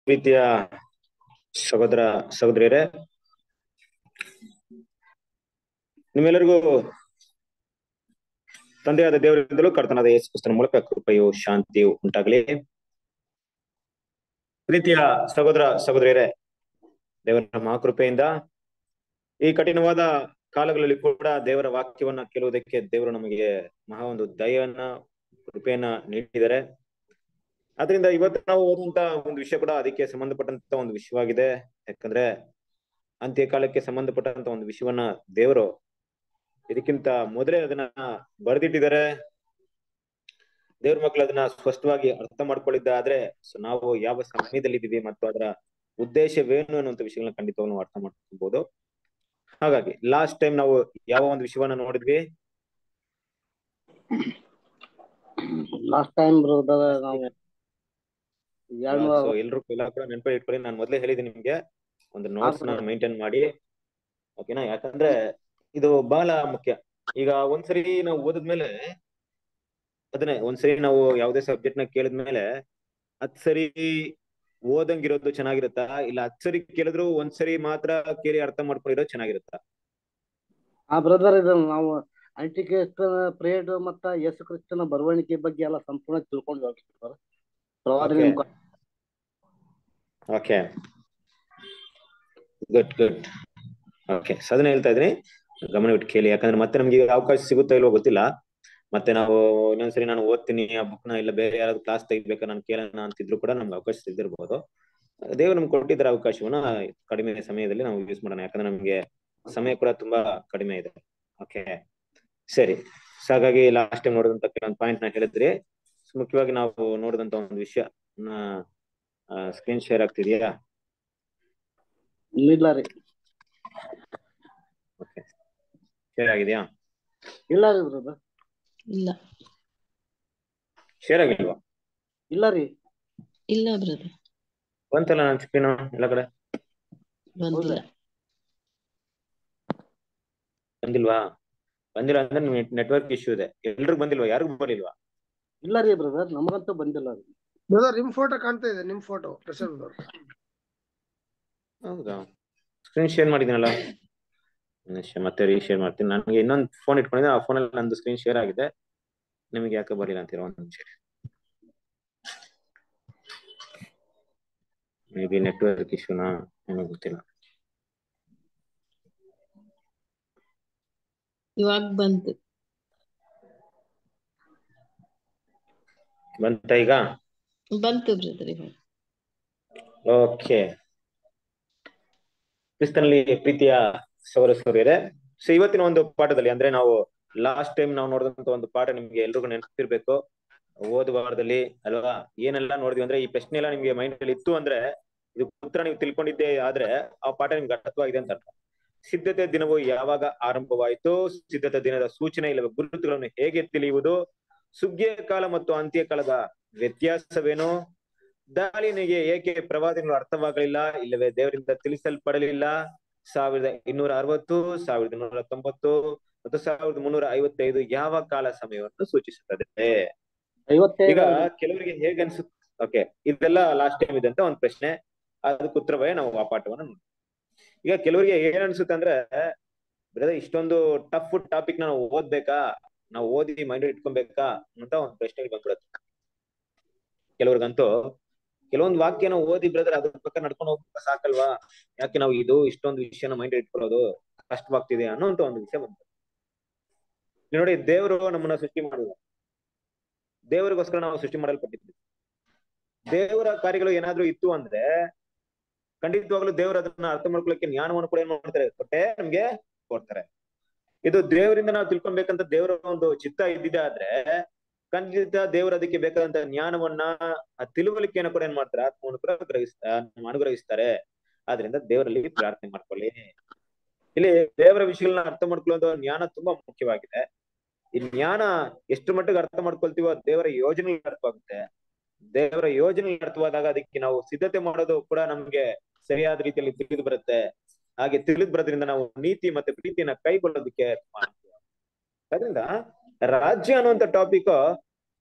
ಪ್ರೀತಿಯ ಸಹೋದರ ಸಹೋದರಿಯರೇ ನಿಮ್ಮೆಲ್ಲರಿಗೂ ತಂದೆಯಾದ ದೇವರಿಂದಲೂ ಕರ್ತನಾದ ಯೇಸು ಕ್ರಿಸ್ತನ ಮೂಲಕ ಕೃಪೆಯು ಶಾಂತಿಯು ಉಂಟಾಗಲಿ ಪ್ರೀತಿಯ ಸಹೋದರ ಸಹೋದರಿಯರೇ ದೇವರ ಮಹಾಕೃಪೆಯಿಂದ ಈ ಕಠಿಣವಾದ ಕಾಲಗಳಲ್ಲಿ ಕೂಡ ದೇವರ ವಾಕ್ಯವನ್ನ ಕೇಳುವುದಕ್ಕೆ ದೇವರು ನಮಗೆ ಮಹಾ ಒಂದು ದಯವನ್ನ ಕೃಪೆಯನ್ನ ನೀಡಿದ್ದಾರೆ ಆದ್ರಿಂದ ಇವತ್ತು ನಾವು ಓದುವಂತ ಒಂದು ವಿಷಯ ಕೂಡ ಅದಕ್ಕೆ ಸಂಬಂಧಪಟ್ಟಂತ ಒಂದು ವಿಷಯವಾಗಿದೆ ಯಾಕಂದ್ರೆ ಅಂತ್ಯಕಾಲಕ್ಕೆ ಸಂಬಂಧಪಟ್ಟಂತ ಒಂದು ವಿಷಯವನ್ನ ದೇವರು ಇದಕ್ಕಿಂತ ಮೊದಲೇ ಅದನ್ನ ಬರೆದಿಟ್ಟಿದ್ದಾರೆ ದೇವ್ರ ಮಕ್ಕಳು ಅದನ್ನ ಸ್ಪಷ್ಟವಾಗಿ ಅರ್ಥ ಮಾಡ್ಕೊಳ್ಳಿದ್ದಾದ್ರೆ ಸೊ ನಾವು ಯಾವ ಸಮಯದಲ್ಲಿ ಇದ್ದೀವಿ ಮತ್ತು ಅದರ ಉದ್ದೇಶವೇನು ಅನ್ನುವಂತ ವಿಷಯಗಳನ್ನ ಖಂಡಿತವಾಗಿ ನಾವು ಅರ್ಥ ಮಾಡ್ಕೊಬಹುದು ಹಾಗಾಗಿ ಲಾಸ್ಟ್ ಟೈಮ್ ನಾವು ಯಾವ ಒಂದು ವಿಷಯವನ್ನ ನೋಡಿದ್ವಿ ಲಾಸ್ಟ್ ಟೈಮ್ ಬ್ರದರ್ ನಾವು ಎರಡ್ನೂರ ಸೊ ಎಲ್ರು ಎಲ್ಲ ಕೂಡ ನೆನಪು ಇಟ್ಕೊಳ್ಳಿ ನಾನು ಮೊದಲೇ ಹೇಳಿದ್ದೀನಿ ನಿಮ್ಗೆ ಒಂದು ನೋಟ್ಸ್ ನ ಮೇಂಟೈನ್ ಮಾಡಿ ಓಕೆನಾ ಯಾಕಂದ್ರೆ ಇದು ಬಹಳ ಮುಖ್ಯ ಈಗ ಒಂದ್ಸರಿ ನಾವು ಓದಿದ್ಮೇಲೆ ಅದನ್ನೇ ಒಂದ್ಸರಿ ನಾವು ಯಾವುದೇ ಸಬ್ಜೆಕ್ಟ್ ನ ಕೇಳಿದ್ಮೇಲೆ ಹತ್ ಸರಿ ಓದಂಗಿರೋದು ಚೆನ್ನಾಗಿರುತ್ತಾ ಇಲ್ಲ ಹತ್ ಸರಿ ಕೇಳಿದ್ರು ಒಂದ್ಸರಿ ಮಾತ್ರ ಕೇಳಿ ಅರ್ಥ ಮಾಡ್ಕೊಂಡಿರೋದು ಚೆನ್ನಾಗಿರುತ್ತಾ ಆ ಬ್ರದರ್ ಇದು ನಾವು ಅಂಟಿಕ್ರಿಸ್ತ ಪ್ರೇಡ್ ಮತ್ತ ಯೇಸು ಕ್ರಿಸ್ತನ ಬರವಣಿಗೆ ಬಗ್ಗೆ ಎಲ್ಲ ಸಂಪೂರ್ಣ ತಿಳ್ಕೊಂಡು ಹೋಗ್ತಾರೆ ಪ್ರವಾದನೆ Okay. ಮುಖಾಂತರ. Okay good good okay so ಅದನ್ನ ಹೇಳ್ತಾ ಇದ್ದೀನಿ ಗಮನವಿಟ್ಟು ಕೇಳಿ ಯಾಕಂದ್ರೆ ಮತ್ತೆ ನಮ್ಗೆ ಈಗ ಅವಕಾಶ ಸಿಗುತ್ತಾ ಇಲ್ವೋ ಗೊತ್ತಿಲ್ಲ ಮತ್ತೆ ನಾವು ಇನ್ನೊಂದ್ಸರಿ ನಾನು ಓದ್ತೀನಿ ಆ ಬುಕ್ ನ ಇಲ್ಲ ಬೇರೆ ಯಾರಾದ್ರು ಕ್ಲಾಸ್ ತೆಗಿಬೇಕಾ ನಾನು ಕೇಳೋಣ ಅಂತಿದ್ರು ಕೂಡ ನಮ್ಗೆ ಅವಕಾಶ ಸಿಗದಿರ್ಬೋದು ದೇವರು ನಮ್ಗೆ ಕೊಟ್ಟಿದ್ದಾರೆ ಅವಕಾಶವನ್ನ ಕಡಿಮೆ ಸಮಯದಲ್ಲಿ ನಾವು ಯೂಸ್ ಮಾಡೋಣ ಯಾಕಂದ್ರೆ ನಮ್ಗೆ ಸಮಯ ಕೂಡ ತುಂಬಾ ಕಡಿಮೆ ಇದೆ ಓಕೆ ಸರಿ ಸೊ ಹಾಗಾಗಿ ಲಾಸ್ಟ್ ಟೈಮ್ ನೋಡಿದಂತ ಕೆಲವೊಂದು ಪಾಯಿಂಟ್ ನ ಹೇಳಿದ್ರಿ So, ಮುಖ್ಯವಾಗಿ ನಾವು ನೋಡಿದಂತ ಒಂದು ವಿಷಯ ಸ್ಕ್ರೀನ್ ಶೇರ್ ಆಗ್ತಿದೆಯಾ ಇಲ್ಲ ರೀ ಓಕೆ ಶೇರ್ ಆಗಿದೆಯಾ ಇಲ್ಲ ರೀ ಬ್ರದರ್ ಇಲ್ಲ ಶೇರ್ ಆಗಿಲ್ವಾ ಇಲ್ಲ ರೀ ಇಲ್ಲ ಬ್ರದರ್ ಬಂತಲ್ಲ ನನ್ನ ಸ್ಕ್ರೀನ್ ಎಲ್ಲ ಕಡೆ ಬಂದಿಲ್ಲ ಬಂದಿಲ್ವಾ ಬಂದಿಲ್ಲ ಅಂದ್ರೆ ನೆಟ್ವರ್ಕ್ ಇಶ್ಯೂ ಇದೆ ಎಲ್ರಿಗೂ ಬಂದಿಲ್ವಾ ಯಾರಿಗೂ ಬರ್ಲಿಲ್ವಾ ಇಲ್ಲ ರೀ ಬ್ರದರ್ ನಮಗಂತೂ ಬಂದಿಲ್ಲ ರೀ ಬ್ರದರ್ ನಿಮ್ ಫೋಟೋ ಕಾಣ್ತಾ ಇದೆ ನಿಮ್ ಫೋಟೋ ಪ್ರಶಾಂತ್ ಅವ್ರು ಹೌದಾ ಸ್ಕ್ರೀನ್ ಶೇರ್ ಮಾಡಿದ್ದೀನಲ್ಲ ಒಂದ್ ನಿಮಿಷ ಮತ್ತೆ ರೀಶೇರ್ ಮಾಡ್ತೀನಿ ನನಗೆ ಇನ್ನೊಂದು ಫೋನ್ ಇಟ್ಕೊಂಡಿದ್ದೆ ಆ ಫೋನಲ್ಲಿ ನಂದು ಸ್ಕ್ರೀನ್ ಶೇರ್ ಆಗಿದೆ ನಿಮಗೆ ಯಾಕೆ ಬರಲಿಲ್ಲ ಅಂತೀರಾ ಒಂದು ನಿಮಿಷ ಮೇ ಬಿ ನೆಟ್ವರ್ಕ್ ಇಶ್ಯೂನಾ ಏನೋ ಗೊತ್ತಿಲ್ಲ ಇವಾಗ ಬಂತು ಬಂತ ಈಗ ಬಂತು ಬ್ರದರ್ ಇವಾಗ ಓಕೆ ಕ್ರಿಸ್ತನಲ್ಲಿ ಪ್ರೀತಿಯ ಸೌರ ಸೌರ್ಯರೇ ಸೊ ಇವತ್ತಿನ ಒಂದು ಪಾಠದಲ್ಲಿ ಅಂದ್ರೆ ನಾವು ಲಾಸ್ಟ್ ಟೈಮ್ ನಾವು ನೋಡಿದಂತ ಒಂದು ಪಾಠ ನಿಮ್ಗೆ ಎಲ್ರಿಗೂ ನೆನಪಿರ್ಬೇಕು ಓದುವ ವಾರದಲ್ಲಿ ಅಲ್ವಾ ಏನೆಲ್ಲ ನೋಡಿದ್ವಿ ಅಂದ್ರೆ ಈ ಪ್ರಶ್ನೆ ಎಲ್ಲ ನಿಮ್ಗೆ ಮೈಂಡ್ ಅಲ್ಲಿ ಇತ್ತು ಅಂದ್ರೆ ಇದು ಉತ್ತರ ನೀವು ತಿಳ್ಕೊಂಡಿದ್ದೆ ಆದ್ರೆ ಆ ಪಾಠ ನಿಮ್ಗೆ ಅರ್ಥವಾಗಿದೆ ಅಂತ ಅರ್ಥ ಸಿದ್ಧತೆ ದಿನವು ಯಾವಾಗ ಆರಂಭವಾಯಿತು ಸಿದ್ಧತೆ ದಿನದ ಸೂಚನೆ ಇಲ್ಲವೇ ಗುರುತುಗಳನ್ನು ಹೇಗೆ ತಿಳಿಯುವುದು ಸುಗ್ಗಿಯ ಕಾಲ ಮತ್ತು ಅಂತ್ಯಕಾಲದ ವ್ಯತ್ಯಾಸವೇನು ದಾಳಿನಿಗೆ ಏಕೆ ಪ್ರವಾದಿಗಳು ಅರ್ಥವಾಗಲಿಲ್ಲ ಇಲ್ಲವೇ ದೇವರಿಂದ ತಿಳಿಸಲ್ಪಡಲಿಲ್ಲ ಸಾವಿರದ ಇನ್ನೂರ ಅರವತ್ತು ಸಾವಿರದ ಇನ್ನೂರ ತೊಂಬತ್ತು ಮತ್ತು ಸಾವಿರದ ಮುನ್ನೂರ ಐವತ್ತೈದು ಯಾವ ಕಾಲ ಸಮಯವನ್ನು ಸೂಚಿಸುತ್ತದೆ ಈಗ ಐವತ್ತೈದು ಕೆಲವರಿಗೆ ಹೇಗೆ ಅನ್ಸುತ್ತೆ ಓಕೆ ಇದೆಲ್ಲ ಲಾಸ್ಟ್ ಟೈಮ್ ಇದೆ ಅಂತ ಒಂದು ಪ್ರಶ್ನೆ ಅದಕ್ಕೆ ಉತ್ತರವೇ ನಾವು ಆ ಪಾಠವನ್ನ ನೋಡಿ ಈಗ ಕೆಲವರಿಗೆ ಏನ್ ಅನ್ಸುತ್ತೆ ಅಂದ್ರೆ ಬ್ರದರ್ ಇಷ್ಟೊಂದು ಟಫ್ ಟಾಪಿಕ್ ನಾವು ಓದ್ಬೇಕಾ ನಾವು ಓದಿ ಮೈಂಡ್ ಇಟ್ಕೊಬೇಕಾ ಅಂತ ಒಂದು ಪ್ರಶ್ನೆ ಬಂದ್ಬಿಡುತ್ತೆ ಕೆಲವ್ರಿಗಂತೂ ಕೆಲವೊಂದು ವಾಕ್ಯನ ಓದಿ ಬ್ರದರ್ ಅದ್ರ ಪ್ರಕಾರ ನಡ್ಕೊಂಡು ಹೋಗ್ಬೇಕು ಸಾಕಲ್ವಾ ಯಾಕೆ ನಾವು ಇದು ಇಷ್ಟೊಂದು ವಿಷಯನ ಮೈಂಡ್ ಇಟ್ಕೊಳ್ಳೋದು ಕಷ್ಟವಾಗ್ತಿದೆ ಅನ್ನೋಂತ ಒಂದು ವಿಷಯ ಬಂತು ಇಲ್ಲಿ ನೋಡಿ ದೇವರು ನಮ್ಮನ್ನ ಸೃಷ್ಟಿ ಮಾಡಿದ ದೇವರಿಗೋಸ್ಕರ ನಾವು ಸೃಷ್ಟಿ ಮಾಡಲ್ಪಟ್ಟಿದ್ವಿ ದೇವರ ಕಾರ್ಯಗಳು ಏನಾದ್ರೂ ಇತ್ತು ಅಂದ್ರೆ ಖಂಡಿತವಾಗ್ಲೂ ದೇವರು ಅದನ್ನ ಅರ್ಥ ಮಾಡ್ಕೊಳ್ಳಕ್ಕೆ ಜ್ಞಾನವನ್ನು ಕೂಡ ಏನ್ ಮಾಡ್ತಾರೆ ಕೊಟ್ಟೆ ನಮ್ಗೆ ಕೊಡ್ತಾರೆ ಇದು ದೇವರಿಂದ ನಾವು ತಿಳ್ಕೊಬೇಕಂತ ದೇವರ ಒಂದು ಚಿತ್ತ ಇದ್ದಿದೆ ಆದ್ರೆ ಖಂಡಿತ ದೇವರು ಅದಕ್ಕೆ ಬೇಕಾದಂತ ಜ್ಞಾನವನ್ನ ಆ ತಿಳುವಳಿಕೆಯನ್ನು ಕೂಡ ಏನ್ ಮಾಡ್ತಾರೆ ಆತ್ಮವನ್ನು ಕೂಡ ಗ್ರಹಿಸ್ತಾ ಅನುಗ್ರಹಿಸ್ತಾರೆ ಆದ್ರಿಂದ ದೇವರಲ್ಲಿ ಪ್ರಾರ್ಥನೆ ಮಾಡ್ಕೊಳ್ಳಿ ಇಲ್ಲಿ ದೇವರ ವಿಷಯಗಳನ್ನ ಅರ್ಥ ಮಾಡ್ಕೊಳ್ಳೋದು ಜ್ಞಾನ ತುಂಬಾ ಮುಖ್ಯವಾಗಿದೆ ಈ ಜ್ಞಾನ ಎಷ್ಟು ಮಟ್ಟಿಗೆ ಅರ್ಥ ಮಾಡ್ಕೊಳ್ತೀವೋ ದೇವರ ಯೋಜನೆ ಅರ್ಥವಾಗುತ್ತೆ ದೇವರ ಯೋಜನೆ ಅರ್ಥವಾದಾಗ ಅದಕ್ಕೆ ನಾವು ಸಿದ್ಧತೆ ಮಾಡೋದು ಕೂಡ ನಮ್ಗೆ ಸರಿಯಾದ ರೀತಿಯಲ್ಲಿ ತಿಳಿದು ಬರುತ್ತೆ ಹಾಗೆ ತಿಳಿದು ಬರೋದ್ರಿಂದ ನಾವು ನೀತಿ ಮತ್ತೆ ಪ್ರೀತಿಯನ್ನ ಕೈಗೊಳ್ಳೋದಕ್ಕೆ ಮಾಡ್ತೀವಿ ಅದರಿಂದ ರಾಜ್ಯ ಅನ್ನುವಂತ ಟಾಪಿಕ್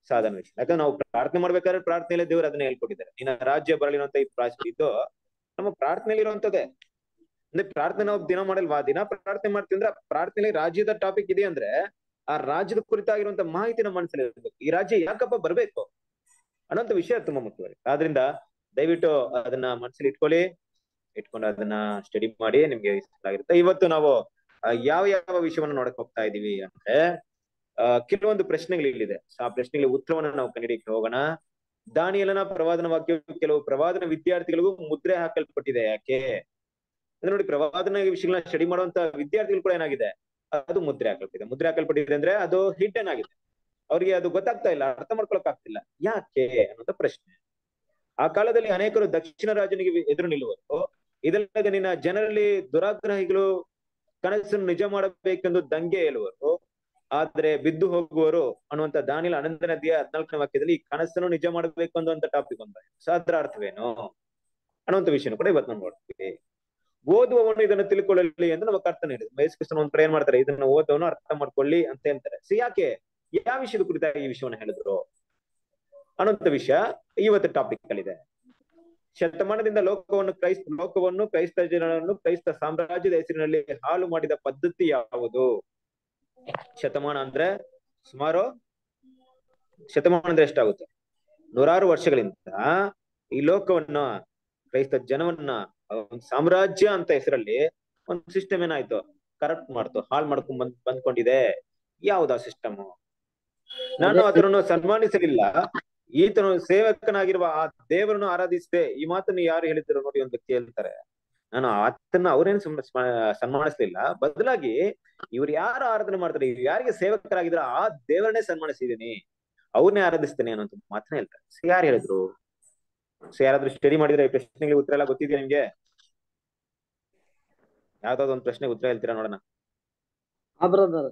ಸಾಧನ ವಿಷಯ ಯಾಕಂದ್ರೆ ನಾವು ಪ್ರಾರ್ಥನೆ ಮಾಡ್ಬೇಕಾದ್ರೆ ಪ್ರಾರ್ಥನೆಯಲ್ಲಿ ದೇವರು ಅದನ್ನ ಹೇಳ್ಕೊಟ್ಟಿದ್ದಾರೆ ನಿನ್ನ ರಾಜ್ಯ ಬರಲಿ ಅಂತ ಈ ಪ್ರಾರ್ಥನೆ ಇದ್ದು ನಮ್ಮ ಪ್ರಾರ್ಥನೆಯಲ್ಲಿ ಇರುವಂತದ್ದೇ ಅಂದ್ರೆ ಪ್ರಾರ್ಥನೆ ನಾವು ದಿನ ಮಾಡಲ್ವಾ ದಿನ ಪ್ರಾರ್ಥನೆ ಮಾಡ್ತೀವಿ ಅಂದ್ರೆ ಪ್ರಾರ್ಥನೆಯಲ್ಲಿ ರಾಜ್ಯದ ಟಾಪಿಕ್ ಇದೆ ಅಂದ್ರೆ ಆ ರಾಜ್ಯದ ಕುರಿತಾಗಿರುವಂತ ಮಾಹಿತಿ ನಮ್ಮ ಮನಸ್ಸಲ್ಲಿ ಇರಬೇಕು ಈ ರಾಜ್ಯ ಯಾಕಪ್ಪ ಬರ್ಬೇಕು ಅನ್ನೋಂಥ ವಿಷಯ ತುಂಬಾ ಮುಖ್ಯವಾಗಿ ಆದ್ರಿಂದ ದಯವಿಟ್ಟು ಅದನ್ನ ಮನಸ್ಸಲ್ಲಿ ಇಟ್ಕೊಳ್ಳಿ ಇಟ್ಕೊಂಡು ಅದನ್ನ ಸ್ಟಡಿ ಮಾಡಿ ನಿಮ್ಗೆ ಇಷ್ಟ ಆಗಿರುತ್ತೆ ಇವತ್ತು ನಾವು ಆ, ಯಾವ ಯಾವ ವಿಷಯವನ್ನ ನೋಡಕ್ ಹೋಗ್ತಾ ಇದೀವಿ ಅಂದ್ರೆ ಆ, ಕೆಲವೊಂದು ಪ್ರಶ್ನೆಗಳು ಇಲ್ಲಿದೆ So, ಆ ಪ್ರಶ್ನೆಗಳಿಗೆ ಉತ್ತರವನ್ನ ನಾವು ಕಂಡಿಡಿಯಕ್ಕೆ ಹೋಗೋಣ ದಾನಿಯಲನ ಪ್ರವಾದನ ವಾಕ್ಯವು ಕೆಲವು ಪ್ರವಾದನ ವಿದ್ಯಾರ್ಥಿಗಳಿಗೂ ಮುದ್ರೆ ಹಾಕಲ್ಪಟ್ಟಿದೆ ಯಾಕೆ ಅಂದ್ರೆ ನೋಡಿ ಪ್ರವಾದನ ವಿಷಯಗಳನ್ನ ಸ್ಟಡಿ ಮಾಡುವಂತ ವಿದ್ಯಾರ್ಥಿಗಳು ಕೂಡ ಏನಾಗಿದೆ ಅದು ಮುದ್ರೆ ಹಾಕಲ್ಪಟ್ಟಿದೆ ಮುದ್ರೆ ಹಾಕಲ್ಪಟ್ಟಿದೆ ಅಂದ್ರೆ ಅದು ಹಿಡ್ಡನ್ ಆಗಿದೆ ಅವ್ರಿಗೆ ಅದು ಗೊತ್ತಾಗ್ತಾ ಇಲ್ಲ ಅರ್ಥ ಮಾಡ್ಕೊಳಕ್ ಆಗ್ತಿಲ್ಲ ಯಾಕೆ ಅನ್ನೋದ ಪ್ರಶ್ನೆ ಆ ಕಾಲದಲ್ಲಿ ಅನೇಕರು ದಕ್ಷಿಣ ರಾಜನಿಗೆ ಎದುರು ನಿಲ್ಲುವರು ಇದಲ್ಲದೆ ನಿನ್ನ ಜನರಲ್ಲಿ ದುರಾಗ್ರಹಿಗಳು ಕನಸನ್ನು ನಿಜ ಮಾಡಬೇಕೆಂದು ದಂಗೆ ಹೇಳುವರು ಆದ್ರೆ ಬಿದ್ದು ಹೋಗುವರು ಅನ್ನುವಂತ ದಾನಿಲ ಹನ್ನೊಂದನೇ ನದಿಯ ಹದಿನಾಲ್ಕನೇ ವಾಕ್ಯದಲ್ಲಿ ಈ ಕನಸನ್ನು ನಿಜ ಮಾಡಬೇಕು ಅನ್ನುವಂತ ಟಾಪಿಕ್ ಒಂದು ಸೊ ಅದ್ರ ಅರ್ಥವೇನು ಅನ್ನುವಂತ ವಿಷಯನೂ ಕೂಡ ಇವತ್ತು ನಾವು ನೋಡ್ತೀವಿ ಓದುವವನು ಇದನ್ನು ತಿಳ್ಕೊಳ್ಳಲಿ ಎಂದು ನಮಗೆ ಅರ್ಥ ನೀಡಿದೆ ಮಹೇಶ್ ಕೃಷ್ಣ ಒಂದ್ ಕಡೆ ಏನ್ ಮಾಡ್ತಾರೆ ಇದನ್ನ ಓದವನು ಅರ್ಥ ಮಾಡ್ಕೊಳ್ಳಿ ಅಂತ ಹೇಳ್ತಾರೆ ಸೊ ಯಾಕೆ ಯಾವ ವಿಷಯದ ಕುರಿತಾಗಿ ಈ ವಿಷಯವನ್ನ ಹೇಳಿದ್ರು ಅನ್ನುವಂತ ವಿಷಯ ಇವತ್ತು ಟಾಪಿಕ್ ಅಲ್ಲಿದೆ ಶತಮಾನದಿಂದ ಲೋಕವನ್ನು ಕ್ರೈಸ್ತ ಲೋಕವನ್ನು ಕ್ರೈಸ್ತ ಜನರನ್ನು ಕ್ರೈಸ್ತ ಸಾಮ್ರಾಜ್ಯದ ಹೆಸರಿನಲ್ಲಿ ಹಾಳು ಮಾಡಿದ ಪದ್ಧತಿ ಯಾವುದು ಶತಮಾನ ಅಂದ್ರೆ ಸುಮಾರು ಶತಮಾನ ಅಂದ್ರೆ ಎಷ್ಟಾಗುತ್ತೆ ನೂರಾರು ವರ್ಷಗಳಿಂದ ಈ ಲೋಕವನ್ನ ಕ್ರೈಸ್ತ ಜನವನ್ನ ಒಂದು ಸಾಮ್ರಾಜ್ಯ ಅಂತ ಹೆಸರಲ್ಲಿ ಒಂದು ಸಿಸ್ಟಮ್ ಏನಾಯ್ತು ಕರಪ್ಟ್ ಮಾಡ್ತು ಹಾಳು ಮಾಡ್ಕೊಂಡ್ ಬಂದ್ ಬಂದ್ಕೊಂಡಿದೆ ಯಾವ್ದಾ ಸಿಸ್ಟಮ್ ನಾನು ಅದನ್ನು ಸನ್ಮಾನಿಸಲಿಲ್ಲ ಈತನು ಸೇವಕನಾಗಿರುವ ಆ ದೇವರನ್ನು ಆರಾಧಿಸಿದೆ ಈ ಮಾತನ್ನು ಯಾರು ಹೇಳಿದ್ರು ನೋಡಿ ಒಂದು ಕೇಳ್ತಾರೆ ನಾನು ಆತನ ಅವ್ರೇನು ಸನ್ಮಾನಿಸ್ಲಿಲ್ಲ ಬದಲಾಗಿ ಇವ್ರು ಯಾರು ಆರಾಧನೆ ಮಾಡ್ತಾರೆ ಇವ್ರು ಯಾರಿಗೆ ಸೇವಕರಾಗಿದ್ರ ಆ ದೇವರನ್ನೇ ಸನ್ಮಾನಿಸಿದೀನಿ ಅವ್ರನ್ನೇ ಆರಾಧಿಸ್ತೇನೆ ಅನ್ನೋಂಥ ಮಾತನ್ನ ಹೇಳ್ತಾರೆ ಸೊ ಯಾರು ಹೇಳಿದ್ರು ಸೊ ಯಾರಾದ್ರೂ ಸ್ಟಡಿ ಮಾಡಿದ್ರೆ ಈ ಪ್ರಶ್ನೆಗಳಿಗೆ ಉತ್ತರ ಎಲ್ಲ ಗೊತ್ತಿದೆಯಾ ನಿಮ್ಗೆ ಯಾವ್ದಾದ್ರು ಒಂದು ಪ್ರಶ್ನೆಗೆ ಉತ್ತರ ಹೇಳ್ತೀರಾ ನೋಡೋಣ ಹಾ ಬ್ರದರ್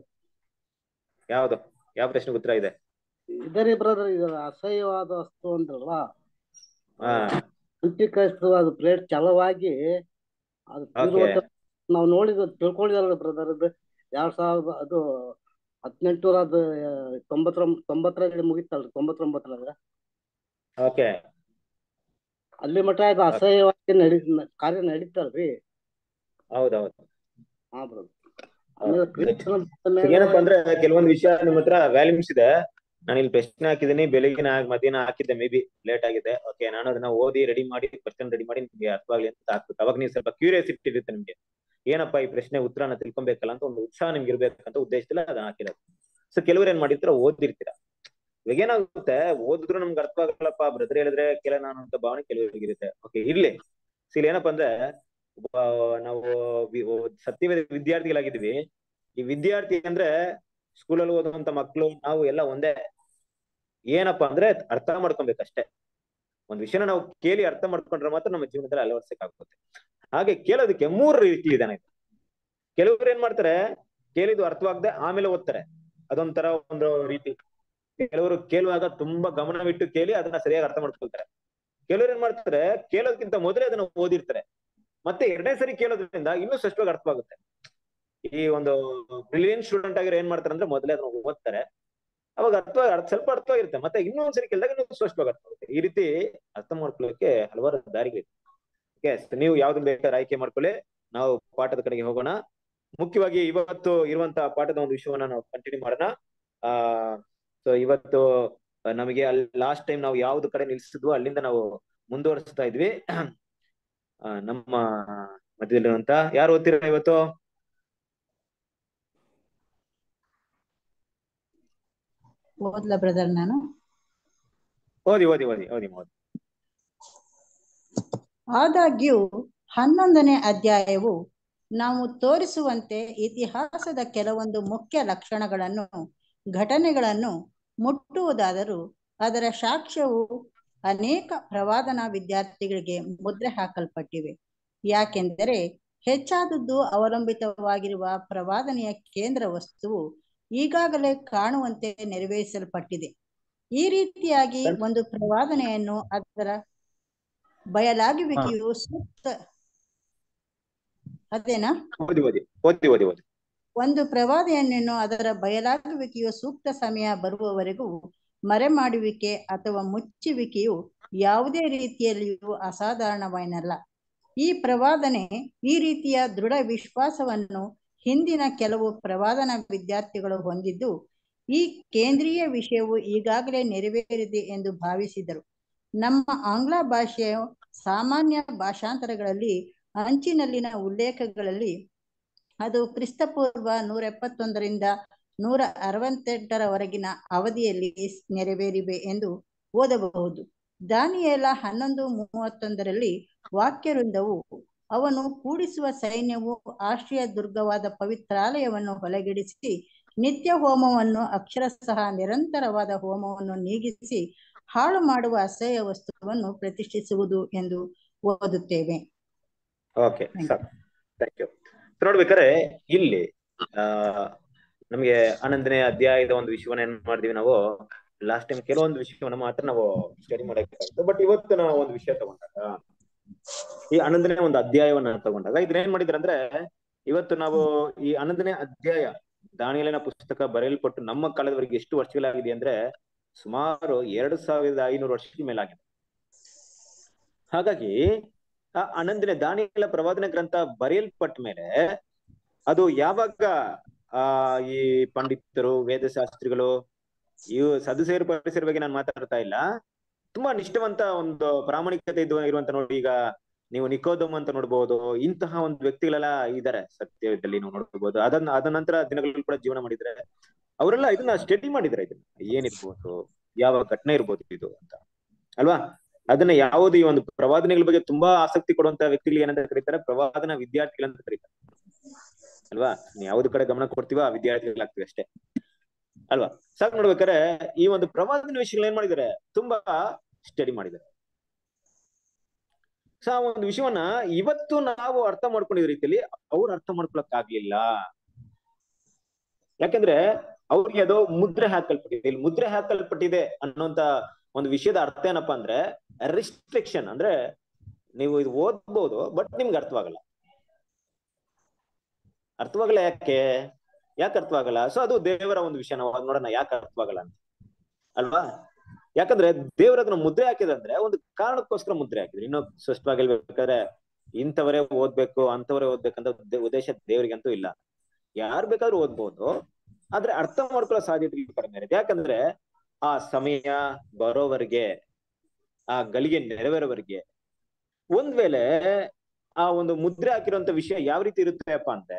ಯಾವ್ದು ಯಾವ ಪ್ರಶ್ನೆಗೆ ಉತ್ತರ ಇದೆ ಇದರಿ ಬ್ರದರ್ ಇದು ಅಸಹ್ಯವಾದ ವಸ್ತು ಅಂದ್ರಲ್ವಾ ಹಾ ಅಂಟಿಕ್ರೈಸ್ತ ಅದು ಪ್ಲೇಟ್ ಚಲವಾಗಿ ಅದು Okay. ತೀರುವಂತ ನಾವು ನೋಡಿದ ತಿಳ್ಕೊಂಡಿದಲ್ಲ ಬ್ರದರ್ ಅದು ಎರಡ್ ಸಾವಿರದ ಅದು ಹದಿನೆಂಟುನೂರ ಅದು ತೊಂಬತ್ತರ ತೊಂಬತ್ತರಲ್ಲಿ ಮುಗಿತಲ್ರಿ ತೊಂಬತ್ತೊಂಬತ್ತರಾಗ ಓಕೆ ಅಲ್ಲಿ ಮಟ್ಟ ಇದು ಅಸಹ್ಯವಾಗಿ ನಡಿ ಕಾರ್ಯ ನಡೀತಲ್ರಿ ಹೌದೌದು ಹಾ ಬ್ರದರ್ ಆಮೇಲೆ ಕ್ರಿಸ್ತನ ಬಂದ ಮೇಲೆ ಏನಪ್ಪಾ ಅಂದ್ರೆ ಕೆಲವೊಂದು ವಿಷಯ ನಿಮ್ಮ ಹತ್ರ ವ್ಯಾಲ್ಯೂಮ್ಸ್ ಇದೆ ನಾನು ಇಲ್ಲಿ ಪ್ರಶ್ನೆ ಹಾಕಿದ್ದೀನಿ ಬೆಳಿಗ್ಗೆ ಮಧ್ಯಾಹ್ನ ಹಾಕಿದ್ದೆ ಮೇ ಬಿ ಲೇಟ್ ಆಗಿದೆ ಓಕೆ ನಾನು ಅದನ್ನ ಓದಿ ರೆಡಿ ಮಾಡಿ ಕ್ವಶನ್ ರೆಡಿ ಮಾಡಿ ನಿಮ್ಗೆ ಅರ್ಥವಾಗ್ಲಿ ಅಂತ ಹಾಕ್ಬೇಕು ಅವಾಗ ನೀವು ಸ್ವಲ್ಪ ಕ್ಯೂರಿಯಾಸಿಟಿ ಇರುತ್ತೆ ನಿಮ್ಗೆ ಏನಪ್ಪಾ ಈ ಪ್ರಶ್ನೆ ಉತ್ತರನ ತಿಳ್ಕೊಬೇಕಲ್ಲ ಅಂತ ಒಂದು ಉತ್ಸಾಹ ನಿಮ್ಗೆ ಇರ್ಬೇಕಂತ ಉದ್ದೇಶದಲ್ಲಿ ಅದನ್ನ ಹಾಕಿರೋದು ಸೊ ಕೆಲವರು ಏನ್ ಮಾಡಿರ್ತೀರ ಓದಿರ್ತೀರ ಇವಾಗ ಏನಾಗುತ್ತೆ ಓದಿದ್ರು ನಮ್ಗೆ ಅರ್ಥವಾಗಲ್ಲಪ್ಪ ಬ್ರದರ್ ಹೇಳಿದ್ರೆ ಕೆಲ ನಾನು ಅಂತ ಭಾವನೆ ಕೆಲವರಿಗೆ ಇರುತ್ತೆ ಓಕೆ ಇರ್ಲಿ ಸೊ ಇಲ್ಲಿ ಏನಪ್ಪಾ ಅಂದ್ರೆ ಒಬ್ಬ ನಾವು ವಿ- ಓ- ಸತ್ಯವೇದ ವಿದ್ಯಾರ್ಥಿಗಳಾಗಿದ್ವಿ ಈ ವಿದ್ಯಾರ್ಥಿ ಅಂದ್ರೆ ಸ್ಕೂಲಲ್ಲಿ ಓದುವಂತ ಮಕ್ಕಳು ನಾವು ಎಲ್ಲ ಒಂದೇ ಏನಪ್ಪಾ ಅಂದ್ರೆ ಅರ್ಥ ಮಾಡ್ಕೊಬೇಕಷ್ಟೇ ಒಂದ್ ವಿಷಯನ ನಾವು ಕೇಳಿ ಅರ್ಥ ಮಾಡ್ಕೊಂಡ್ರೆ ಮಾತ್ರ ನಮ್ಮ ಜೀವನದಲ್ಲಿ ಅಳವಡಿಸಕ್ಕಾಗುತ್ತೆ ಹಾಗೆ ಕೇಳೋದಕ್ಕೆ ಮೂರು ರೀತಿ ವಿಧಾನ ಇದೆ ಕೆಲವರು ಏನ್ ಮಾಡ್ತಾರೆ ಕೇಳಿದ್ದು ಅರ್ಥವಾಗದೆ ಆಮೇಲೆ ಓದ್ತಾರೆ ಅದೊಂಥರ ಒಂದು ರೀತಿ ಕೆಲವರು ಕೇಳುವಾಗ ತುಂಬಾ ಗಮನವಿಟ್ಟು ಕೇಳಿ ಅದನ್ನ ಸರಿಯಾಗಿ ಅರ್ಥ ಮಾಡ್ಕೊಳ್ತಾರೆ ಕೆಲವರು ಏನ್ ಮಾಡ್ತಾರೆ ಕೇಳೋದಕ್ಕಿಂತ ಮೊದಲೇ ಅದನ್ನ ಓದಿರ್ತಾರೆ ಮತ್ತೆ ಎರಡನೇ ಸರಿ ಕೇಳೋದ್ರಿಂದ ಇನ್ನೂ ಸ್ಪಷ್ಟವಾಗಿ ಅರ್ಥವಾಗುತ್ತೆ ಈ ಒಂದು ಬ್ರಿಲಿಯಂಟ್ ಸ್ಟೂಡೆಂಟ್ ಆಗಿರೋ ಏನ್ ಮಾಡ್ತಾರೆ ಅಂದ್ರೆ ಮೊದಲೇ ಅದನ್ನ ಓದ್ತಾರೆ ಅವಾಗ ಅರ್ಥ ಅರ್ಥ ಸ್ವಲ್ಪ ಅರ್ಥವಾಗಿರುತ್ತೆ ಮತ್ತೆ ಇನ್ನೊಂದ್ಸರಿ ಕೇಳಿದಾಗ ಇನ್ನೂ ಸ್ಪಷ್ಟವಾಗಿ ಅರ್ಥವಾಗುತ್ತೆ ಈ ರೀತಿ ಅರ್ಥ ಮಾಡ್ಕೊಳ್ಳೋಕೆ ಹಲವಾರು ದಾರಿಗಳಿವೆ ಓಕೆ ನೀವು ಯಾವ್ದನ್ನ ಬೇಕಾದ್ರೆ ಆಯ್ಕೆ ಮಾಡ್ಕೊಳ್ಳಿ ನಾವು ಪಾಠದ ಕಡೆಗೆ ಹೋಗೋಣ ಮುಖ್ಯವಾಗಿ ಇವತ್ತು ಇರುವಂತ ಪಾಠದ ಒಂದು ವಿಷಯವನ್ನ ನಾವು ಕಂಟಿನ್ಯೂ ಮಾಡೋಣ ಆ ಸೊ ಇವತ್ತು ನಮಗೆ ಅಲ್ಲಿ ಲಾಸ್ಟ್ ಟೈಮ್ ನಾವು ಯಾವ್ದು ಕಡೆ ನಿಲ್ಸಿದ್ವು ಅಲ್ಲಿಂದ ನಾವು ಮುಂದುವರಿಸ್ತಾ ಇದ್ವಿ ಆ, ನಮ್ಮ ಮಧ್ಯದಲ್ಲಿರುವಂತ ಯಾರು ಓದ್ತೀರಾ ಇವತ್ತು ಓದ್ಲಾ ಬ್ರದರ್ ನಾನು ಓದಿ ಓದಿ ಓದಿ ಓದಿ ಓದಿ ಆದಾಗ್ಯೂ ಹನ್ನೊಂದನೇ ಅಧ್ಯಾಯವು ನಾವು ತೋರಿಸುವಂತೆ ಇತಿಹಾಸದ ಕೆಲವೊಂದು ಮುಖ್ಯ ಲಕ್ಷಣಗಳನ್ನು ಘಟನೆಗಳನ್ನು ಮುಟ್ಟುವುದಾದರೂ ಅದರ ಸಾಕ್ಷ್ಯವು ಅನೇಕ ಪ್ರವಾದನಾ ವಿದ್ಯಾರ್ಥಿಗಳಿಗೆ ಮುದ್ರೆ ಹಾಕಲ್ಪಟ್ಟಿವೆ ಯಾಕೆಂದರೆ ಹೆಚ್ಚಾದದ್ದು ಅವಲಂಬಿತವಾಗಿರುವ ಪ್ರವಾದನೆಯ ಕೇಂದ್ರ ವಸ್ತುವು ಈಗಾಗಲೇ ಕಾಣುವಂತೆ ನೆರವೇರಿಸಲ್ಪಟ್ಟಿದೆ ಈ ರೀತಿಯಾಗಿ ಒಂದು ಪ್ರವಾದನೆಯನ್ನು ಅದರ ಬಯಲಾಗುವಿಕೆಯು ಸೂಕ್ತ ಅದೇನಾ ಓದಿ ಓದಿ ಓದಿ ಓದಿ ಓದಿ ಒಂದು ಪ್ರವಾದನೆಯನ್ನು ಅದರ ಬಯಲಾಗುವಿಕೆಯು ಸೂಕ್ತ ಸಮಯ ಬರುವವರೆಗೂ ಮರೆಮಾಡುವಿಕೆ ಅಥವಾ ಮುಚ್ಚುವಿಕೆಯು ಯಾವುದೇ ರೀತಿಯಲ್ಲಿಯೂ ಅಸಾಧಾರಣವೇನಲ್ಲ ಈ ಪ್ರವಾದನೆ ಈ ರೀತಿಯ ದೃಢ ವಿಶ್ವಾಸವನ್ನು ಹಿಂದಿನ ಕೆಲವು ಪ್ರವಾದನ ವಿದ್ಯಾರ್ಥಿಗಳು ಹೊಂದಿದ್ದು ಈ ಕೇಂದ್ರೀಯ ವಿಷಯವು ಈಗಾಗಲೇ ನೆರವೇರಿದೆ ಎಂದು ಭಾವಿಸಿದರು ನಮ್ಮ ಆಂಗ್ಲ ಭಾಷೆಯ ಸಾಮಾನ್ಯ ಭಾಷಾಂತರಗಳಲ್ಲಿ ಅಂಚಿನಲ್ಲಿನ ಉಲ್ಲೇಖಗಳಲ್ಲಿ ಅದು ಕ್ರಿಸ್ತಪೂರ್ವ ನೂರ ಎಪ್ಪತ್ತೊಂದರಿಂದ ನೂರ ಅರವತ್ತೆಂಟರವರೆಗಿನ ಅವಧಿಯಲ್ಲಿ ನೆರವೇರಿವೆ ಎಂದು ಓದಬಹುದು ದಾನಿಯೇಲ ಹನ್ನೊಂದು ಮೂವತ್ತೊಂದರಲ್ಲಿ ವಾಕ್ಯವೃಂದವು ಅವನು ಕೂಡಿಸುವ ಸೈನ್ಯವು ಆಶ್ರಯ ದುರ್ಗವಾದ ಪವಿತ್ರಾಲಯವನ್ನು ಹೊಲಗೆಡಿಸಿ ನಿತ್ಯ ಹೋಮವನ್ನು ಅಕ್ಷರಶಃ ನಿರಂತರವಾದ ಹೋಮವನ್ನು ನೀಗಿಸಿ ಹಾಳು ಮಾಡುವ ಅಸಹ್ಯ ವಸ್ತುವನ್ನು ಪ್ರತಿಷ್ಠಿಸುವುದು ಎಂದು ಓದುತ್ತೇವೆ ಓಕೆ ಸಾಕು ಥ್ಯಾಂಕ್ ಯು ನೋಡ್ಬೇಕಾದ್ರೆ ಇಲ್ಲಿ ಆ ನಮಗೆ ಹನ್ನೊಂದನೇ ಅಧ್ಯಾಯದ ಒಂದು ವಿಷಯವನ್ನ ಏನ್ ಮಾಡಿದೀವಿ ನಾವು ಲಾಸ್ಟ್ ಟೈಮ್ ಕೆಲವೊಂದು ವಿಷಯವನ್ನ ಮಾತ್ರ ನಾವು ಸ್ಟಡಿ ಮಾಡಬೇಕಾಗಿತ್ತು ಬಟ್ ಇವತ್ತು ನಾವು ಒಂದು ವಿಷಯ ತಗೊಂಡಾಗ ಈ ಹನ್ನೊಂದನೇ ಒಂದು ಅಧ್ಯಾಯವನ್ನ ತಗೊಂಡಾಗ ಇದನ್ನ ಏನ್ ಮಾಡಿದ್ರ ಅಂದ್ರೆ ಇವತ್ತು ನಾವು ಈ ಹನ್ನೊಂದನೇ ಅಧ್ಯಾಯ ದಾನಿಯಲಿನ ಪುಸ್ತಕ ಬರೆಯಲ್ಪಟ್ಟು ನಮ್ಮ ಕಾಲದವರೆಗೆ ಎಷ್ಟು ವರ್ಷಗಳಾಗಿದೆ ಅಂದ್ರೆ ಸುಮಾರು ಎರಡು ಸಾವಿರದ ಐನೂರು ವರ್ಷದ ಮೇಲಾಗಿದೆ ಹಾಗಾಗಿ ಆ ಹನ್ನೊಂದನೇ ದಾನಿಯಲ ಪ್ರವಾದನ ಗ್ರಂಥ ಬರೆಯಲ್ಪಟ್ಟ ಮೇಲೆ ಅದು ಯಾವಾಗ ಆ ಈ ಪಂಡಿತರು ವೇದಶಾಸ್ತ್ರಿಗಳು ಇವು ಸದಸ್ಯರು ಪರಿಸರ ಬಗ್ಗೆ ನಾನು ಮಾತಾಡ್ತಾ ಇಲ್ಲ ತುಂಬಾ ನಿಷ್ಠವಂತ ಒಂದು ಪ್ರಾಮಾಣಿಕತೆ ಇದ್ದು ಇರುವಂತ ನೋಡಿ ಈಗ ನೀವು ನಿಕೋದಮ್ ಅಂತ ನೋಡ್ಬೋದು ಇಂತಹ ಒಂದು ವ್ಯಕ್ತಿಗಳೆಲ್ಲ ಇದ್ದಾರೆ ಸತ್ಯದಲ್ಲಿ ನೀವು ನೋಡ್ಬೋದು ಅದನ್ನ ಅದ ನಂತರ ದಿನಗಳಲ್ಲಿ ಕೂಡ ಜೀವನ ಮಾಡಿದ್ರೆ ಅವರೆಲ್ಲ ಇದನ್ನ ಸ್ಟಡಿ ಮಾಡಿದ್ರೆ ಇದನ್ನ ಏನಿರ್ಬೋದು ಯಾವ ಘಟನೆ ಇರ್ಬೋದು ಇದು ಅಂತ ಅಲ್ವಾ ಅದನ್ನ ಯಾವುದು ಈ ಒಂದು ಪ್ರವಾದನೆಗಳ ಬಗ್ಗೆ ತುಂಬಾ ಆಸಕ್ತಿ ಕೊಡುವಂತ ವ್ಯಕ್ತಿಗಳು ಏನಂತ ಕರೀತಾರೆ ಪ್ರವಾದನ ವಿದ್ಯಾರ್ಥಿಗಳಂತ ಕರೀತಾರೆ ಅಲ್ವಾ ಯಾವ್ದು ಕಡೆ ಗಮನ ಕೊಡ್ತೀವ ಆ ವಿದ್ಯಾರ್ಥಿಗಳಾಗ್ತೀವಿ ಅಷ್ಟೇ ಅಲ್ವಾ ಸಾಕು ನೋಡ್ಬೇಕಾದ್ರೆ ಈ ಒಂದು ಪ್ರವಾದನ ವಿಷಯಗಳು ಏನ್ ಮಾಡಿದ್ದಾರೆ ತುಂಬಾ ಸ್ಟಡಿ ಮಾಡಿದ್ದಾರೆ ಸೊ ಆ ಒಂದು ವಿಷಯವನ್ನ ಇವತ್ತು ನಾವು ಅರ್ಥ ಮಾಡ್ಕೊಂಡಿದ ರೀತಿಯಲ್ಲಿ ಅವ್ರು ಅರ್ಥ ಮಾಡ್ಕೊಳಕ್ ಆಗ್ಲಿಲ್ಲ ಯಾಕಂದ್ರೆ ಅವ್ರಿಗೆ ಅದು ಮುದ್ರೆ ಹಾಕಲ್ಪಟ್ಟಿದೆ ಇಲ್ಲಿ ಮುದ್ರೆ ಹಾಕಲ್ಪಟ್ಟಿದೆ ಅನ್ನೋಂತ ಒಂದು ವಿಷಯದ ಅರ್ಥ ಏನಪ್ಪಾ ಅಂದ್ರೆ ರಿಸ್ಟ್ರಿಕ್ಷನ್ ಅಂದ್ರೆ ನೀವು ಇದು ಓದ್ಬೋದು ಬಟ್ ನಿಮ್ಗೆ ಅರ್ಥವಾಗಲ್ಲ ಅರ್ಥವಾಗಲ್ಲ ಯಾಕೆ ಯಾಕೆ ಅರ್ಥವಾಗಲ್ಲ ಸೊ ಅದು ದೇವರ ಒಂದು ವಿಷಯ ನಾವು ಅದ್ ನೋಡೋಣ ಯಾಕೆ ಅರ್ಥವಾಗಲ್ಲ ಅಂತ ಅಲ್ವಾ ಯಾಕಂದ್ರೆ ದೇವರ ಅದನ್ನ ಮುದ್ರೆ ಹಾಕಿದಂದ್ರೆ ಒಂದು ಕಾರಣಕ್ಕೋಸ್ಕರ ಮುದ್ರೆ ಹಾಕಿದ್ರು ಇನ್ನು ಸ್ಪಷ್ಟವಾಗಿ ಹೇಳ್ಬೇಕಾದ್ರೆ ಇಂಥವರೇ ಓದ್ಬೇಕು ಅಂತವರೇ ಓದ್ಬೇಕಂತ ಉದ್ದೇ- ಉದ್ದೇಶ ದೇವರಿಗಂತೂ ಇಲ್ಲ ಯಾರು ಬೇಕಾದ್ರೂ ಓದ್ಬೋದು ಆದ್ರೆ ಅರ್ಥ ಮಾಡ್ಕೊಳ್ಳೋ ಸಾಧ್ಯತೆ ಕಡಿಮೆ ಇರುತ್ತೆ ಯಾಕಂದ್ರೆ ಆ ಸಮಯ ಬರೋವರೆಗೆ ಆ ಗಳಿಗೆ ನೆರವೇರೋವರೆಗೆ ಒಂದ್ ವೇಳೆ ಆ ಒಂದು ಮುದ್ರೆ ಹಾಕಿರುವಂತ ವಿಷಯ ಯಾವ ರೀತಿ ಇರುತ್ತೆಪ್ಪ ಅಂದ್ರೆ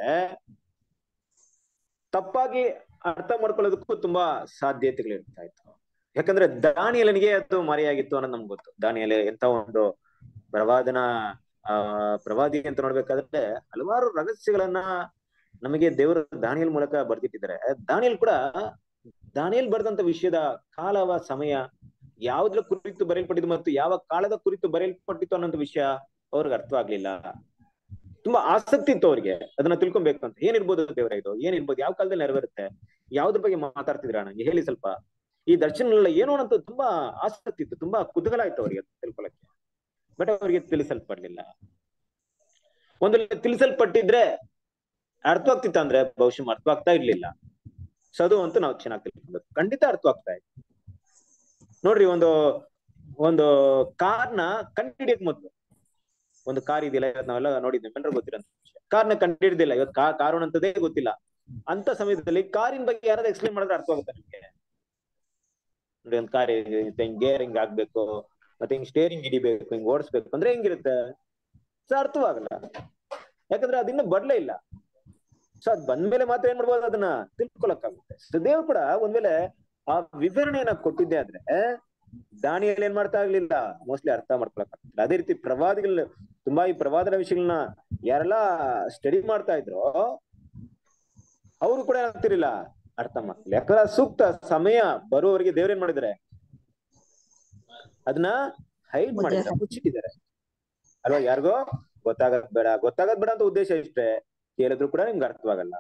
ತಪ್ಪಾಗಿ ಅರ್ಥ ಮಾಡ್ಕೊಳ್ಳೋದಕ್ಕೂ ತುಂಬಾ ಸಾಧ್ಯತೆಗಳು ಇರ್ತಾ ಇತ್ತು ಯಾಕಂದ್ರೆ ದಾನಿಯಲನಿಗೆ ಅದು ಮರೆಯಾಗಿತ್ತು ಅನ್ನೋದು ನಮ್ಗೆ ಗೊತ್ತು ದಾನಿಯಲೆ ಎಂತ ಒಂದು ಪ್ರವಾದನ ಆ ಪ್ರವಾದಿ ಅಂತ ನೋಡ್ಬೇಕಾದ್ರೆ ಹಲವಾರು ರಹಸ್ಯಗಳನ್ನ ನಮಗೆ ದೇವರು ದಾನಿಯಲ್ ಮೂಲಕ ಬರ್ದಿಟ್ಟಿದ್ದಾರೆ ದಾನಿಯಲ್ ಕೂಡ ದಾನಿಯಲ್ ಬರೆದಂತ ವಿಷಯದ ಕಾಲವ ಸಮಯ ಯಾವ್ದ್ರ ಕುರಿತು ಬರೆಯಲ್ಪಟ್ಟಿದ್ದು ಮತ್ತು ಯಾವ ಕಾಲದ ಕುರಿತು ಬರೆಯಲ್ಪಟ್ಟಿತ್ತು ಅನ್ನೋಂಥ ವಿಷಯ ಅವ್ರಿಗೆ ಅರ್ಥ ಆಗ್ಲಿಲ್ಲ ತುಂಬಾ ಆಸಕ್ತಿ ಇತ್ತು ಅವ್ರಿಗೆ ಅದನ್ನ ತಿಳ್ಕೊಬೇಕು ಅಂತ ಏನಿರ್ಬೋದು ದೇವರ ಇದು ಏನಿರ್ಬೋದು ಯಾವ ಕಾಲದಲ್ಲಿ ನೆರವೇರುತ್ತೆ ಯಾವ್ದ್ರ ಬಗ್ಗೆ ಮಾತಾಡ್ತಿದ್ರ ನಂಗೆ ಹೇಳಿ ಸ್ವಲ್ಪ ಈ ದರ್ಶನ ಏನು ಅನ್ನೋದು ತುಂಬಾ ಆಸಕ್ತಿ ಇತ್ತು ತುಂಬಾ ಕುತೂಹಲ ಆಯ್ತು ಅವ್ರಿಗೆ ಅದ್ ತಿಳ್ಕೊಳಕ್ಕೆ ಬಟ್ ಅವ್ರಿಗೆ ತಿಳಿಸಲ್ಪಡ್ಲಿಲ್ಲ ಒಂದು ವೇಳೆ ತಿಳಿಸಲ್ಪಟ್ಟಿದ್ರೆ ಅರ್ಥವಾಗ್ತಿತ್ತ ಅಂದ್ರೆ ಬಹುಶಃ ಅರ್ಥವಾಗ್ತಾ ಇರ್ಲಿಲ್ಲ ಸೊ ಅದು ಅಂತೂ ನಾವು ಚೆನ್ನಾಗಿ ತಿಳ್ಕೊಬೇಕು ಖಂಡಿತ ಅರ್ಥವಾಗ್ತಾ ಇದೆ ನೋಡ್ರಿ ಒಂದು ಒಂದು ಕಾರ್ನ ಕಂಡಿಡಿಯಕ್ ಮೊದ್ಲು ಒಂದು ಕಾರ್ ಇದೆಯಲ್ಲ ಇವತ್ತು ನಾವೆಲ್ಲ ನೋಡಿದ್ವಿ ಎಲ್ಲರೂ ಗೊತ್ತಿರೋಂತ ವಿಷಯ ಕಾರ್ನ ಕಂಡಿಡ್ದಿಲ್ಲ ಇವತ್ತು ಕಾ ಕಾರು ಅಂತದೇ ಗೊತ್ತಿಲ್ಲ ಅಂತ ಸಮಯದಲ್ಲಿ ಕಾರಿನ ಬಗ್ಗೆ ಯಾರಾದ್ರೂ ಎಕ್ಸ್ಪ್ಲೇನ್ ಮಾಡಿದ್ರೆ ಅರ್ಥವಾಗುತ್ತೆ ನಿಮ್ಗೆ ನೋಡಿ ಒಂದು ಕಾರ್ ಹಿಂಗ್ ಗೇರ್ ಹಿಂಗ್ ಆಗ್ಬೇಕು ಮತ್ತೆ ಹಿಂಗ್ ಸ್ಟೇರಿಂಗ್ ಹಿಡಿಬೇಕು ಹಿಂಗ್ ಓಡಿಸ್ಬೇಕು ಅಂದ್ರೆ ಹೆಂಗಿರುತ್ತೆ ಸೊ ಅರ್ಥವಾಗಲ್ಲ ಯಾಕಂದ್ರೆ ಅದಿನ್ನ ಬಡ್ಲೇ ಇಲ್ಲ ಸೊ ಅದ್ ಬಂದ್ಮೇಲೆ ಮಾತ್ರ ಏನ್ ಮಾಡ್ಬೋದು ಅದನ್ನ ತಿಳ್ಕೊಳಕ್ಕಾಗುತ್ತೆ ಸೊ ದೇವ್ರು ಕೂಡ ಒಂದ್ ವೇಳೆ ಆ ವಿವರಣೆಯನ್ನ ಕೊಟ್ಟಿದ್ದೆ ಆದ್ರೆ ದಾನಿಯಲ್ಲಿ ಏನ್ ಮಾಡ್ತಾ ಆಗ್ಲಿಲ್ಲ ಮೋಸ್ಟ್ಲಿ ಅರ್ಥ ಮಾಡ್ಕೊಳಕ್ಕಾಗ್ತಿಲ್ಲ ಅದೇ ರೀತಿ ಪ್ರವಾದಿಗಳ ತುಂಬಾ ಈ ಪ್ರವಾದನ ವಿಷಯಗಳನ್ನ ಯಾರೆಲ್ಲ ಸ್ಟಡಿ ಮಾಡ್ತಾ ಇದ್ರು ಅವರು ಕೂಡ ಏನಾಗ್ತಿರ್ಲಿಲ್ಲ ಅರ್ಥ ಮಾಡ್ತಿಲ್ಲ ಯಾಕಂದ್ರೆ ಆ ಸೂಕ್ತ ಸಮಯ ಬರುವವರೆಗೆ ದೇವ್ರೇನ್ ಮಾಡಿದ್ದಾರೆ ಅದನ್ನ ಹೈಡ್ ಮುದ್ರೆ ಮಾಡಿದ್ದಾರೆ ಮುಚ್ಚಿಟ್ಟಿದ್ದಾರೆ ಅಲ್ವಾ ಯಾರಿಗೋ ಗೊತ್ತಾಗದ್ ಬೇಡ ಗೊತ್ತಾಗದ್ ಬೇಡ ಅಂತ ಉದ್ದೇಶ ಇಷ್ಟೇ ಕೇಳಿದ್ರು ಕೂಡ ನಿಮ್ಗೆ ಅರ್ಥವಾಗಲ್ಲ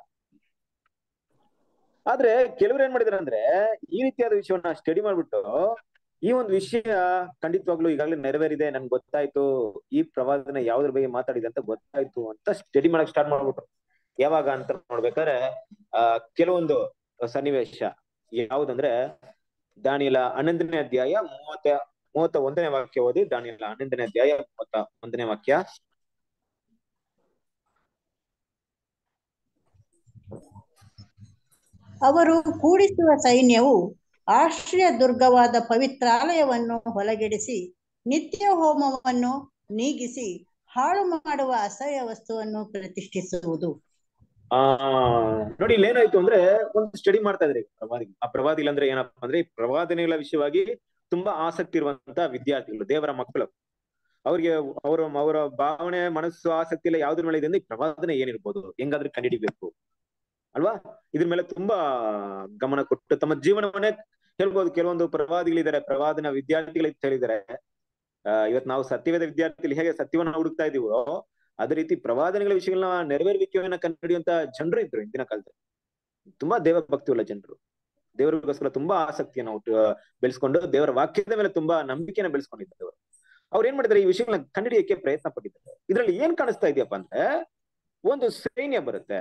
ಆದ್ರೆ ಕೆಲವ್ರು ಏನ್ ಮಾಡಿದಾರೆ ಅಂದ್ರೆ ಈ ರೀತಿಯಾದ ವಿಷಯವನ್ನ ಸ್ಟಡಿ ಮಾಡ್ಬಿಟ್ಟು ಈ ಒಂದು ವಿಷಯ ಖಂಡಿತವಾಗ್ಲೂ ಈಗಾಗಲೇ ನೆರವೇರಿದೆ ನನ್ಗೆ ಗೊತ್ತಾಯ್ತು ಈ ಪ್ರವಾದನ ಯಾವ್ದ್ರ ಬಗ್ಗೆ ಮಾತಾಡಿದೆ ಅಂತ ಗೊತ್ತಾಯ್ತು ಅಂತ ಸ್ಟಡಿ ಮಾಡಕ್ ಸ್ಟಾರ್ಟ್ ಮಾಡ್ಬಿಟ್ರು ಯಾವಾಗ ಅಂತ ನೋಡ್ಬೇಕಾದ್ರೆ ಆ ಕೆಲವೊಂದು ಸನ್ನಿವೇಶ ಯಾವ್ದಂದ್ರೆ ದಾನಿಯಲ ಹನ್ನೊಂದನೇ ಅಧ್ಯಾಯ ಮೂವತ್ತ ಮೂವತ್ತ ಒಂದನೇ ವಾಕ್ಯ ಓದಿ ದಾನಿಯಲ ಹನ್ನೊಂದನೇ ಅಧ್ಯಾಯ ಮೂವತ್ತ ಒಂದನೇ ವಾಕ್ಯ ಅವರು ಕೂಡಿಸುವ ಸೈನ್ಯವು ಆಶ್ರಯ ದುರ್ಗವಾದ ಪವಿತ್ರಾಲಯವನ್ನು ಹೊಲಗೆಡಿಸಿ ನಿತ್ಯ ಹೋಮವನ್ನು ನೀಗಿಸಿ ಹಾಳು ಮಾಡುವ ಅಸಹ್ಯ ವಸ್ತುವನ್ನು ಪ್ರತಿಷ್ಠಿಸುವುದು ಆ ನೋಡಿ ಇಲ್ಲಿ ಏನಾಯ್ತು ಅಂದ್ರೆ ಒಂದು ಸ್ಟಡಿ ಮಾಡ್ತಾ ಇದ್ರಿ ಪ್ರವಾದಿ ಆ ಪ್ರವಾದಿಗಳು ಅಂದ್ರೆ ಏನಪ್ಪಾ ಅಂದ್ರೆ ಈ ಪ್ರವಾದನೆಗಳ ವಿಷಯವಾಗಿ ತುಂಬಾ ಆಸಕ್ತಿ ಇರುವಂತ ವಿದ್ಯಾರ್ಥಿಗಳು ದೇವರ ಮಕ್ಕಳು ಅವ್ರಿಗೆ ಅವರ ಅವರ ಭಾವನೆ ಮನಸ್ಸು ಆಸಕ್ತಿ ಎಲ್ಲ ಯಾವ್ದ್ರ ಮೇಲೆ ಇದೆ ಅಂದ್ರೆ ಈ ಪ್ರವಾದನೆ ಏನಿರ್ಬೋದು ಹೆಂಗಾದ್ರೂ ಕಂಡುಹಿಡಿಬೇಕು ಅಲ್ವಾ ಇದ್ರ ಮೇಲೆ ತುಂಬಾ ಗಮನ ಕೊಟ್ಟು ತಮ್ಮ ಜೀವನವನ್ನೇ ಹೇಳ್ಬೋದು ಕೆಲವೊಂದು ಪ್ರವಾದಿಗಳಿದ್ದಾರೆ ಪ್ರವಾದನ ವಿದ್ಯಾರ್ಥಿಗಳು ಅಂತ ಹೇಳಿದ್ದಾರೆ ಆ ಇವತ್ತು ನಾವು ಸತ್ಯವೇದ ವಿದ್ಯಾರ್ಥಿಗಳು ಹೇಗೆ ಸತ್ಯವನ್ನ ಹುಡುಕ್ತಾ ಇದೀವೋ ಅದೇ ರೀತಿ ಪ್ರವಾದನೆಗಳ ವಿಷಯಗಳನ್ನ ನೆರವೇರುವಿಕೆಯನ್ನ ಕಂಡುಹಿಡಿಯುವಂತ ಜನರು ಇದ್ರು ಇಂದಿನ ಕಾಲದಲ್ಲಿ ತುಂಬಾ ದೇವ ಭಕ್ತಿಯುಳ್ಳ ಜನರು ದೇವರಿಗೋಸ್ಕರ ತುಂಬಾ ಆಸಕ್ತಿಯನ್ನು ಹುಟ್ಟು ಬೆಳೆಸ್ಕೊಂಡು ದೇವರ ವಾಕ್ಯದ ಮೇಲೆ ತುಂಬಾ ನಂಬಿಕೆನ ಬೆಳೆಸ್ಕೊಂಡಿದ್ದಾರೆ ಅವರು ಅವ್ರು ಏನ್ ಮಾಡಿದ್ದಾರೆ ಈ ವಿಷಯಗಳನ್ನ ಕಂಡುಹಿಡಿಯಕ್ಕೆ ಪ್ರಯತ್ನ ಪಟ್ಟಿದ್ದಾರೆ ಇದ್ರಲ್ಲಿ ಏನ್ ಕಾಣಿಸ್ತಾ ಇದೆಯಪ್ಪ ಅಂದ್ರೆ ಒಂದು ಸೈನ್ಯ ಬರುತ್ತೆ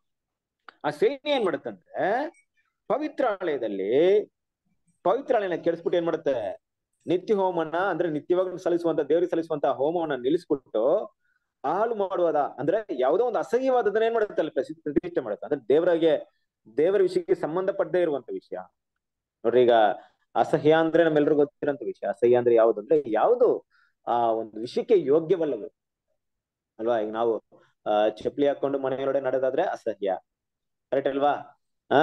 ಆ ಸೈನ್ಯ ಏನ್ ಮಾಡುತ್ತಂದ್ರೆ ಪವಿತ್ರಾಲಯದಲ್ಲಿ ಪವಿತ್ರಾಲಯನ ಕೆಡಿಸ್ಬಿಟ್ಟು ಏನ್ ಮಾಡುತ್ತೆ ನಿತ್ಯ ಹೋಮನ ಅಂದ್ರೆ ನಿತ್ಯವಾಗಿ ಸಲ್ಲಿಸುವಂತ ದೇವರಿಗೆ ಸಲ್ಲಿಸುವಂತ ಹೋಮವನ್ನ ನಿಲ್ಲಿಸ್ಬಿಟ್ಟು ಹಾಳು ಮಾಡುವುದ ಅಂದ್ರೆ ಯಾವುದೋ ಒಂದು ಅಸಹ್ಯವಾದದನ್ನ ಏನ್ ಮಾಡುತ್ತೆ ಅಲ್ಲಿ ಪ್ರಸಿ- ಪ್ರತಿಷ್ಠೆ ಮಾಡುತ್ತೆ ಅಂದ್ರೆ ದೇವರಿಗೆ ದೇವರ ವಿಷಯಕ್ಕೆ ಸಂಬಂಧಪಟ್ಟದೇ ಇರುವಂತ ವಿಷಯ ನೋಡ್ರಿ ಈಗ ಅಸಹ್ಯ ಅಂದ್ರೆ ನಮ್ಮೆಲ್ರಿಗೂ ಗೊತ್ತಿರೋಂತ ವಿಷಯ ಅಸಹ್ಯ ಅಂದ್ರೆ ಯಾವುದು ಅಂದ್ರೆ ಯಾವುದು ಆ ಒಂದು ವಿಷಯಕ್ಕೆ ಯೋಗ್ಯವಲ್ಲದು ಅಲ್ವಾ ಈಗ ನಾವು ಆ ಚಪ್ಪಲಿ ಹಾಕೊಂಡು ಮನೆಯೊಳಗಡೆ ನಡೆದಾದ್ರೆ ಅಸಹ್ಯ ಕರೆಕ್ಟ್ ಅಲ್ವಾ ಆ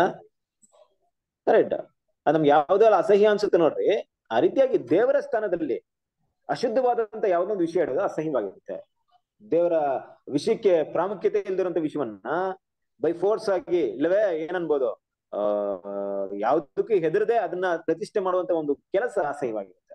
ಕರೆಕ್ಟ್ ಅದ್ ನಮ್ಗೆ ಯಾವ್ದೆಲ್ಲ ಅಸಹ್ಯ ಅನ್ಸುತ್ತೆ ನೋಡ್ರಿ ಆ ರೀತಿಯಾಗಿ ದೇವರ ಸ್ಥಾನದಲ್ಲಿ ಅಶುದ್ಧವಾದಂತ ಯಾವ್ದೊಂದು ವಿಷಯ ಹೇಳೋದು ಅಸಹ್ಯವಾಗಿರುತ್ತೆ ದೇವರ ವಿಷಯಕ್ಕೆ ಪ್ರಾಮುಖ್ಯತೆ ಇಲ್ದಿರುವಂತ ವಿಷಯವನ್ನ ಬೈ ಫೋರ್ಸ್ ಆಗಿ ಇಲ್ಲವೇ ಏನನ್ಬೋದು ಆ ಯಾವ್ದಕ್ಕೂ ಹೆದರದೆ ಅದನ್ನ ಪ್ರತಿಷ್ಠೆ ಮಾಡುವಂತ ಒಂದು ಕೆಲಸ ಅಸಹ್ಯವಾಗಿರುತ್ತೆ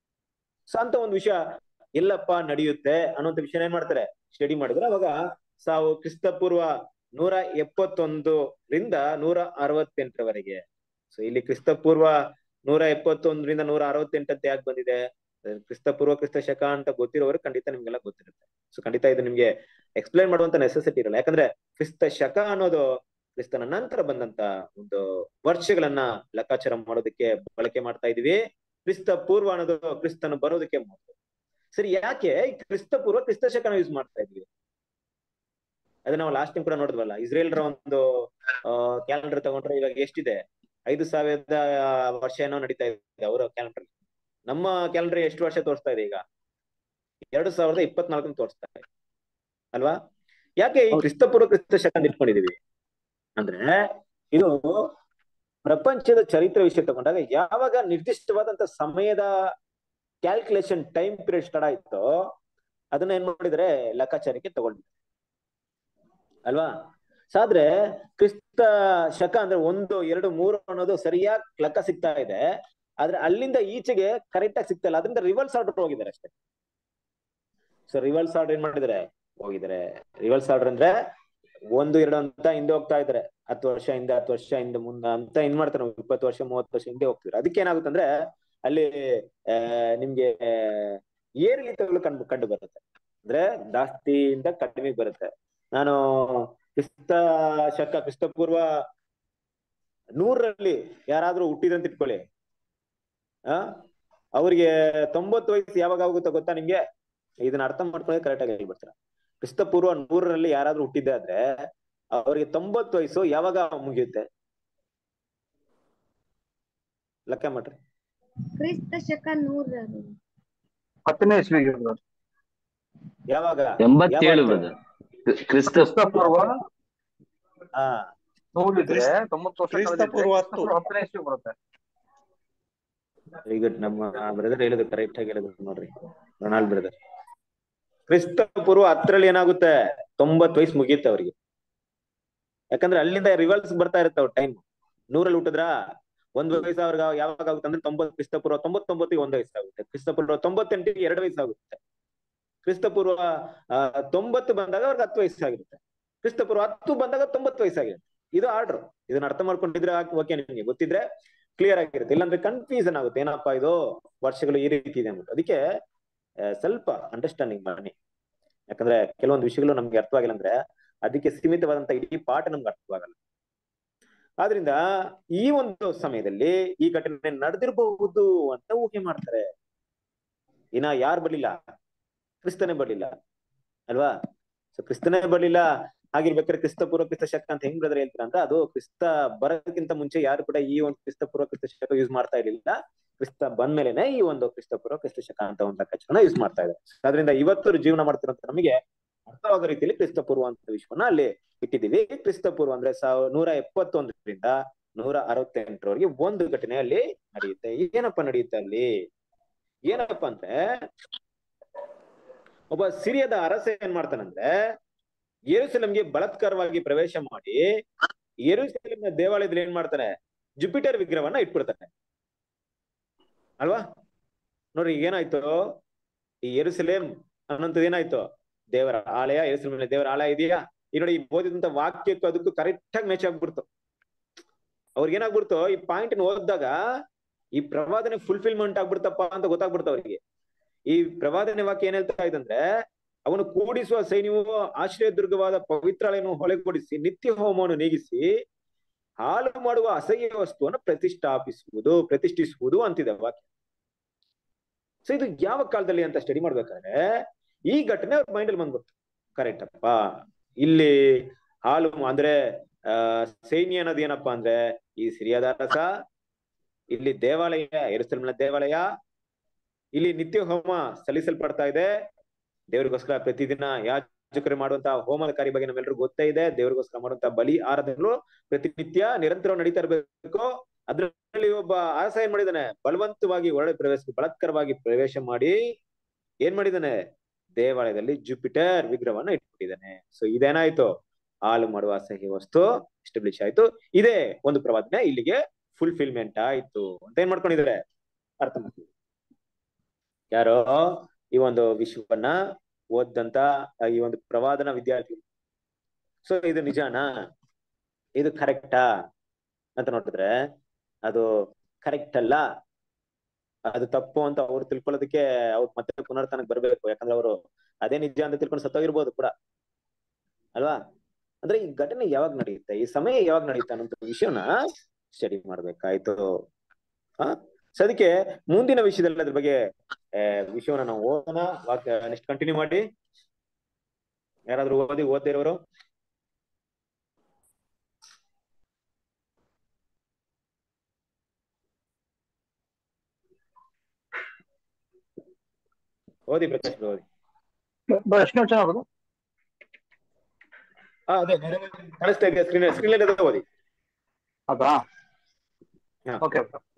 ಸೊ ಅಂತ ಒಂದು ವಿಷಯ ಎಲ್ಲಪ್ಪ ನಡೆಯುತ್ತೆ ಅನ್ನುವಂತ ವಿಷಯ ಏನ್ ಮಾಡ್ತಾರೆ ಸ್ಟಡಿ ಮಾಡಿದ್ರೆ ಅವಾಗ ಸಾವು ಕ್ರಿಸ್ತ ಪೂರ್ವ ನೂರ ಎಪ್ಪತ್ತೊಂದರಿಂದ ನೂರ ಅರವತ್ತೆಂಟರವರೆಗೆ ಸೊ ಇಲ್ಲಿ ಕ್ರಿಸ್ತ ಪೂರ್ವ ನೂರ ಎಪ್ಪತ್ತೊಂದರಿಂದ ನೂರ ಅರವತ್ತೆಂಟಂತೆ ಯಾಕೆ ಬಂದಿದೆ ಕ್ರಿಸ್ತ ಪೂರ್ವ ಕ್ರಿಸ್ತ ಶಕ ಅಂತ ಗೊತ್ತಿರೋರು ಖಂಡಿತ ನಿಮ್ಗೆಲ್ಲ ಗೊತ್ತಿರುತ್ತೆ ಸೊ ಖಂಡಿತ ಇದು ನಿಮ್ಗೆ ಎಕ್ಸ್ಪ್ಲೈನ್ ಮಾಡುವಂತ ನೆಸೆಸಿಟಿ ಇರಲ್ಲ ಯಾಕಂದ್ರೆ ಕ್ರಿಸ್ತ ಶಕ ಅನ್ನೋದು ಕ್ರಿಸ್ತನ ನಂತರ ಬಂದಂತ ಒಂದು ವರ್ಷಗಳನ್ನ ಲೆಕ್ಕಾಚಾರ ಮಾಡೋದಕ್ಕೆ ಬಳಕೆ ಮಾಡ್ತಾ ಇದೀವಿ ಕ್ರಿಸ್ತ ಪೂರ್ವ ಅನ್ನೋದು ಕ್ರಿಸ್ತನು ಬರೋದಕ್ಕೆ ಮೊದಲು ಸರಿ ಯಾಕೆ ಈ ಕ್ರಿಸ್ತ ಪೂರ್ವ ಕ್ರಿಸ್ತ ಶಕನ ಯೂಸ್ ಮಾಡ್ತಾ ಇದೀವಿ ಅದನ್ನ ನಾವು ಲಾಸ್ಟ್ ಟೈಮ್ ಕೂಡ ನೋಡಿದ್ವಲ್ಲ ಇಸ್ರೇಲ್ರ ಒಂದು ಕ್ಯಾಲೆಂಡರ್ ತಗೊಂಡ್ರೆ ಇವಾಗ ಎಷ್ಟಿದೆ ಐದು ಸಾವಿರದ ವರ್ಷ ಏನೋ ನಡೀತಾ ಇದೆ ಅವರ ಕ್ಯಾಲೆಂಡರ್ ನಮ್ಮ ಕ್ಯಾಲೆಂಡರ್ ಎಷ್ಟು ವರ್ಷ ತೋರಿಸ್ತಾ ಇದೆ ಈಗ ಎರಡು ಸಾವಿರದ ಇಪ್ಪತ್ನಾಲ್ಕನ್ನು ತೋರಿಸ್ತಾ ಇದೆ ಅಲ್ವಾ ಯಾಕೆ ಈ ಕ್ರಿಸ್ತ ಪೂರ್ವ ಕ್ರಿಸ್ತ ಶಕ ಅಂತ ಇಟ್ಕೊಂಡಿದೀವಿ ಅಂದ್ರೆ ಇದು ಪ್ರಪಂಚದ ಚರಿತ್ರೆ ವಿಷಯ ತಗೊಂಡಾಗ ಯಾವಾಗ ನಿರ್ದಿಷ್ಟವಾದಂತ ಸಮಯದ ಕ್ಯಾಲ್ಕುಲೇಷನ್ ಟೈಮ್ ಪೀರಿಯಡ್ ಸ್ಟಾರ್ಟ್ ಆಯ್ತೋ ಅದನ್ನ ಏನ್ ಮಾಡಿದ್ರೆ ಲೆಕ್ಕಾಚಾರಕ್ಕೆ ತಗೊಂಡಿದೆ ಅಲ್ವಾ ಸಾದ್ರೆ ಕ್ರಿಸ್ತ ಶಕ ಅಂದ್ರೆ ಒಂದು ಎರಡು ಮೂರು ಅನ್ನೋದು ಸರಿಯಾಗಿ ಲೆಕ್ಕ ಸಿಗ್ತಾ ಇದೆ ಆದ್ರೆ ಅಲ್ಲಿಂದ ಈಚೆಗೆ ಕರೆಕ್ಟ್ ಆಗಿ ಸಿಗ್ತಾ ಇಲ್ಲ ಅದರಿಂದ ರಿವರ್ಸ್ ಆರ್ಡರ್ ಹೋಗಿದ್ದಾರೆ ಅಷ್ಟೇ ಸೊ ರಿವರ್ಸ್ ಆರ್ಡರ್ ಏನ್ ಮಾಡಿದ್ದಾರೆ ಹೋಗಿದ್ದಾರೆ ರಿವರ್ಸ್ ಆರ್ಡರ್ ಅಂದ್ರೆ ಒಂದು ಎರಡು ಅಂತ ಹಿಂದೆ ಹೋಗ್ತಾ ಇದಾರೆ ಹತ್ತು ವರ್ಷ ಹಿಂದೆ ಹತ್ತು ವರ್ಷ ಹಿಂದೆ ಮುಂದೆ ಅಂತ ಹಿಂದ್ ಮಾಡ್ತಾರೆ ಇಪ್ಪತ್ತು ವರ್ಷ ಮೂವತ್ತು ವರ್ಷ ಹಿಂದೆ ಹೋಗ್ತಿದ್ರು ಅದಕ್ಕೆ ಏನಾಗುತ್ತೆ ಅಂದ್ರೆ ಅಲ್ಲಿ ಆ ನಿಮ್ಗೆ ಏರಿಳಿತಗಳು ಕಂಡು ಕಂಡು ಬರುತ್ತೆ ಅಂದ್ರೆ ಜಾಸ್ತಿಯಿಂದ ಕಡಿಮೆಗೆ ಬರುತ್ತೆ ನಾನು ಕ್ರಿಸ್ತ ಶಕ ಕ್ರಿಸ್ತ ಪೂರ್ವ ನೂರರಲ್ಲಿ ಯಾರಾದ್ರೂ ಹುಟ್ಟಿದಂತ ಇಟ್ಕೊಳ್ಳಿ ಆ ಅವ್ರಿಗೆ ತೊಂಬತ್ತು ವಯಸ್ಸು ಯಾವಾಗ ಆಗುತ್ತೋ ಗೊತ್ತಾ ನಿಮ್ಗೆ ಇದನ್ನ ಅರ್ಥ ಮಾಡ್ಕೊಳ್ಳೋಕೆ ಕರೆಕ್ಟ್ ಆಗಿ ಹೇಳ್ಬಿಡ್ತಾರೆ ಕ್ರಿಸ್ತ ಪೂರ್ವ ನೂರರಲ್ಲಿ ಯಾರಾದ್ರೂ ಹುಟ್ಟಿದ್ದೆ ಆದ್ರೆ ಅವ್ರಿಗೆ ತೊಂಬತ್ತು ವಯಸ್ಸು ಯಾವಾಗ ಮುಗಿಯುತ್ತೆ ಲೆಕ್ಕ ಮಾಡ್ರಿ ಕ್ರಿಸ್ತ ಶಕ ನೂರ ಹತ್ತನೇ ಇಸ್ವಿಗೆ brother. ಯಾವಾಗ ಎಂಬತ್ತೇಳು ಯಾವಾಗ? ಬ್ರದರ್ ಕ್ರಿಸ್ತ ಕ್ರಿಸ್ತ ಪೂರ್ವ ಹಾ ನೂರಿದ್ರೆ ತೊಂಬತ್ತು ವರ್ಷ ಕ್ರಿಸ್ತ ಕಳೆದಿದ್ರೆ ಪೂರ್ವ ಕ್ರಿಸ್ತ ಹತ್ತು. ಪೂರ್ವ ಹತ್ತನೇ ಇಸ್ವಿ ಬರುತ್ತೆ ವೆರಿ ಗುಡ್ ನಮ್ಮ ಬ್ರದರ್ ಹೇಳಿದ್ರು ಕರೆಕ್ಟ್ ಆಗಿ ಹೇಳಿದ್ರು ನೋಡ್ರಿ ರೊನಾಲ್ಡ್ ಬ್ರದರ್ ಕ್ರಿಸ್ತ ಪೂರ್ವ ಹತ್ತರಲ್ಲಿ ಏನಾಗುತ್ತೆ ತೊಂಬತ್ ವಯಸ್ಸು ಮುಗಿಯುತ್ತೆ ಅವ್ರಿಗೆ ಯಾಕಂದ್ರೆ ಅಲ್ಲಿಂದ ರಿವರ್ಸ್ ಬರ್ತಾ ಇರುತ್ತೆ ಅವ್ರ ಟೈಮ್ ನೂರಲ್ಲಿ ಹುಟ್ಟಿದ್ರ ಒಂದ್ ವಯಸ್ಸು ಅವ್ರಿಗೆ ಯಾವಾಗ ಆಗುತ್ತೆ ಅಂದ್ರೆ ತೊಂಬತ್ ಕ್ರಿಸ್ತ ಪೂರ್ವ ತೊಂಬತ್ತೊಂಬತ್ತಿಗೆ ಒಂದ್ ವಯಸ್ಸಾಗುತ್ತೆ ಕ್ರಿಸ್ತ ಪೂರ್ವ ತೊಂಬತ್ತೆಂಟಿಗೆ ಎರಡು ವಯಸ್ಸಾಗುತ್ತೆ ಕ್ರಿಸ್ತ ಪೂರ್ವ ಆ, ತೊಂಬತ್ತು ಬಂದಾಗ ಅವ್ರಿಗೆ ಹತ್ತು ವಯಸ್ಸಾಗಿರುತ್ತೆ ಕ್ರಿಸ್ತ ಪೂರ್ವ ಹತ್ತು ಬಂದಾಗ ತೊಂಬತ್ತು ವಯಸ್ಸಾಗಿರುತ್ತೆ ಇದು ಆರ್ಡರ್ ಇದನ್ನ ಅರ್ಥ ಮಾಡ್ಕೊಂಡಿದ್ರೆ ಓಕೆ ನಿಮ್ಗೆ ಗೊತ್ತಿದ್ರೆ ಕ್ಲಿಯರ್ ಆಗಿರುತ್ತೆ ಇಲ್ಲಾಂದ್ರೆ ಕನ್ಫ್ಯೂಷನ್ ಆಗುತ್ತೆ ಏನಪ್ಪಾ ಇದು ವರ್ಷಗಳು ಈ ರೀತಿ ಇದೆ ಅಂದ್ಬಿಟ್ಟು ಅದಕ್ಕೆ ಆ, ಸ್ವಲ್ಪ ಅಂಡರ್ಸ್ಟ್ಯಾಂಡಿಂಗ್ ಬನ್ನಿ ಯಾಕಂದ್ರೆ ಕೆಲವೊಂದು ವಿಷಯಗಳು ನಮ್ಗೆ ಅರ್ಥವಾಗಿಲ್ಲ ಅಂದ್ರೆ ಅದಕ್ಕೆ ಸೀಮಿತವಾದಂತ ಇಡೀ ಪಾಠ ನಮ್ಗೆ ಅರ್ಥವಾಗಲ್ಲ ಆದ್ರಿಂದ ಈ ಒಂದು ಸಮಯದಲ್ಲಿ ಈ ಘಟನೆ ನಡೆದಿರಬಹುದು ಅಂತ ಊಹೆ ಮಾಡ್ತಾರೆ ಇನ್ನ ಯಾರು ಬರ್ಲಿಲ್ಲ ಕ್ರಿಸ್ತನೇ ಬರ್ಲಿಲ್ಲ ಅಲ್ವಾ ಸೊ ಕ್ರಿಸ್ತನೇ ಬರ್ಲಿಲ್ಲ ಹಾಗಿರ್ಬೇಕಾದ್ರೆ ಕ್ರಿಸ್ತ ಪೂರ್ವ ಕ್ರಿಸ್ತ ಶಕ ಅಂತ ಹೆಂಗ್ ಬ್ರದರ್ ಹೇಳ್ತೀರಾ ಅಂತ ಅದು ಕ್ರಿಸ್ತ ಬರೋದಕ್ಕಿಂತ ಮುಂಚೆ ಯಾರು ಕೂಡ ಈ ಒಂದು ಕ್ರಿಸ್ತ ಪೂರ್ವ ಕ್ರಿಸ್ತ ಶಕ ಯೂಸ್ ಮಾಡ್ತಾ ಇರ್ಲಿಲ್ಲ ಕ್ರಿಸ್ತ ಬಂದ್ಮೇಲೆನೆ ಈ ಒಂದು ಕ್ರಿಸ್ತ ಪೂರ್ವ ಕ್ರಿಸ್ತ ಶಕ ಅಂತ ಒಂದು ಲೆಕ್ಕಾಚಾರನ ಯೂಸ್ ಮಾಡ್ತಾ ಇದ್ದಾರೆ ಅದರಿಂದ ಇವತ್ತು ಜೀವನ ಮಾಡ್ತಿರೋಂತ ನಮಗೆ ಅರ್ಥವಾಗೋ ರೀತಿಯಲ್ಲಿ ಕ್ರಿಸ್ತ ಪೂರ್ವ ಅಂತ ವಿಶ್ವನ ಅಲ್ಲಿ ಇಟ್ಟಿದ್ದೀವಿ ಕ್ರಿಸ್ತ ಪೂರ್ವ ಅಂದ್ರೆ ಸಾವ ನೂರ ಎಪ್ಪತ್ತೊಂದರಿಂದ ನೂರ ಅರವತ್ತೆಂಟರವರೆಗೆ ಒಂದು ಘಟನೆ ಅಲ್ಲಿ ನಡೆಯುತ್ತೆ ಏನಪ್ಪ ನಡೆಯುತ್ತೆ ಅಲ್ಲಿ ಏನಪ್ಪ ಅಂದ್ರೆ ಒಬ್ಬ ಸಿರಿಯದ ಅರಸ ಏನ್ ಮಾಡ್ತಾನಂದ್ರೆ ಯೆರೂಸಲೇಮ್ಗೆ ಬಲಾತ್ಕಾರವಾಗಿ ಪ್ರವೇಶ ಮಾಡಿ ಯೆರೂಸಲೇಮ್ನ ದೇವಾಲಯದಲ್ಲಿ ಏನ್ ಮಾಡ್ತಾನೆ ಜುಪಿಟರ್ ವಿಗ್ರಹವನ್ನ ಇಟ್ಬಿಡ್ತಾನೆ ಅಲ್ವಾ ನೋಡ್ರಿ ಏನಾಯ್ತು ಈ ಯೆರೂಸಲೇಮ್ ಅನ್ನೋಂಥದ್ದು ಏನಾಯ್ತು ದೇವರ ಆಲಯ ಯೆರೂಸಲೇಮಿನ ದೇವರ ಆಲಯ ಇದೆಯಾ ಈ ನೋಡಿ ಈ ಓದಿದಂತ ವಾಕ್ಯಕ್ಕೂ ಅದಕ್ಕೂ ಕರೆಕ್ಟ್ ಆಗಿ ಮ್ಯಾಚ್ ಆಗ್ಬಿಡ್ತು ಅವ್ರಿಗೆ ಏನಾಗ್ಬಿಡ್ತು ಈ ಪಾಯಿಂಟ್ ಓದಿದಾಗ ಈ ಪ್ರವಾದನೆ ಫುಲ್ಫಿಲ್ಮೆಂಟ್ ಆಗ್ಬಿಡ್ತಪ್ಪ ಅಂತ ಗೊತ್ತಾಗ್ಬಿಡ್ತು ಅವರಿಗೆ ಈ ಪ್ರವಾದನೆ ವಾಕ್ಯ ಏನ್ ಹೇಳ್ತಾ ಇದಂದ್ರೆ ಅವನು ಕೂಡಿಸುವ ಸೈನ್ಯವು ಆಶ್ರಯ ದುರ್ಗವಾದ ಪವಿತ್ರಾಲಯವನ್ನು ಹೊಳೆಗೊಡಿಸಿ ನಿತ್ಯ ಹೋಮವನ್ನು ನೀಗಿಸಿ ಹಾಳು ಮಾಡುವ ಅಸಹ್ಯ ವಸ್ತುವನ್ನು ಪ್ರತಿಷ್ಠಾಪಿಸುವುದು ಪ್ರತಿಷ್ಠಿಸುವುದು ಅಂತಿದೆ ವಾಕ್ಯ ಸೊ ಇದು ಯಾವ ಕಾಲದಲ್ಲಿ ಅಂತ ಸ್ಟಡಿ ಮಾಡ್ಬೇಕಾದ್ರೆ ಈ ಘಟನೆ ಅವ್ರ ಮೈಂಡ್ ಅಲ್ಲಿ ಬಂದ್ಬಿಡ್ತು ಕರೆಕ್ಟ್ ಅಪ್ಪ ಇಲ್ಲಿ ಹಾಲು ಅಂದ್ರೆ ಆ ಸೈನ್ಯ ಅನ್ನೋದು ಏನಪ್ಪಾ ಅಂದ್ರೆ ಈ ಸಿರಿಯಾದ ರಸ ಇಲ್ಲಿ ದೇವಾಲಯ ಎರುಸಲೇಮಿನ ದೇವಾಲಯ ಇಲ್ಲಿ ನಿತ್ಯ ಹೋಮ ಸಲ್ಲಿಸಲ್ಪಡ್ತಾ ಇದೆ ದೇವರಿಗೋಸ್ಕರ ಪ್ರತಿದಿನ ಯಾಜಕರು ಮಾಡುವಂತ ಹೋಮದ ಕಾರ್ಯ ಬಗ್ಗೆ ನಮ್ಮೆಲ್ಲರಿಗೂ ಗೊತ್ತೇ ಇದೆ ದೇವರಿಗೋಸ್ಕರ ಮಾಡುವಂತ ಬಲಿ ಆರಾಧನೆಗಳು ಪ್ರತಿನಿತ್ಯ ನಿರಂತರ ನಡೀತಾ ಇರಬೇಕು ಅದ್ರಲ್ಲಿ ಒಬ್ಬ ಆರಸ ಏನ್ ಮಾಡಿದಾನೆ ಬಲವಂತವಾಗಿ ಒಳಗೆ ಪ್ರವೇಶ ಬಲಾತ್ಕಾರವಾಗಿ ಪ್ರವೇಶ ಮಾಡಿ ಏನ್ ಮಾಡಿದಾನೆ ದೇವಾಲಯದಲ್ಲಿ ಜುಪಿಟರ್ ವಿಗ್ರಹವನ್ನ ಇಟ್ಬಿಟ್ಟಿದ್ದಾನೆ ಸೊ ಇದೇನಾಯ್ತು ಹಾಲು ಮಾಡುವ ಅಸಹ್ಯ ವಸ್ತು ಎಸ್ಟಾಬ್ಲಿಷ್ ಆಯ್ತು ಇದೇ ಒಂದು ಪ್ರವಾದನೆ ಇಲ್ಲಿಗೆ ಫುಲ್ಫಿಲ್ಮೆಂಟ್ ಆಯ್ತು ಅಂತ ಏನ್ ಮಾಡ್ಕೊಂಡಿದ್ದಾರೆ ಅರ್ಥ ಮಾಡ್ತೀವಿ ಯಾರೋ ಈ ಒಂದು ವಿಶ್ವವನ್ನ ಓದಂತ ಈ ಒಂದು ಪ್ರವಾದನ ವಿದ್ಯಾರ್ಥಿ ಸೊ ಇದು ನಿಜಾನಾ ಇದು ಕರೆಕ್ಟಾ ಅಂತ ನೋಡಿದ್ರೆ ಅದು ಕರೆಕ್ಟ್ ಅಲ್ಲ ಅದು ತಪ್ಪು ಅಂತ ಅವ್ರು ತಿಳ್ಕೊಳ್ಳೋದಕ್ಕೆ ಅವ್ರು ಮತ್ತೆ ಪುನರ್ತನಕ್ ಬರ್ಬೇಕು ಯಾಕಂದ್ರೆ ಅವರು ಅದೇ ನಿಜ ಅಂತ ತಿಳ್ಕೊಂಡು ಸತ್ತೋಗಿರ್ಬೋದು ಕೂಡ ಅಲ್ವಾ ಅಂದ್ರೆ ಈ ಘಟನೆ ಯಾವಾಗ ನಡೆಯುತ್ತೆ ಈ ಸಮಯ ಯಾವಾಗ ನಡೆಯುತ್ತೆ ಅನ್ನೋ ವಿಷಯನ ಸ್ಟಡಿ ಮಾಡ್ಬೇಕಾಯ್ತು ಹ ಸೊ ಅದಕ್ಕೆ ಮುಂದಿನ ವಿಷಯದಲ್ಲಿ ಅದ್ರ ಬಗ್ಗೆ ವಿಷಯವನ್ನ ನಾವು ಓದೋಣ ವಾಕ್ಯ ನೆಕ್ಸ್ಟ್ ಕಂಟಿನ್ಯೂ ಮಾಡಿ ಯಾರಾದ್ರೂ ಓದಿ ಓದ್ದೇ ಇರೋರು ಓದಿ ಪ್ರಕಾಶ್ ಓದಿ ಎಷ್ಟು ನಿಮಿಷ ಆಗೋದು ಹಾ ಅದೇ ಕಾಣಿಸ್ತಾ ಇದೆಯಾ ಸ್ಕ್ರೀನ್ ಸ್ಕ್ರೀನ್ ಇದೆ ಓದಿ ಅದಾ ಹಾ. ಓಕೆ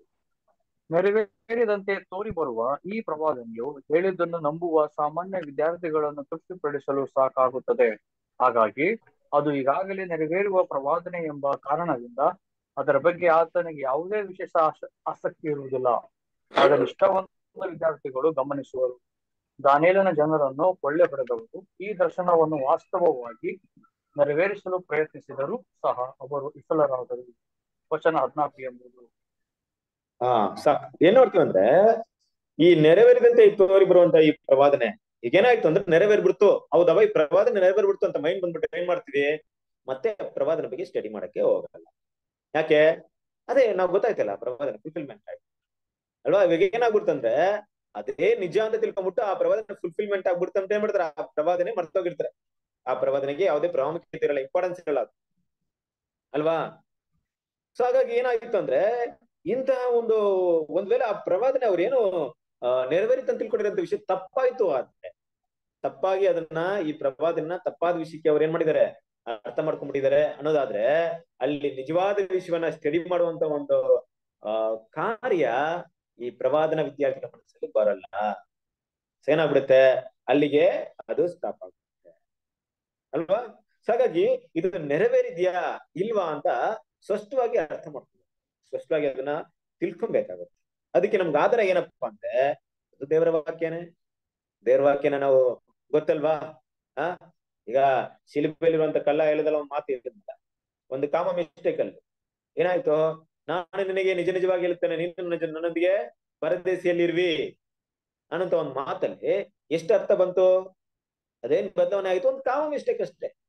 ನೆರವೇರಿದಂತೆ ತೋರಿ ಬರುವ ಈ ಪ್ರವಾದನೆಯು ಹೇಳಿದ್ದನ್ನು ನಂಬುವ ಸಾಮಾನ್ಯ ವಿದ್ಯಾರ್ಥಿಗಳನ್ನು ತೃಪ್ತಿಪಡಿಸಲು ಸಾಕಾಗುತ್ತದೆ ಹಾಗಾಗಿ ಅದು ಈಗಾಗಲೇ ನೆರವೇರುವ ಪ್ರವಾದನೆ ಎಂಬ ಕಾರಣದಿಂದ ಅದರ ಬಗ್ಗೆ ಆತನಿಗೆ ಯಾವುದೇ ವಿಶೇಷ ಆಸ- ಆಸಕ್ತಿ ಇರುವುದಿಲ್ಲ ಆಗ ನಿಷ್ಠಾವಂತ ವಿದ್ಯಾರ್ಥಿಗಳು ಗಮನಿಸುವರು ದಾನಿಯೇಲನ ಜನರನ್ನು ಕೊಳ್ಳೆ ಹೊಡೆದವರು ಈ ದರ್ಶನವನ್ನು ವಾಸ್ತವವಾಗಿ ನೆರವೇರಿಸಲು ಪ್ರಯತ್ನಿಸಿದರೂ ಸಹ ಅವರು ವಿಫಲರಾದರು ವಚನ ಹದಿನಾಲ್ಕು ಎಂಬುದು ಹಾ ಸಾಕ್ ಏನ್ ನೋಡ್ತೀವಿ ಅಂದ್ರೆ ಈ ನೆರವೇರಿದಂತೆ ಈ ತೋರಿ ಬರುವಂತ ಈ ಪ್ರವಾದನೆ ಈಗೇನಾಯ್ತು ಅಂದ್ರೆ ನೆರವೇರ್ಬಿಡ್ತು ಹೌದವ ಈ ಪ್ರವಾದನೆ ನೆರವೇರ್ಬಿಡ್ತು ಅಂತ ಮೈಂಡ್ ಬಂದ್ಬಿಟ್ಟು ಏನ್ ಮಾಡ್ತೀವಿ ಮತ್ತೆ ಆ ಪ್ರವಾದನೆ ಬಗ್ಗೆ ಸ್ಟಡಿ ಮಾಡಕ್ಕೆ ಹೋಗಲ್ಲ ಯಾಕೆ ಅದೇ ನಾವು ಗೊತ್ತಾಯ್ತಲ್ಲ ಪ್ರವಾದನೆ ಫುಲ್ಫಿಲ್ಮೆಂಟ್ ಆಯ್ತು ಅಲ್ವಾ ಇವಾಗ ಏನಾಗ್ಬಿಡ್ತಂದ್ರೆ ಅದೇ ನಿಜ ಅಂತ ತಿಳ್ಕೊಂಡ್ಬಿಟ್ಟು ಆ ಪ್ರವಾದನೆ ಫುಲ್ಫಿಲ್ಮೆಂಟ್ ಆಗ್ಬಿಡ್ತು ಅಂತ ಏನ್ ಮಾಡ್ತಾರೆ ಆ ಪ್ರವಾದನೆ ಮರ್ತೋಗಿರ್ತಾರೆ ಆ ಪ್ರವಾದನೆಗೆ ಯಾವುದೇ ಪ್ರಾಮುಖ್ಯತೆ ಇರಲ್ಲ ಇಂಪಾರ್ಟೆನ್ಸ್ ಇರಲ್ಲ ಅದು ಅಲ್ವಾ ಸೊ ಹಾಗಾಗಿ ಏನಾಗಿತ್ತು ಅಂದ್ರೆ ಇಂತಹ ಒಂದು ಒಂದ್ ವೇಳೆ ಆ ಪ್ರವಾದನೆ ಅವ್ರೇನು ಆ ನೆರವೇರಿತ ಅಂತ ತಿಳ್ಕೊಂಡಿರೋಂಥ ವಿಷಯ ತಪ್ಪಾಯ್ತು ಆದ್ರೆ ತಪ್ಪಾಗಿ ಅದನ್ನ ಈ ಪ್ರವಾದನ ತಪ್ಪಾದ ವಿಷಯಕ್ಕೆ ಅವ್ರು ಏನ್ ಮಾಡಿದ್ದಾರೆ ಅರ್ಥ ಮಾಡ್ಕೊಂಡ್ಬಿಟ್ಟಿದ್ದಾರೆ ಅನ್ನೋದಾದ್ರೆ ಅಲ್ಲಿ ನಿಜವಾದ ವಿಷಯವನ್ನ ಸ್ಟಡಿ ಮಾಡುವಂತ ಒಂದು ಆ ಕಾರ್ಯ ಈ ಪ್ರವಾದನ ವಿದ್ಯಾರ್ಥಿಗಳ ಮನಸ್ಸಲ್ಲಿ ಬರಲ್ಲ So ಏನಾಗ್ಬಿಡುತ್ತೆ ಅಲ್ಲಿಗೆ ಅದು ಸ್ಟಾಪ್ ಆಗ್ಬಿಡುತ್ತೆ ಅಲ್ವಾ So ಹಾಗಾಗಿ ಇದು ನೆರವೇರಿದ್ಯಾ ಇಲ್ವಾ ಅಂತ ಸ್ಪಷ್ಟವಾಗಿ ಅರ್ಥ ಮಾಡ್ಕೊಂಡು ಸ್ಪಷ್ಟವಾಗಿ ಅದನ್ನ ತಿಳ್ಕೊಬೇಕಾಗುತ್ತೆ ಅದಕ್ಕೆ ನಮ್ಗೆ ಆಧಾರ ಏನಪ್ಪಾ ಅಂದ್ರೆ ಅದು ದೇವರ ವಾಕ್ಯನೇ ದೇವರ ವಾಕ್ಯನ ನಾವು ಗೊತ್ತಲ್ವಾ ಆ ಈಗ ಶಿಲ್ಪೆಯಲ್ಲಿರುವಂತ ಕಲ್ಲ ಹೇಳದಲ್ಲ ಒಂದು ಮಾತು ಹೇಳಿದ್ನಲ್ಲ ಒಂದು ಕಾಮ ಮಿಸ್ಟೇಕ್ ಅಲ್ಲಿ ಏನಾಯ್ತು ನಾನು ನಿನಗೆ ನಿಜ ನಿಜವಾಗಿ ಹೇಳುತ್ತೇನೆ ನೀನು ನಿಜ ನನ್ನೊಂದಿಗೆ ಪರದೇಶಿಯಲ್ಲಿರ್ವಿ ಅನ್ನೋಂತ ಒಂದು ಮಾತಲ್ಲಿ ಎಷ್ಟು ಅರ್ಥ ಬಂತು ಅದೇನ್ ಬದಲಾವಣೆ ಆಯ್ತು ಒಂದು ಕಾಮ ಮಿಸ್ಟೇಕ್ ಅಷ್ಟೇ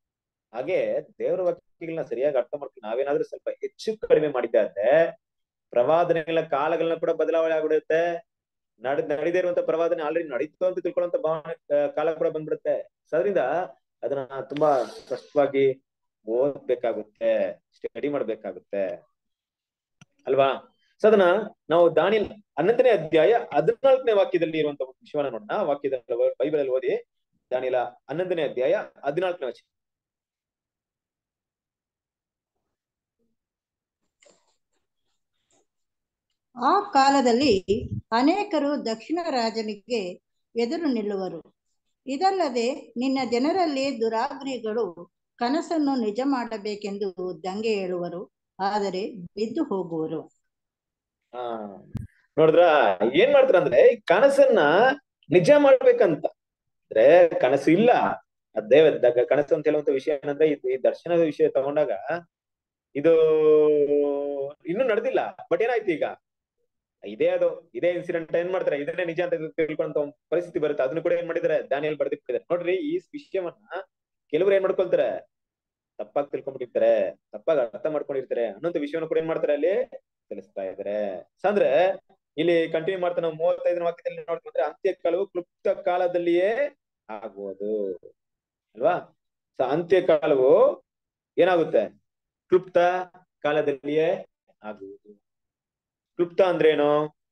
ಹಾಗೆ ದೇವರ ವಾಕ್ಯಗಳನ್ನ ಸರಿಯಾಗಿ ಅರ್ಥ ಮಾಡ್ಕೊಂಡು ನಾವೇನಾದ್ರೂ ಸ್ವಲ್ಪ ಹೆಚ್ಚು ಕಡಿಮೆ ಮಾಡಿದ್ದಾದ್ರೆ ಪ್ರವಾದನೆಗಳ ಕಾಲಗಳನ್ನ ಕೂಡ ಬದಲಾವಣೆ ಆಗ್ಬಿಡುತ್ತೆ ನಡ್ ನಡೀದೇ ಇರುವಂತ ಪ್ರವಾದನೆ ಆಲ್ರೆಡಿ ನಡೀತು ಅಂತ ತಿಳ್ಕೊಳ್ಳುವಂತ ಭಾವನೆ ಆ, ಕಾಲ ಕೂಡ ಬಂದ್ಬಿಡುತ್ತೆ ಸೊ ಅದರಿಂದ ಅದನ್ನ ತುಂಬಾ ಸ್ಪಷ್ಟವಾಗಿ ಓದ್ಬೇಕಾಗುತ್ತೆ ಸ್ಟಡಿ ಮಾಡ್ಬೇಕಾಗುತ್ತೆ ಅಲ್ವಾ ಸೊ ಅದನ್ನ ನಾವು ದಾನಿಯಲ್ ಹನ್ನೊಂದನೇ ಅಧ್ಯಾಯ ಹದಿನಾಲ್ಕನೇ ವಾಕ್ಯದಲ್ಲಿ ಇರುವಂತ ಒಂದು ವಿಷಯವನ್ನ ನೋಡೋಣ ವಾಕ್ಯದಲ್ಲಿ ಬೈಬಲ್ ಅಲ್ಲಿ ಓದಿ ದಾನಿಯಲ ಹನ್ನೊಂದನೇ ಅಧ್ಯಾಯ ಹದಿನಾಲ್ಕನೇ ವಚನ ಆ ಕಾಲದಲ್ಲಿ ಅನೇಕರು ದಕ್ಷಿಣ ರಾಜನಿಗೆ ಎದುರು ನಿಲ್ಲುವರು ಇದಲ್ಲದೆ ನಿನ್ನ ಜನರಲ್ಲಿ ದುರಾಗ್ರಹಿಗಳು ಕನಸನ್ನು ನಿಜ ಮಾಡಬೇಕೆಂದು ದಂಗೆ ಹೇಳುವರು ಆದರೆ ಬಿದ್ದು ಹೋಗುವರು ಆ ನೋಡಿದ್ರ ಏನ್ ಮಾಡ್ತಾರ ಅಂದ್ರೆ ಈ ಕನಸನ್ನ ನಿಜ ಮಾಡ್ಬೇಕಂತ ಅಂದ್ರೆ ಕನಸು ಇಲ್ಲ ಅದೇ ದ- ಕನಸು ಅಂತ ಹೇಳುವಂತ ವಿಷಯ ಏನಂದ್ರೆ ಇದು ಈ ದರ್ಶನದ ವಿಷಯ ತಗೊಂಡಾಗ ಇದು ಇನ್ನೂ ನಡೆದಿಲ್ಲ ಬಟ್ ಏನಾಯ್ತು ಈಗ ಇದೇ ಅದು ಇದೇ ಇನ್ಸಿಡೆಂಟ್ ಏನ್ ಮಾಡ್ತಾರೆ ಇದನ್ನೇ ನಿಜ ಅಂತ ತಿಳ್ಕೊಂತ ಒಂದು ಪರಿಸ್ಥಿತಿ ಬರುತ್ತೆ ಅದನ್ನು ಕೂಡ ಏನ್ ಮಾಡಿದ್ದಾರೆ ದಾನಿಯಲ್ಲಿ ಬರ್ದಿಟ್ಟಿದ್ದಾರೆ ನೋಡ್ರಿ ಈ ವಿಷಯವನ್ನ ಕೆಲವರು ಏನ್ ಮಾಡ್ಕೊಳ್ತಾರೆ ತಪ್ಪಾಗಿ ತಿಳ್ಕೊಂಡ್ಬಿಟ್ಟಿರ್ತಾರೆ ತಪ್ಪಾಗಿ ಅರ್ಥ ಮಾಡ್ಕೊಂಡಿರ್ತಾರೆ ಅನ್ನೋಂಥ ವಿಷಯವನ್ನು ಕೂಡ ಏನ್ ಮಾಡ್ತಾರೆ ಅಲ್ಲಿ ತಿಳಿಸ್ತಾ ಇದಾರೆ ಸೊ ಅಂದ್ರೆ ಇಲ್ಲಿ ಕಂಟಿನ್ಯೂ ಮಾಡ್ತಾ ನಾವು ಮೂವತ್ತೈದನೇ ವಾಕ್ಯದಲ್ಲಿ ನೋಡ್ಕೊಂಡ್ರೆ ಅಂತ್ಯಕಾಲವು ಕ್ಲುಪ್ತ ಕಾಲದಲ್ಲಿಯೇ ಆಗುವುದು ಅಲ್ವಾ ಸೊ ಅಂತ್ಯಕಾಲವು ಏನಾಗುತ್ತೆ ಕ್ಲುಪ್ತ ಕಾಲದಲ್ಲಿಯೇ ಆಗುವುದು ಕ್ಲುಪ್ತ ಅಂದ್ರೇನು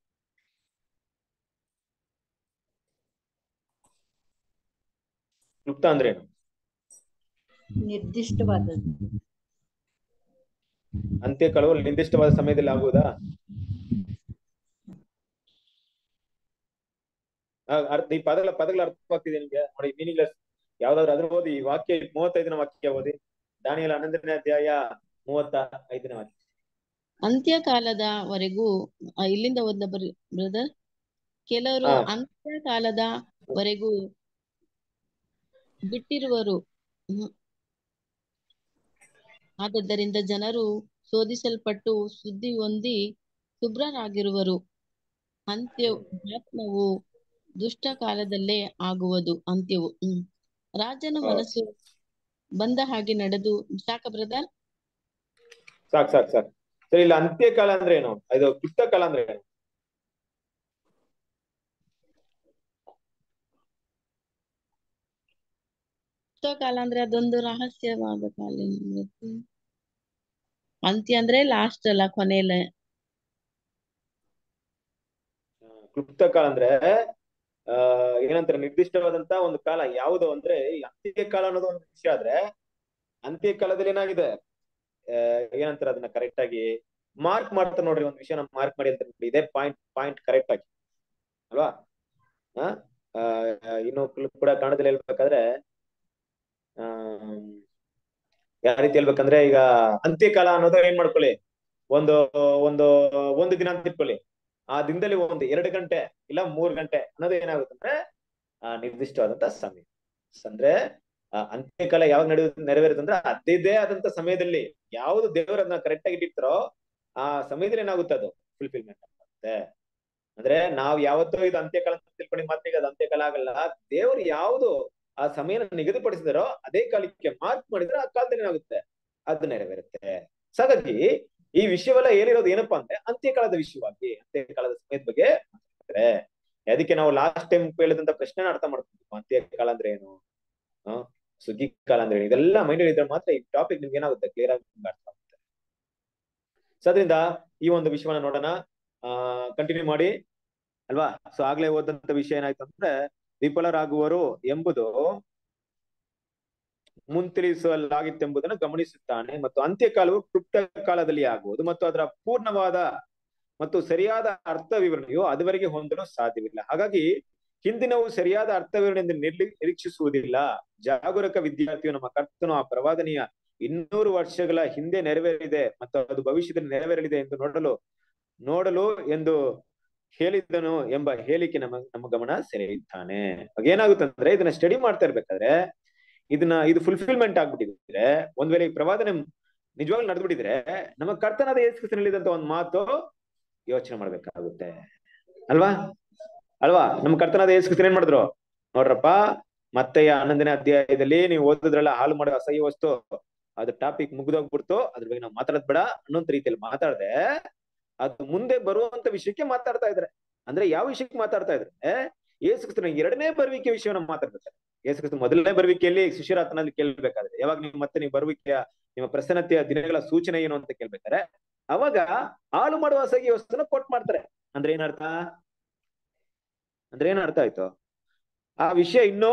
ಕ್ಲುಪ್ತ ಅಂದ್ರೇನು ನಿರ್ದಿಷ್ಟವಾದದ್ದು ಅಂತ್ಯಕಾಲವು ನಿರ್ದಿಷ್ಟವಾದ ಸಮಯದಲ್ಲಿ ಆಗುವುದಾ ಆ, ಅರ್ಥ ಈ ಪದಗಳ ಪದಗಳ ಅರ್ಥವಾಗ್ತಿದೆ ನಿಮ್ಗೆ ನೋಡಿ ಮೀನಿಂಗ್ಲೆಸ್ ಯಾವ್ದಾದ್ರು ಅದ್ರ ಓದಿ ಈ ವಾಕ್ಯ ಮೂವತ್ತೈದನೇ ವಾಕ್ಯ ಓದಿ ದಾನಿಯಲ ಹನ್ನೊಂದನೇ ಅಧ್ಯಾಯ ಮೂವತ್ತ ಐದನೇ ವಾಕ್ಯ ಅಂತ್ಯಕಾಲದವರೆಗೂ ಆ, ಇಲ್ಲಿಂದ ಓದ್ಲ ಬರಿ ಬ್ರದರ್ ಕೆಲವರು ಹಾ. ಅಂತ್ಯಕಾಲದವರೆಗೂ ಬಿಟ್ಟಿರುವರು ಹ್ಮ್. ಆದದ್ದರಿಂದ ಜನರು ಶೋಧಿಸಲ್ಪಟ್ಟು ಶುದ್ಧಿ ಹೊಂದಿ ಶುಭ್ರರಾಗಿರುವರು ಅಂತ್ಯ ಆತ್ಮವು ದುಷ್ಟ ಕಾಲದಲ್ಲೇ ಆಗುವುದು ಅಂತ್ಯವು ಹ್ಮ್ ರಾಜನ ಹೌದು. ಮನಸ್ಸು ಬಂದ ಹಾಗೆ ನಡೆದು ಸಾಕ ಬ್ರದರ್ ಸಾಕ್ ಸಾಕ್ ಸಾಕ್ ಸರಿ ಇಲ್ಲ ಅಂತ್ಯಕಾಲ ಅಂದ್ರೆ ಏನು ಇದು ಕ್ಲಿಪ್ತ ಕಾಲ ಅಂದ್ರೆ ಏನು ಕಾಲ ಅಂದ್ರೆ ಅದೊಂದು ರಹಸ್ಯವಾದ ಕಾಲ ಏನಿರುತ್ತೆ? ಅಂತ್ಯ ಅಂದ್ರೆ ಲಾಸ್ಟ್ ಅಲ್ಲ ಕೊನೆಯಲ್ಲ ಆ, ಕ್ಲುಪ್ತ ಕಾಲ ಅಂದ್ರೆ ಆ ಏನಂತಾರೆ ನಿರ್ದಿಷ್ಟವಾದಂತ ಒಂದು ಕಾಲ ಯಾವುದು ಅಂದ್ರೆ ಈ ಅಂತ್ಯ ಕಾಲ ಅನ್ನೋದು ಒಂದು ವಿಷಯ ಆದ್ರೆ ಅಂತ್ಯ ಕಾಲದಲ್ಲಿ ಏನಾಗಿದೆ ಆ, ಏನಂತಾರೆ ಅದನ್ನ ಕರೆಕ್ಟ್ ಆಗಿ ಮಾರ್ಕ್ ಮಾಡ್ತಾರೆ ನೋಡ್ರಿ ಒಂದು ವಿಷಯ ಮಾರ್ಕ್ ಮಾಡಿ ಅಂತ ನೋಡಿ ಇದೇ ಪಾಯಿಂಟ್ ಪಾಯಿಂಟ್ ಕರೆಕ್ಟ್ ಆಗಿ ಅಲ್ವಾ ಆ ಆ, ಇನ್ನು ಕ್ಲಿಪ್ ಕೂಡ ಕನ್ನಡದಲ್ಲಿ ಹೇಳ್ಬೇಕಾದ್ರೆ ಆ ಯಾವ ರೀತಿ ಹೇಳ್ಬೇಕಂದ್ರೆ ಈಗ ಅಂತ್ಯಕಾಲ ಅನ್ನೋದು ಏನ್ ಮಾಡ್ಕೊಳ್ಳಿ ಒಂದು ಒಂದು ಒಂದು ದಿನ ಅಂತ ಇಟ್ಕೊಳ್ಳಿ ಆ ದಿನದಲ್ಲಿ ಒಂದು ಎರಡು ಗಂಟೆ ಇಲ್ಲ ಮೂರ್ ಗಂಟೆ ಅನ್ನೋದು ಏನಾಗುತ್ತೆ ಅಂದ್ರೆ ಆ ನಿರ್ದಿಷ್ಟವಾದಂತ ಸಮಯ ಅಂದ್ರೆ ಆ ಅಂತ್ಯಕಾಲ ಯಾವಾಗ ನಡೆಯ ನೆರವೇರುತ್ತೆ ಅಂದ್ರೆ ಅದೇ ಆದಂತ ಸಮಯದಲ್ಲಿ ಯಾವ್ದು ದೇವರು ಅದನ್ನ ಕರೆಕ್ಟ್ ಆಗಿ ಇಟ್ಟಿರ್ತಾರೋ ಆ ಸಮಯದಲ್ಲಿ ಏನಾಗುತ್ತೆ ಅದು ಫುಲ್ಫಿಲ್ಮೆಂಟ್ ಆಗುತ್ತೆ ಅಂದ್ರೆ ನಾವ್ ಯಾವತ್ತೋ ಇದು ಅಂತ್ಯಕಾಲ ಅಂತ ತಿಳ್ಕೊಂಡು ಮಾತ್ರ ಈಗ ಅದು ಅಂತ್ಯಕಾಲ ಆಗಲ್ಲ ದೇವರು ಯಾವುದು ಆ ಸಮಯನ ನಿಗದಿಪಡಿಸಿದಾರೋ ಅದೇ ಕಾಲಕ್ಕೆ ಮಾರ್ಕ್ ಮಾಡಿದ್ರೆ ಆ ಕಾಲದಲ್ಲಿ ಏನಾಗುತ್ತೆ ಅದು ನೆರವೇರುತ್ತೆ ಸೊ ಹಾಗಾಗಿ ಈ ವಿಷಯವೆಲ್ಲ ಏನಿರೋದು ಏನಪ್ಪಾ ಅಂದ್ರೆ ಅಂತ್ಯಕಾಲದ ವಿಷಯವಾಗಿ ಅಂತ್ಯಕಾಲದ ಸಮಯದ ಬಗ್ಗೆ ಮಾತಾಡ್ತಾರೆ ಅದಕ್ಕೆ ನಾವು ಲಾಸ್ಟ್ ಟೈಮ್ ಕೇಳಿದಂತ ಪ್ರಶ್ನೆನ ಅರ್ಥ ಮಾಡ್ಕೊಬೇಕು ಅಂತ್ಯಕಾಲ ಅಂದ್ರೆ ಏನು ಆ ಸುಗ್ಗಿ ಕಾಲ ಅಂದ್ರೆ ಏನು ಇದೆಲ್ಲ ಮೈಂಡ್ ಇದ್ರೆ ಮಾತ್ರ ಈ ಟಾಪಿಕ್ ನಿಮ್ಗೆ ಏನಾಗುತ್ತೆ ಕ್ಲಿಯರ್ ಆಗಿ ನಿಮ್ಗೆ ಅರ್ಥ ಆಗುತ್ತೆ ಸೊ ಅದರಿಂದ ಈ ಒಂದು ವಿಷಯವನ್ನ ನೋಡೋಣ ಆ ಕಂಟಿನ್ಯೂ ಮಾಡಿ ಅಲ್ವಾ ಸೊ ಆಗ್ಲೇ ಓದಂತ ವಿಷಯ ಏನಾಯ್ತು ಅಂದ್ರೆ ವಿಫಲರಾಗುವರು ಎಂಬುದು ಮುಂತಿಳಿಸಲಾಗಿತ್ತೆಂಬುದನ್ನು ಗಮನಿಸುತ್ತಾನೆ ಮತ್ತು ಅಂತ್ಯಕಾಲವು ಕ್ಲುಪ್ತ ಕಾಲದಲ್ಲಿ ಆಗುವುದು ಮತ್ತು ಅದರ ಪೂರ್ಣವಾದ ಮತ್ತು ಸರಿಯಾದ ಅರ್ಥ ವಿವರಣೆಯು ಅದುವರೆಗೆ ಹೊಂದಲು ಸಾಧ್ಯವಿಲ್ಲ ಹಾಗಾಗಿ ಹಿಂದಿನವು ಸರಿಯಾದ ಅರ್ಥ ವಿವರಣೆಯಿಂದ ನಿರ್ಲಿ ನಿರೀಕ್ಷಿಸುವುದಿಲ್ಲ ಜಾಗರೂಕ ವಿದ್ಯಾರ್ಥಿಯು ನಮ್ಮ ಕರ್ತನು ಆ ಪ್ರವಾದನೆಯ ಇನ್ನೂರು ವರ್ಷಗಳ ಹಿಂದೆ ನೆರವೇರಿದೆ ಮತ್ತು ಅದು ಭವಿಷ್ಯದಲ್ಲಿ ನೆರವೇರಲಿದೆ ಎಂದು ನೋಡಲು ನೋಡಲು ಎಂದು ಹೇಳಿದನು ಎಂಬ ಹೇಳಿಕೆ ನಮ್ಮ ನಮ್ಮ ಗಮನ ಸೆಳೆಯುತ್ತಾನೆ ಅವಾಗ ಏನಾಗುತ್ತೆ ಅಂದ್ರೆ ಇದನ್ನ ಸ್ಟಡಿ ಮಾಡ್ತಾ ಇರ್ಬೇಕಾದ್ರೆ ಇದನ್ನ ಇದು ಫುಲ್ಫಿಲ್ಮೆಂಟ್ ಆಗ್ಬಿಟ್ಟಿದ್ರೆ ಒಂದ್ ವೇಳೆ ಈ ಪ್ರವಾದನೆ ನಿಜವಾಗ್ಲೂ ನಡೆದ್ಬಿಟ್ಟಿದ್ರೆ ನಮ್ಮ ಕರ್ತನಾದ ಯೇಸುಕ್ರಿಸ್ತನಲ್ಲಿದ್ದಂತ ಒಂದ್ ಮಾತು ಯೋಚನೆ ಮಾಡ್ಬೇಕಾಗುತ್ತೆ ಅಲ್ವಾ ಅಲ್ವಾ ನಮ್ಮ ಕರ್ತನಾದ ಯೇಸುಕ್ರಿಸ್ತನ್ ಏನ್ ಮಾಡಿದ್ರು ನೋಡ್ರಪ್ಪ ಮತ್ತೆ ಹನ್ನೊಂದನೇ ಅಧ್ಯಾಯದಲ್ಲಿ ನೀವು ಓದಿದ್ರಲ್ಲ ಹಾಳು ಮಾಡೋ ಅಸಹ್ಯ ವಸ್ತು ಅದು ಟಾಪಿಕ್ ಮುಗ್ದೋಗ್ಬಿಡ್ತು ಅದ್ರ ಬಗ್ಗೆ ನಾವು ಮಾತಾಡೋದ್ ಬೇಡ ಅನ್ನೋಂತ ರೀತಿಯಲ್ಲಿ ಮಾತಾಡದೆ ಅದು ಮುಂದೆ ಬರುವಂತ ವಿಷಯಕ್ಕೆ ಮಾತಾಡ್ತಾ ಇದ್ರೆ ಅಂದ್ರೆ ಯಾವ ವಿಷಯಕ್ಕೆ ಮಾತಾಡ್ತಾ ಇದ್ರೆ ಯೇಸು ಕ್ರಿಸ್ತನ ಎರಡನೇ ಬರುವಿಕೆ ವಿಷಯವನ್ನ ಮಾತಾಡ್ತಾರೆ ಯೇಸು ಕ್ರಿಸ್ತ ಮೊದಲನೇ ಬರುವಿಕೆಯಲ್ಲಿ ಶಿಶಿರಾತನಲ್ಲಿ ಕೇಳ್ಬೇಕಾದ್ರೆ ಯಾವಾಗ ನೀವು ಮತ್ತೆ ನೀವು ಬರುವಿಕೆಯ ನಿಮ್ಮ ಪ್ರಸನ್ನತೆಯ ದಿನಗಳ ಸೂಚನೆ ಏನು ಅಂತ ಕೇಳ್ಬೇಕಾರೆ ಅವಾಗ ಹಾಳು ಮಾಡುವ ಅಸಹ್ಯ ವಸ್ತುನ ಕೊಟ್ ಮಾಡ್ತಾರೆ ಅಂದ್ರೆ ಏನರ್ಥ ಅಂದ್ರೆ ಏನ್ ಅರ್ಥ ಆಯ್ತು ಆ ವಿಷಯ ಇನ್ನೂ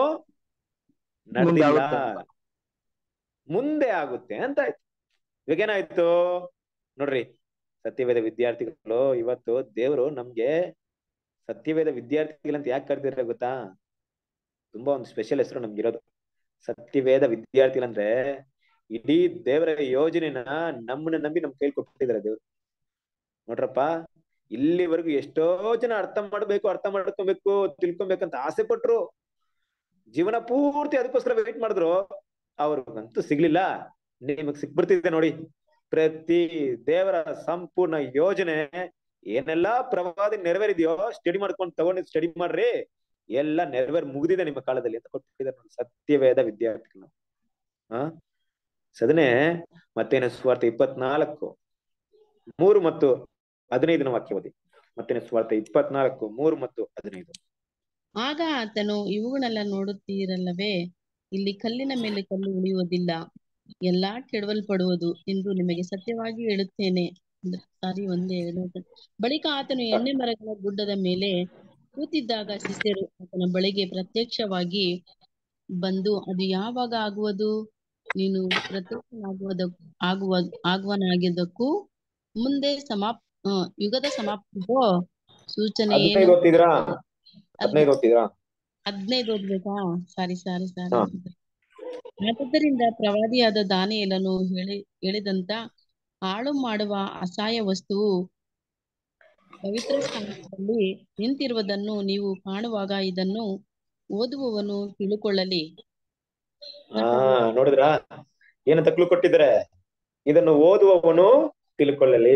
ಮುಂದೆ ನಡೆದಿಲ್ಲ ಆಗುತ್ತೆ. ಮುಂದೆ ಆಗುತ್ತೆ ಅಂತ ಆಯ್ತು ಇವಾಗ ಏನಾಯ್ತು ನೋಡ್ರಿ ಸತ್ಯವೇದ ವಿದ್ಯಾರ್ಥಿಗಳು ಇವತ್ತು ದೇವರು ನಮ್ಗೆ ಸತ್ಯವೇದ ವಿದ್ಯಾರ್ಥಿಗಳಂತ ಯಾಕೆ ಕರೆದಿರ ಗೊತ್ತಾ ತುಂಬಾ ಒಂದು ಸ್ಪೆಷಲ್ ಹೆಸರು ನಮ್ಗಿರೋದು ಸತ್ಯವೇದ ವಿದ್ಯಾರ್ಥಿಗಳಂದ್ರೆ ಇಡೀ ದೇವರ ಯೋಜನೆನ ನಮ್ಮನ್ನ ನಂಬಿ ನಮ್ ಕೈಲಿ ಕೊಟ್ಟಿದ್ದಾರೆ ದೇವ್ರು ನೋಡ್ರಪ್ಪ ಇಲ್ಲಿವರೆಗೂ ಎಷ್ಟೋ ಜನ ಅರ್ಥ ಮಾಡ್ಬೇಕು ಅರ್ಥ ಮಾಡ್ಕೊಬೇಕು ತಿಳ್ಕೊಬೇಕಂತ ಆಸೆ ಪಟ್ರು ಜೀವನ ಪೂರ್ತಿ ಅದಕ್ಕೋಸ್ಕರ ವೇಟ್ ಮಾಡಿದ್ರು ಅವ್ರಿಗಂತೂ ಸಿಗ್ಲಿಲ್ಲ ನಿಮಗ್ ಸಿಕ್ಬಿಡ್ತಿದೆ ನೋಡಿ ಪ್ರತಿ ದೇವರ ಸಂಪೂರ್ಣ ಯೋಜನೆ ಏನೆಲ್ಲಾ ಪ್ರವಾದಿ ನೆರವೇರಿದೆಯೋ ಸ್ಟಡಿ ಮಾಡ್ಕೊಂಡು ತಗೊಂಡು ಸ್ಟಡಿ ಮಾಡ್ರಿ ಎಲ್ಲ ನೆರವೇರ್ ಮುಗ್ದಿದೆ ನಿಮ್ಮ ಕಾಲದಲ್ಲಿ ಅಂತ ಕೊಟ್ಟಿದ್ದಾರೆ ನೋಡಿ ಸತ್ಯವೇದ ವಿದ್ಯಾರ್ಥಿಗಳು ಹಾ ಸದನೆ ಮತ್ತೇನ ಸ್ವಾರ್ಥ ಇಪ್ಪತ್ನಾಲ್ಕು ಮೂರು ಮತ್ತು ಹದಿನೈದನ ವಾಕ್ಯ ಓದಿ ಮತ್ತೇನ ಸ್ವಾರ್ಥ ಇಪ್ಪತ್ನಾಲ್ಕು ಮೂರು ಮತ್ತು ಹದಿನೈದು ಆಗ ಆತನು ಇವುಗಳೆಲ್ಲ ನೋಡುತ್ತೀರಲ್ಲವೇ ಇಲ್ಲಿ ಕಲ್ಲಿನ ಮೇಲೆ ಕಲ್ಲು ಉಳಿಯುವುದಿಲ್ಲ ಎಲ್ಲಾ ಕೆಡವಲ್ಪಡುವುದು ಎಂದು ನಿಮಗೆ ಸತ್ಯವಾಗಿ ಹೇಳುತ್ತೇನೆ ಸಾರಿ ಒಂದೇ ಹೇಳೋದು ಬಳಿಕ ಆತನು ಎಣ್ಣೆ ಮರಗಳ ಗುಡ್ಡದ ಮೇಲೆ ಕೂತಿದ್ದಾಗ ಶಿಷ್ಯರು ಆತನ ಬಳಿಗೆ ಪ್ರತ್ಯಕ್ಷವಾಗಿ ಬಂದು ಅದು ಯಾವಾಗ ಆಗುವುದು ನೀನು ಪ್ರತ್ಯಕ್ಷನಾಗುವುದ ಆಗುವ ಆಗುವನಾಗಿದ್ದಕ್ಕೂ ಮುಂದೆ ಸಮಾಪ್ ಆ, ಯುಗದ ಸಮಾಪ್ತಿಗೋ ಸೂಚನೆ ಏನು ಹದಿನೈದು ಓದ್ತಿದ್ರಾ ಹದಿನೈದು ಓದ್ತಿದ್ರಾ ಹದಿನೈದು ಓದ್ಬೇಕಾ ಸಾರಿ ಸಾರಿ ಸಾರಿ ಹಾ. ಆದ್ದರಿಂದ ಪ್ರವಾದಿಯಾದ ದಾನಿಯೇಲನು ಹೇಳಿ ಹೇಳಿದಂತ ಹಾಳು ಮಾಡುವ ಅಸಹಾಯ ವಸ್ತುವು ಪವಿತ್ರ ಸ್ಥಾನದಲ್ಲಿ ನಿಂತಿರುವುದನ್ನು ನೀವು ಕಾಣುವಾಗ ಇದನ್ನು ಓದುವವನು ತಿಳುಕೊಳ್ಳಲಿ ಹಾ ನೋಡಿದ್ರಾ ಏನಂತ ಕ್ಲೂ ಕೊಟ್ಟಿದ್ದಾರೆ ಇದನ್ನು ಓದುವವನು ತಿಳ್ಕೊಳ್ಳಲಿ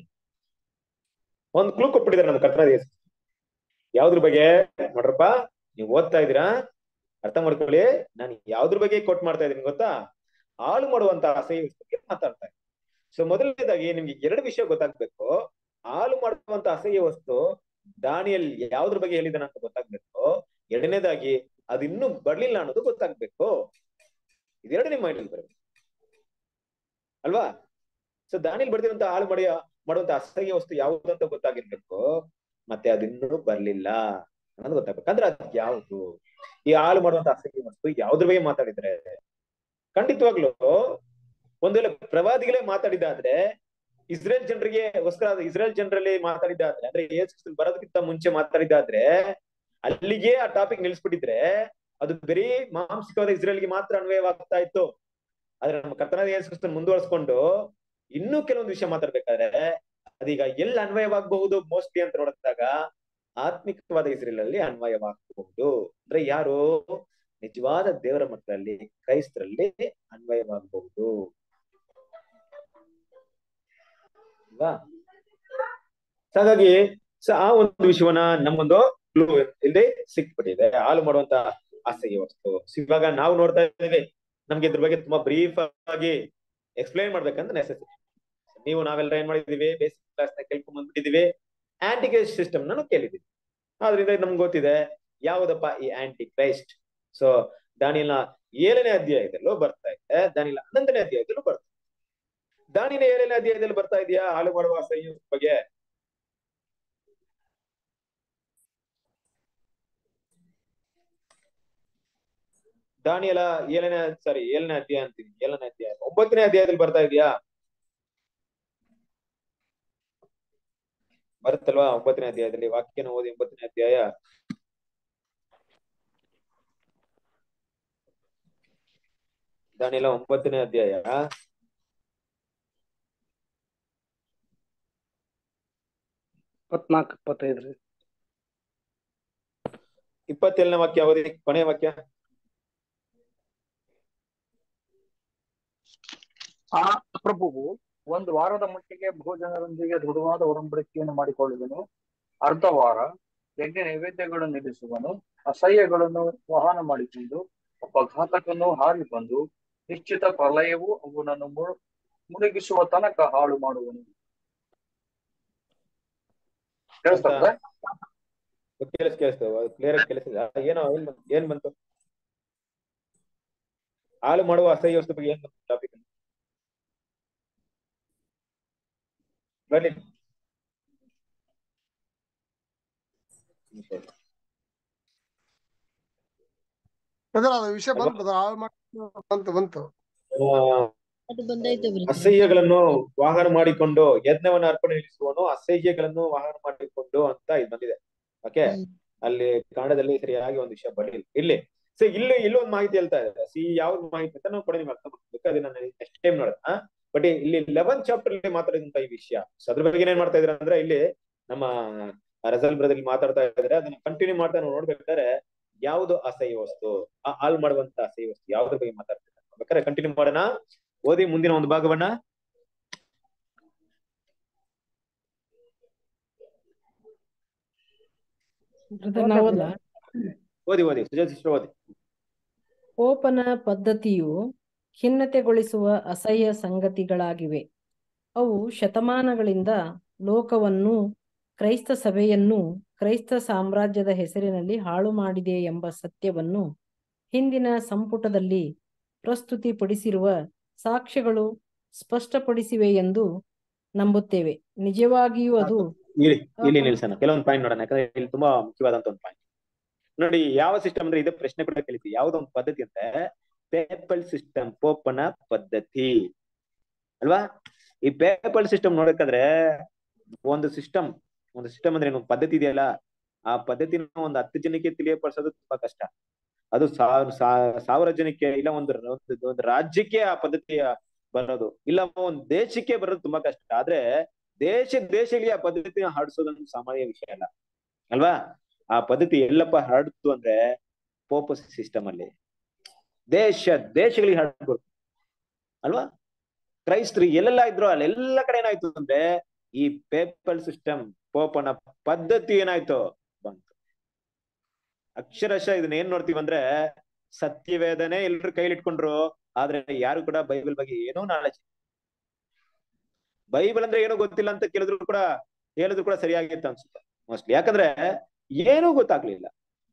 ಒಂದ್ ಕ್ಲೂ ಕೊಟ್ಬಿಟ್ಟಿದ್ದಾರೆ ನಮ್ಮ ಕರ್ತನ ಯಾವ್ದ್ರ ಬಗ್ಗೆ ನೋಡ್ರಪ್ಪ ನೀವು ಓದ್ತಾ ಇದೀರಾ ಅರ್ಥ ಮಾಡ್ಕೊಳ್ಳಿ ನಾನು ಯಾವ್ದ್ರ ಬಗ್ಗೆ ಕೋಟ್ ಮಾಡ್ತಾ ಇದೀನಿ ಗೊತ್ತಾ ಹಾಳು ಮಾಡುವಂತ ಅಸಹ್ಯ ಬಗ್ಗೆ ಮಾತಾಡ್ತಾ ಇದ್ದೀನಿ ಸೊ ಮೊದಲನೇದಾಗಿ ನಿಮ್ಗೆ ಎರಡು ವಿಷಯ ಗೊತ್ತಾಗ್ಬೇಕು ಹಾಳು ಮಾಡುವಂತ ಅಸಹ್ಯ ವಸ್ತು ದಾನಿಯಲ್ಲಿ ಯಾವ್ದ್ರ ಬಗ್ಗೆ ಹೇಳಿದಾನ ಅಂತ ಗೊತ್ತಾಗ್ಬೇಕು ಎರಡನೇದಾಗಿ ಅದು ಇನ್ನೂ ಬರ್ಲಿಲ್ಲ ಅನ್ನೋದು ಗೊತ್ತಾಗ್ಬೇಕು ಇದೆರಡು ನಿಮ್ಮ ಮೈಂಡ್ ಬರಬೇಕು ಅಲ್ವಾ ಸೊ ದಾನಿಯಲ್ಲಿ ಬರ್ದಿರುವಂತ ಹಾಳು ಮಾಡಿಯ ಮಾಡುವಂತ ಅಸಹ್ಯ ವಸ್ತು ಯಾವುದು ಅಂತ ಗೊತ್ತಾಗಿರ್ಬೇಕು ಮತ್ತೆ ಅದಿನ್ನೂ ಬರ್ಲಿಲ್ಲ ಅನ್ನೋದು ಗೊತ್ತಾಗ್ಬೇಕು ಅಂದ್ರೆ ಅದ್ ಯಾವುದು ಈ ಹಾಳು ಮಾಡುವಂತ ಅಸಹ್ಯ ವಸ್ತು ಯಾವ್ದ್ರ ಬಗ್ಗೆ ಮಾತಾಡಿದ್ರೆ ಖಂಡಿತವಾಗ್ಲು ಒಂದ್ ವೇಳೆ ಪ್ರವಾದಿಗಳೇ ಮಾತಾಡಿದಾದ್ರೆ ಇಸ್ರೇಲ್ ಜನರಿಗೆ ಗೋಸ್ಕರ ಇಸ್ರೇಲ್ ಜನರಲ್ಲಿ ಮಾತಾಡಿದಾದ್ರೆ ಅಂದ್ರೆ ಯೇಸು ಕ್ರಿಸ್ತನ್ ಬರೋದಕ್ಕಿಂತ ಮುಂಚೆ ಮಾತಾಡಿದಾದ್ರೆ ಅಲ್ಲಿಗೆ ಆ ಟಾಪಿಕ್ ನಿಲ್ಸ್ಬಿಟ್ಟಿದ್ರೆ ಅದು ಬರೀ ಮಾಂಸಿಕವಾದ ಇಸ್ರೇಲ್ಗೆ ಮಾತ್ರ ಅನ್ವಯವಾಗ್ತಾ ಇತ್ತು ಆದ್ರೆ ನಮ್ಮ ಕರ್ತನಾದ ಯೇಸು ಕ್ರಿಸ್ತನ್ ಮುಂದುವರ್ಸ್ಕೊಂಡು ಇನ್ನೂ ಕೆಲವೊಂದು ವಿಷಯ ಮಾತಾಡ್ಬೇಕಾದ್ರೆ ಅದೀಗ ಎಲ್ಲಿ ಅನ್ವಯವಾಗಬಹುದು ಮೋಸ್ಟ್ಲಿ ಅಂತ ನೋಡಿದಾಗ ಆತ್ಮಿಕವಾದ ಇಸ್ರೇಲ್ ಅಲ್ಲಿ ಅನ್ವಯವಾಗಬಹುದು ಅಂದ್ರೆ ಯಾರು ನಿಜವಾದ ದೇವರ ಮಕ್ಕಳಲ್ಲಿ ಕ್ರೈಸ್ತರಲ್ಲಿ ಅನ್ವಯವಾಗಬಹುದು ಅಲ್ವಾ So ಹಾಗಾಗಿ ಸೊ ಆ ಒಂದು ವಿಷಯವನ್ನ ನಮ್ಮೊಂದು ಕ್ಲೂ ಇಲ್ಲಿ ಸಿಕ್ಬಿಟ್ಟಿದೆ ಹಾಳು ಮಾಡುವಂತ ಅಸಹ್ಯ ವಸ್ತು So ಇವಾಗ ನಾವು ನೋಡ್ತಾ ಇದ್ದೀವಿ ನಮ್ಗೆ ಇದ್ರ ಬಗ್ಗೆ ತುಂಬಾ ಬ್ರೀಫ್ ಆಗಿ ಎಕ್ಸ್ಪ್ಲೈನ್ ಮಾಡ್ಬೇಕಂತ ನೆಸೆಸಿಟಿ ನೀವು ನಾವೆಲ್ಲರೂ ಏನ್ ಮಾಡಿದೀವಿ ಬೇಸಿಕ್ ಕ್ಲಾಸ್ ನ ಕೇಳ್ಕೊಂಡ್ ಬಂದ್ಬಿಟ್ಟಿದೀವಿ ಆಂಟಿಕ್ರೈಸ್ಟ್ ಸಿಸ್ಟಮ್ ನಾನು ಕೇಳಿದೀವಿ ಆದ್ರಿಂದ ಇದು ನಮ್ಗೆ ಗೊತ್ತಿದೆ ಯಾವುದಪ್ಪ ಈ ಆಂಟಿ ಕ್ರೈಸ್ಟ್ ಸೊ ದಾನಿಯಲ್ನ ಏಳನೇ ಅಧ್ಯಾಯದಲ್ಲೂ ಬರ್ತಾ ಇದೆ ದಾನಿಯಲ ಹನ್ನೊಂದನೇ ಅಧ್ಯಾಯದಲ್ಲೂ ಬರ್ತಾ ಇದೆ ದಾನಿನ ಏಳನೇ ಅಧ್ಯಾಯದಲ್ಲಿ ಬರ್ತಾ ಇದೆಯಾ ಹಾಳು ಮಾಡುವ ಅಸಹ್ಯ ಬಗ್ಗೆ ದಾನಿಯಲ ಏಳನೇ ಸಾರಿ ಏಳನೇ ಅಧ್ಯಾಯ ಅಂತೀನಿ ಏಳನೇ ಅಧ್ಯಾಯ ಒಂಬತ್ತನೇ ಅಧ್ಯಾಯದಲ್ಲಿ ಬರ್ತಾ ಇದೆಯಾ ಬರುತ್ತಲ್ವಾ ಒಂಬತ್ತನೇ ಅಧ್ಯಾಯದಲ್ಲಿ ವಾಕ್ಯನ ಓದಿ ಒಂಬತ್ತನೇ ಅಧ್ಯಾಯ ದಾನಿಯಲ ಒಂಬತ್ತನೇ ಅಧ್ಯಾಯ ಇಪ್ಪತ್ನಾಲ್ಕು ಇಪ್ಪತ್ತೈದು ರೀ ಇಪ್ಪತ್ತೇಳನೇ ವಾಕ್ಯ ಓದಿ ಕೊನೆಯ ವಾಕ್ಯ ಆ ಪ್ರಭುವು ಒಂದು ವಾರದ ಮಟ್ಟಿಗೆ ಭೋಜನರೊಂದಿಗೆ ದೃಢವಾದ ಒಡಂಬಡಿಕೆಯನ್ನು ಮಾಡಿಕೊಳ್ಳುವನು ಅರ್ಧ ವಾರ ಯಜ್ಞ ನೈವೇದ್ಯಗಳನ್ನು ನಿಲ್ಲಿಸುವನು ಅಸಹ್ಯಗಳನ್ನು ವಾಹನ ಮಾಡಿಕೊಂಡು ಒಬ್ಬ ಘಾತಕನು ಹಾರಿ ಬಂದು ನಿಶ್ಚಿತ ಪ್ರಲಯವು ಅವನನ್ನು ಮು- ಮುಳುಗಿಸುವ ತನಕ ಹಾಳು ಮಾಡುವನು ಕೇಳಿಸ್ತದೆ ಕೇಳಿಸ್ ಕೇಳಿಸ್ತೇವೆ ಕ್ಲಿಯರ್ ಆಗಿ ಕೇಳಿಸ್ತದೆ ಏನೋ ಏನ್ ಬಂತು ಏನ್ ಬಂತು ಹಾಳು ಮಾಡುವ ಅಸಹ್ಯ ವಸ್ತು ಬಗ್ಗೆ ಏನ್ ಬಂತು ಟಾಪಿಕ್ ಬನ್ನಿ ಬ್ರದರ್ ಅದು ವಿಷಯ ಬಂತು ಬ್ರದರ್ ಹಾಳು ಮಾಡಿ ಬಂತು ಬಂತು ಆ, ಅದು ಬಂದಾಯ್ತು ಬ್ರದರ್ ಅಸಹ್ಯಗಳನ್ನು ವಾಹನ ಮಾಡಿಕೊಂಡು ಯಜ್ಞವನ್ನು ಅರ್ಪಣೆ ನಿಲ್ಲಿಸುವನು ಅಸಹ್ಯಗಳನ್ನು ವಾಹನ ಮಾಡಿಕೊಂಡು ಅಂತ ಇದು ಬಂದಿದೆ ಓಕೆ ಹ್ಮ್ ಅಲ್ಲಿ ಕನ್ನಡದಲ್ಲಿ ಸರಿಯಾಗಿ ಒಂದು ವಿಷಯ ಬರಲಿಲ್ಲ ಇಲ್ಲಿ ಸೊ ಇಲ್ಲಿ ಇಲ್ಲೊಂದು ಮಾಹಿತಿ ಹೇಳ್ತಾ ಇದೆ ಸಿ ಯಾವ ಮಾಹಿತಿ ಅಂತ ನಾವು ಕೂಡ ನಿಮ್ಗೆ ಅರ್ಥ ಮಾಡ್ಬೇಕು ಅದನ್ನ ನೆಕ್ಸ್ಟ್ ಟೈಮ್ ನೋಡೋಣ ಬಟ್ ಇಲ್ಲಿ ಲೆವೆನ್ ಚಾಪ್ಟರ್ ಅಲ್ಲಿ ಮಾತಾಡಿದಂತ ಈ ವಿಷಯ ಸೊ ಅದ್ರ ಬಗ್ಗೆ ಏನ್ ಮಾಡ್ತಾ ಇದ್ರ ಅಂದ್ರೆ ಇಲ್ಲಿ ನಮ್ಮ ರಜಲ್ ಬ್ರದರ್ ಮಾತಾಡ್ತಾ ಇದ್ದಾರೆ ಅದನ್ನ ಕಂಟಿನ್ಯೂ ಮಾಡ್ತಾ ನಾವು ನೋಡ್ಬೇಕಾದ್ರೆ ಯಾವುದು ಅಸಹ್ಯ ವಸ್ತು ಆ ಹಾಳು ಮಾಡುವಂತ ಅಸಹ್ಯ ವಸ್ತು ಯಾವ್ದ್ರ ಬಗ್ಗೆ ಮಾತಾಡ್ತಿದ್ದಾರೆ ಬೇಕಾದ್ರೆ ಕಂಟಿನ್ಯೂ ಮಾಡೋಣ ಓದಿ ಮುಂದಿನ ಒಂದು ಭಾಗವನ್ನ ಬ್ರದರ್ ನಾವಲ್ಲ ಓದಿ ಓದಿ ಸುಜಾತ್ ಸಿಸ್ಟರ್ ಓದಿ ಕೋಪನ ಪದ್ಧತಿಯು ಖಿನ್ನತೆಗೊಳಿಸುವ ಅಸಹ್ಯ ಸಂಗತಿಗಳಾಗಿವೆ ಅವು ಶತಮಾನಗಳಿಂದ ಲೋಕವನ್ನು ಕ್ರೈಸ್ತ ಸಭೆಯನ್ನು ಕ್ರೈಸ್ತ ಸಾಮ್ರಾಜ್ಯದ ಹೆಸರಿನಲ್ಲಿ ಹಾಳು ಮಾಡಿದೆ ಎಂಬ ಸತ್ಯವನ್ನು ಹಿಂದಿನ ಸಂಪುಟದಲ್ಲಿ ಪ್ರಸ್ತುತಿಪಡಿಸಿರುವ ಸಾಕ್ಷ್ಯಗಳು ಸ್ಪಷ್ಟಪಡಿಸಿವೆ ಎಂದು ನಂಬುತ್ತೇವೆ ನಿಜವಾಗಿಯೂ ಅದು ಇಲ್ಲಿ ಇಲ್ಲಿ ನಿಲ್ಸೋಣ ಕೆಲವೊಂದು ಪಾಯಿಂಟ್ ನೋಡೋಣ ಯಾಕಂದ್ರೆ ಇಲ್ಲಿ ತುಂಬಾ ಮುಖ್ಯವಾದಂತ ಒಂದು ಪಾಯಿಂಟ್ ನೋಡಿ ಯಾವ ಸಿಸ್ಟಮ್ ಅಂದ್ರೆ ಇದು ಪ್ರಶ್ನೆ ಕೂಡ ಕೇಳಿದ್ವಿ ಯಾವ್ದೊಂದು ಪದ್ಧತಿ ಅಂದ್ರೆ ಪೇಪಲ್ ಸಿಸ್ಟಮ್ ಪೋಪನ ಪದ್ಧತಿ ಅಲ್ವಾ ಈ ಪೇಪಲ್ ಸಿಸ್ಟಮ್ ನೋಡಕ್ಕಾದ್ರೆ ಒಂದು ಸಿಸ್ಟಮ್ ಒಂದು ಸಿಸ್ಟಮ್ ಅಂದ್ರೆ ಏನು ಒಂದು ಪದ್ಧತಿ ಇದೆಯಲ್ಲ ಆ ಪದ್ಧತಿನ ಒಂದು ಹತ್ತು ಜನಕ್ಕೆ ತಿಳಿಯಪಡಿಸೋದು ತುಂಬಾ ಕಷ್ಟ ಅದು ಸಾವಿರ ಸಾ- ಸಾವಿರ ಜನಕ್ಕೆ ಇಲ್ಲ ಒಂದು ಒಂದು- ಒಂದು ರಾಜ್ಯಕ್ಕೆ ಆ ಪದ್ಧತಿಯ ಬರೋದು ಇಲ್ಲ ಒಂದು ದೇಶಕ್ಕೆ ಬರೋದು ತುಂಬಾ ಕಷ್ಟ ಆದ್ರೆ ದೇಶ ದೇಶಗಳಿಗೆ ಆ ಪದ್ಧತಿನ ಹರಡಿಸೋದೊಂದು ಸಾಮಾನ್ಯ ವಿಷಯ ಅಲ್ಲ ಅಲ್ವಾ ಆ ಪದ್ಧತಿ ಎಲ್ಲಪ್ಪ ಹರಡ್ತು ಅಂದ್ರೆ ಪೋಪ ಸಿಸ್ಟಮ್ ಅಲ್ಲಿ ದೇಶ ದೇಶಗಳಿಗೆ ಹರಡ್ಬೋದು ಅಲ್ವಾ ಕ್ರೈಸ್ತರು ಎಲ್ಲೆಲ್ಲ ಇದ್ರು ಅಲ್ಲೆಲ್ಲ ಕಡೆ ಏನಾಯ್ತು ಅಂದ್ರೆ ಈ ಪೇಪಲ್ ಸಿಸ್ಟಮ್ ಪೋಪನ ಪದ್ಧತಿ ಏನಾಯ್ತು ಬಂತು ಅಕ್ಷರಶಃ ಇದನ್ನ ಏನ್ ನೋಡ್ತೀವಿ ಅಂದ್ರೆ ಸತ್ಯವೇದನೆ ಎಲ್ರು ಕೈಲಿಟ್ಕೊಂಡ್ರು ಆದ್ರೆ ಯಾರು ಕೂಡ ಬೈಬಲ್ ಬಗ್ಗೆ ಏನೋ ನಾಲೆಜ್ ಬೈಬಲ್ ಅಂದ್ರೆ ಏನೋ ಗೊತ್ತಿಲ್ಲ ಅಂತ ಕೇಳಿದ್ರು ಕೂಡ ಹೇಳಿದ್ರು ಕೂಡ ಸರಿಯಾಗಿತ್ತು ಅನ್ಸುತ್ತೆ ಮೋಸ್ಟ್ಲಿ ಯಾಕಂದ್ರೆ ಏನೂ ಗೊತ್ತಾಗ್ಲಿಲ್ಲ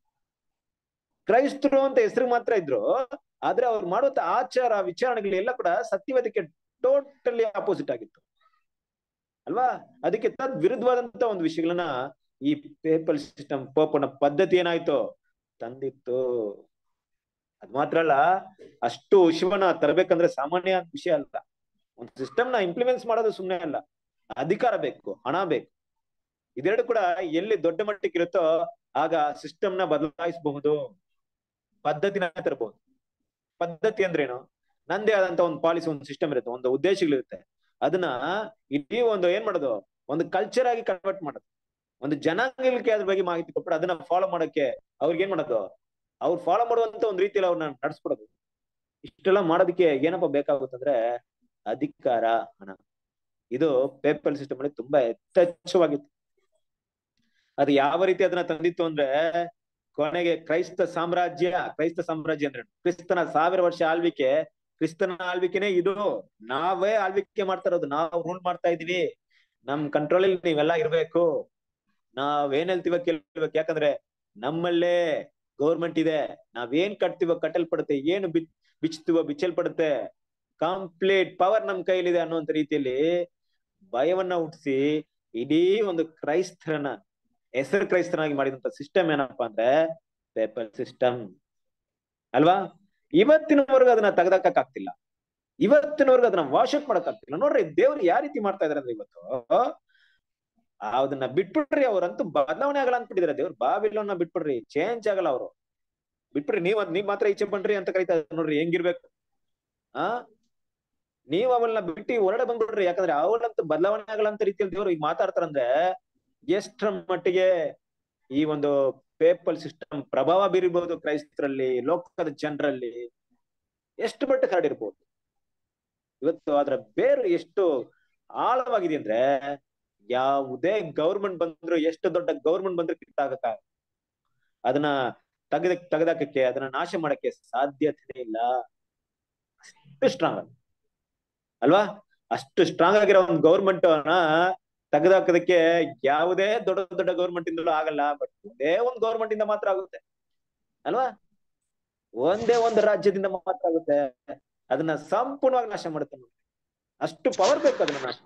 ಕ್ರೈಸ್ತರು ಅಂತ ಹೆಸರು ಮಾತ್ರ ಇದ್ರು ಆದ್ರೆ ಅವ್ರು ಮಾಡುವಂತ ಆಚಾರ ವಿಚಾರಣೆಗಳೆಲ್ಲ ಕೂಡ ಸತ್ಯವಾದಕ್ಕೆ ಟೋಟಲಿ ಆಪೋಸಿಟ್ ಆಗಿತ್ತು ಅಲ್ವಾ ಅದಕ್ಕೆ ತದ್ ವಿರುದ್ಧವಾದಂತ ಒಂದು ವಿಷಯಗಳನ್ನ ಈ ಪೇಪಲ್ ಸಿಸ್ಟಮ್ ಪೋಪನ ಪದ್ಧತಿ ಏನಾಯ್ತು ತಂದಿತ್ತು ಅದ್ ಮಾತ್ರ ಅಲ್ಲ ಅಷ್ಟು ಶಿವನ ತರಬೇಕಂದ್ರೆ ಸಾಮಾನ್ಯ ವಿಷಯ ಅಲ್ಲ ಒಂದು ಸಿಸ್ಟಮ್ ನ ಇಂಪ್ಲಿಮೆಂಟ್ಸ್ ಮಾಡೋದು ಸುಮ್ಮನೆ ಅಲ್ಲ ಅಧಿಕಾರ ಬೇಕು ಹಣ ಬೇಕು ಇದೆರಡು ಕೂಡ ಎಲ್ಲಿ ದೊಡ್ಡ ಮಟ್ಟಕ್ಕೆ ಇರುತ್ತೋ ಆಗ ಸಿಸ್ಟಮ್ ನ ಬದಲಾಯಿಸಬಹುದು ಪದ್ಧತಿನ ತರಬಹುದು ಪದ್ಧತಿ ಅಂದ್ರೇನು ನಂದೇ ಆದಂತ ಒಂದು ಪಾಲಿಸಿ ಒಂದು ಸಿಸ್ಟಮ್ ಇರುತ್ತೆ ಒಂದು ಉದ್ದೇಶಗಳಿರುತ್ತೆ ಅದನ್ನ ಇಡೀ ಒಂದು ಏನ್ ಮಾಡೋದು ಒಂದು ಕಲ್ಚರ್ ಆಗಿ ಕನ್ವರ್ಟ್ ಮಾಡೋದು ಒಂದು ಜನಾಂಗಕ್ಕೆ ಅದ್ರ ಬಗ್ಗೆ ಮಾಹಿತಿ ಕೊಟ್ಬಿಟ್ಟು ಅದನ್ನ ಫಾಲೋ ಮಾಡಕ್ಕೆ ಅವ್ರಿಗೆ ಏನ್ ಮಾಡೋದು ಅವ್ರು ಫಾಲೋ ಮಾಡುವಂತ ಒಂದು ರೀತಿಯಲ್ಲಿ ಅವ್ರನ್ನ ನಡ್ಸ್ಕೊಡೋದು ಇಷ್ಟೆಲ್ಲ ಮಾಡೋದಕ್ಕೆ ಏನಪ್ಪ ಬೇಕಾಗುತ್ತಂದ್ರೆ ಅಧಿಕಾರ ಹಣ ಇದು ಪೇಪಲ್ ಸಿಸ್ಟಮ್ ಅಲ್ಲಿ ತುಂಬಾ ಯಥೇಚ್ಛವಾಗಿತ್ತು ಅದು ಯಾವ ರೀತಿ ಅದನ್ನ ತಂದಿತ್ತು ಅಂದ್ರೆ ಕೊನೆಗೆ ಕ್ರೈಸ್ತ ಸಾಮ್ರಾಜ್ಯ ಕ್ರೈಸ್ತ ಸಾಮ್ರಾಜ್ಯ ಅಂದ್ರೆ ಕ್ರಿಸ್ತನ ಸಾವಿರ ವರ್ಷ ಆಳ್ವಿಕೆ ಕ್ರಿಸ್ತನ ಆಳ್ವಿಕೆನೇ ಇದು ನಾವೇ ಆಳ್ವಿಕೆ ಮಾಡ್ತಾ ಇರೋದು ನಾವು ರೂಲ್ ಮಾಡ್ತಾ ಇದೀವಿ ನಮ್ ಕಂಟ್ರೋಲ್ ಅಲ್ಲಿ ನೀವೆಲ್ಲ ಇರ್ಬೇಕು ನಾವ್ ಏನ್ ಹೇಳ್ತೀವ ಕೇಳ್ಬೇಕು ಯಾಕಂದ್ರೆ ನಮ್ಮಲ್ಲೇ ಗೌರ್ಮೆಂಟ್ ಇದೆ ನಾವೇನ್ ಕಟ್ತೀವೋ ಕಟ್ಟಲ್ಪಡುತ್ತೆ ಏನು ಬಿ ಬಿಚ್ತೀವೋ ಬಿಚ್ಚಲ್ಪಡುತ್ತೆ ಕಂಪ್ಲೀಟ್ ಪವರ್ ನಮ್ ಕೈಲಿದೆ ಅನ್ನುವಂತ ರೀತಿಯಲ್ಲಿ ಭಯವನ್ನ ಹುಟ್ಟಿಸಿ ಇಡೀ ಒಂದು ಕ್ರೈಸ್ತರನ್ನ ಹೆಸರು ಕ್ರೈಸ್ತನಾಗಿ ಮಾಡಿದಂತ ಸಿಸ್ಟಮ್ ಏನಪ್ಪಾ ಅಂದ್ರೆ ಪೇಪರ್ ಸಿಸ್ಟಮ್ ಅಲ್ವಾ ಇವತ್ತಿನವರೆಗೂ ಅದನ್ನ ತೆಗೆದಾಕಕ್ಕಾಗ್ತಿಲ್ಲ ಇವತ್ತಿನವರೆಗೂ ಅದನ್ನ ವಾಶ್ ಔಟ್ ಮಾಡಕ್ಕಾಗ್ತಿಲ್ಲ ನೋಡ್ರಿ ದೇವ್ರು ಯಾವ ರೀತಿ ಮಾಡ್ತಾ ಇದಾರೆ ಅಂದ್ರೆ ಇವತ್ತು ಅದನ್ನ ಬಿಟ್ಬಿಡ್ರಿ ಅವ್ರಂತೂ ಬದಲಾವಣೆ ಆಗಲ್ಲ ಅಂದ್ಬಿಟ್ಟಿದಾರೆ ದೇವ್ರು ಬಾಬಿಲೋನ್ನ ಬಿಟ್ಬಿಡ್ರಿ ಚೇಂಜ್ ಆಗಲ್ಲ ಅವರು ಬಿಟ್ಬಿಡ್ರಿ ನೀವ್ ಅದ್ ನೀವ್ ಮಾತ್ರ ಈಚೆ ಬನ್ರಿ ಅಂತ ಕರಿತಾ ಇದಾರೆ ನೋಡ್ರಿ ಹೆಂಗಿರ್ಬೇಕು ಆ ನೀವ್ ಅವಳನ್ನ ಬಿಟ್ಟು ಹೊರಡೆ ಬಂದ್ಬಿಡ್ರಿ ಯಾಕಂದ್ರೆ ಅವಳಂತೂ ಬದಲಾವಣೆ ಆಗಲ್ಲ ಅಂತ ರೀತಿಯಲ್ಲಿ ದೇವ್ರು ಈಗ ಮಾತಾಡ್ತಾರಂದ್ರೆ ಎಷ್ಟರ ಮಟ್ಟಿಗೆ ಈ ಒಂದು ಪೇಪಲ್ ಸಿಸ್ಟಮ್ ಪ್ರಭಾವ ಬೀರಿಬಹುದು ಕ್ರೈಸ್ತರಲ್ಲಿ ಲೋಕದ ಜನರಲ್ಲಿ ಎಷ್ಟು ಮಟ್ಟಕ್ಕೆ ಹರಡಿರ್ಬೋದು ಇವತ್ತು ಅದರ ಬೇರು ಎಷ್ಟು ಆಳವಾಗಿದೆ ಅಂದ್ರೆ ಯಾವುದೇ ಗೌರ್ಮೆಂಟ್ ಬಂದ್ರು ಎಷ್ಟು ದೊಡ್ಡ ಗೌರ್ಮೆಂಟ್ ಬಂದ್ರು ಕಿತ್ತಾಗಕ್ಕ ಅದನ್ನ ತೆಗೆದ ತೆಗೆದಾಕಕ್ಕೆ ಅದನ್ನ ನಾಶ ಮಾಡಕ್ಕೆ ಸಾಧ್ಯತೆ ಇಲ್ಲ ಅಷ್ಟು ಸ್ಟ್ರಾಂಗ್ ಅಲ್ವಾ ಅಷ್ಟು ಸ್ಟ್ರಾಂಗ್ ಆಗಿರೋ ಒಂದು ಗೌರ್ಮೆಂಟ್ ಅನ್ನ ತೆಗೆದಾಕೋದಕ್ಕೆ ಯಾವುದೇ ದೊಡ್ಡ ದೊಡ್ಡ ಗೌರ್ಮೆಂಟ್ ಇಂದಲೂ ಆಗಲ್ಲ ಬಟ್ ಒಂದೇ ಒಂದು ಗೌರ್ಮೆಂಟ್ ಇಂದ ಮಾತ್ರ ಆಗುತ್ತೆ ಅಲ್ವಾ ಒಂದೇ ಒಂದು ರಾಜ್ಯದಿಂದ ಮಾತ್ರ ಆಗುತ್ತೆ ಅದನ್ನ ಸಂಪೂರ್ಣವಾಗಿ ನಾಶ ಮಾಡುತ್ತೆ ನೋಡಿ. ಅಷ್ಟು ಪವರ್ ಬೇಕು ಅದನ್ನ ನಾಶ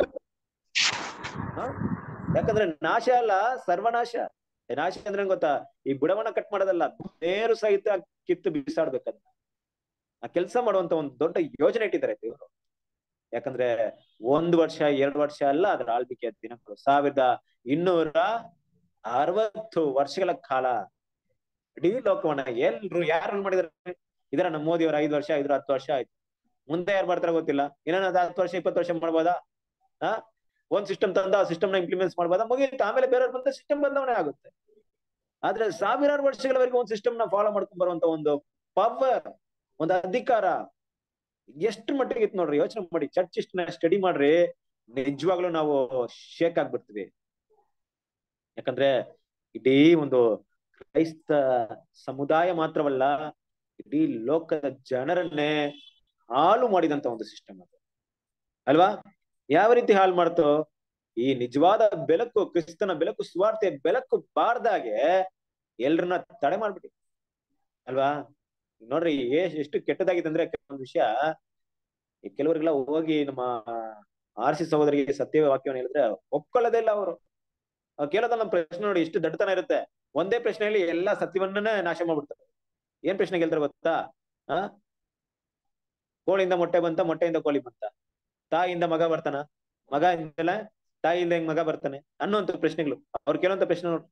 ಹ? ಯಾಕಂದ್ರೆ ನಾಶ ಅಲ್ಲ ಸರ್ವನಾಶ ಏ, ನಾಶ ಅಂದ್ರೆ ಏನ್ ಗೊತ್ತಾ ಈ ಬುಡವನ್ನ ಕಟ್ ಮಾಡೋದಲ್ಲ ಬೇರು ಸಹಿತ ಕಿತ್ತು ಬಿಸಾಡ್ಬೇಕು ಅದನ್ನ ಆ ಕೆಲಸ ಮಾಡುವಂತ ಒಂದು ದೊಡ್ಡ ಯೋಜನೆ ಇಟ್ಟಿದ್ದಾರೆ ದೇವರು ಯಾಕಂದ್ರೆ ಒಂದು ವರ್ಷ ಎರಡು ವರ್ಷ ಅಲ್ಲ ಅದರ ಆಳ್ವಿಕೆಯ ದಿನಗಳು ಸಾವಿರದ ಇನ್ನೂರ ಅರವತ್ತು ವರ್ಷಗಳ ಕಾಲ ಇಡೀ ಲೋಕವನ್ನ ಎಲ್ರು ಯಾರು ಮಾಡಿದಾರೆ ಇದರ ನಮ್ಮ ಮೋದಿ ಅವ್ರ ಐದು ವರ್ಷ ಐದು ಹತ್ತು ವರ್ಷ ಆಯ್ತು ಮುಂದೆ ಯಾರು ಮಾಡ್ತಾರ ಗೊತ್ತಿಲ್ಲ ಏನಾನ ಹತ್ತು ವರ್ಷ ಇಪ್ಪತ್ತು ವರ್ಷ ಮಾಡ್ಬೋದಾ ಆ ಒಂದ್ ಸಿಸ್ಟಮ್ ತಂದ ಆ ಸಿಸ್ಟಮ್ ನ ಇಂಪ್ಲಿಮೆಂಟ್ ಮಾಡ್ಬೋದಾ ಮುಗಿಯುತ್ತೆ ಆಮೇಲೆ ಬೇರೆಯವ್ರು ಬಂದ ಸಿಸ್ಟಮ್ ಬದಲಾವಣೆ ಆಗುತ್ತೆ ಆದ್ರೆ ಸಾವಿರಾರು ವರ್ಷಗಳವರೆಗೆ ಒಂದು ಸಿಸ್ಟಮ್ ನ ಫಾಲೋ ಮಾಡ್ಕೊಂಡ್ ಬರುವಂತ ಒಂದು ಪವರ್ ಒಂದು ಅಧಿಕಾರ ಎಷ್ಟು ಮಟ್ಟಿಗೆ ಇತ್ತು ನೋಡ್ರಿ ಯೋಚನೆ ಮಾಡಿ ಚರ್ಚ್ ಇಷ್ಟ ಸ್ಟಡಿ ಮಾಡ್ರಿ ನಿಜವಾಗ್ಲೂ ನಾವು ಶೇಕ್ ಆಗ್ಬಿಡ್ತೀವಿ ಯಾಕಂದ್ರೆ ಇಡೀ ಒಂದು ಕ್ರೈಸ್ತ ಸಮುದಾಯ ಮಾತ್ರವಲ್ಲ ಇಡೀ ಲೋಕದ ಜನರನ್ನೇ ಹಾಳು ಮಾಡಿದಂತ ಒಂದು ಸಿಸ್ಟಮ್ ಅದು ಅಲ್ವಾ ಯಾವ ರೀತಿ ಹಾಳು ಮಾಡ್ತೋ ಈ ನಿಜವಾದ ಬೆಳಕು ಕ್ರಿಸ್ತನ ಬೆಳಕು ಸ್ವಾರ್ಥೆ ಬೆಳಕು ಬಾರ್ದಾಗೆ ಎಲ್ರನ್ನ ತಡೆ ಮಾಡ್ಬಿಟ್ಟಿ ಅಲ್ವಾ ನೋಡ್ರಿ ಎಷ್ಟ್ ಎಷ್ಟು ಕೆಟ್ಟದಾಗಿದೆ ಅಂದ್ರೆ ಕೆಲವೊಂದು ವಿಷಯ ಈ ಕೆಲವರಿಗೆಲ್ಲ ಹೋಗಿ ನಮ್ಮ ಆರ್ ಸಿ ಸಹೋದರಿಗೆ ಸತ್ಯ ವಾಕ್ಯವನ್ನು ಹೇಳಿದ್ರೆ ಒಪ್ಕೊಳ್ಳೋದೇ ಇಲ್ಲ ಅವರು ಕೇಳೋದ ನಮ್ಮ ಪ್ರಶ್ನೆ ನೋಡಿ ಎಷ್ಟು ದಡ್ಡತನ ಇರುತ್ತೆ ಒಂದೇ ಪ್ರಶ್ನೆಯಲ್ಲಿ ಎಲ್ಲಾ ಸತ್ಯವನ್ನೇ ನಾಶ ಮಾಡ್ಬಿಡ್ತಾರೆ ಏನ್ ಪ್ರಶ್ನೆ ಕೇಳ್ತಾರೆ ಗೊತ್ತಾ ಆ ಕೋಳಿಯಿಂದ ಮೊಟ್ಟೆ ಬಂತ ಮೊಟ್ಟೆಯಿಂದ ಕೋಳಿ ಬಂತ ತಾಯಿಯಿಂದ ಮಗ ಬರ್ತಾನ ಮಗ ಇಂದಲ್ಲ ತಾಯಿಯಿಂದ ಹೆಂಗ್ ಮಗ ಬರ್ತಾನೆ ಅನ್ನುವಂತ ಪ್ರಶ್ನೆಗಳು ಅವ್ರು ಕೇಳುವಂತ ಪ್ರಶ್ನೆ ನೋಡಿ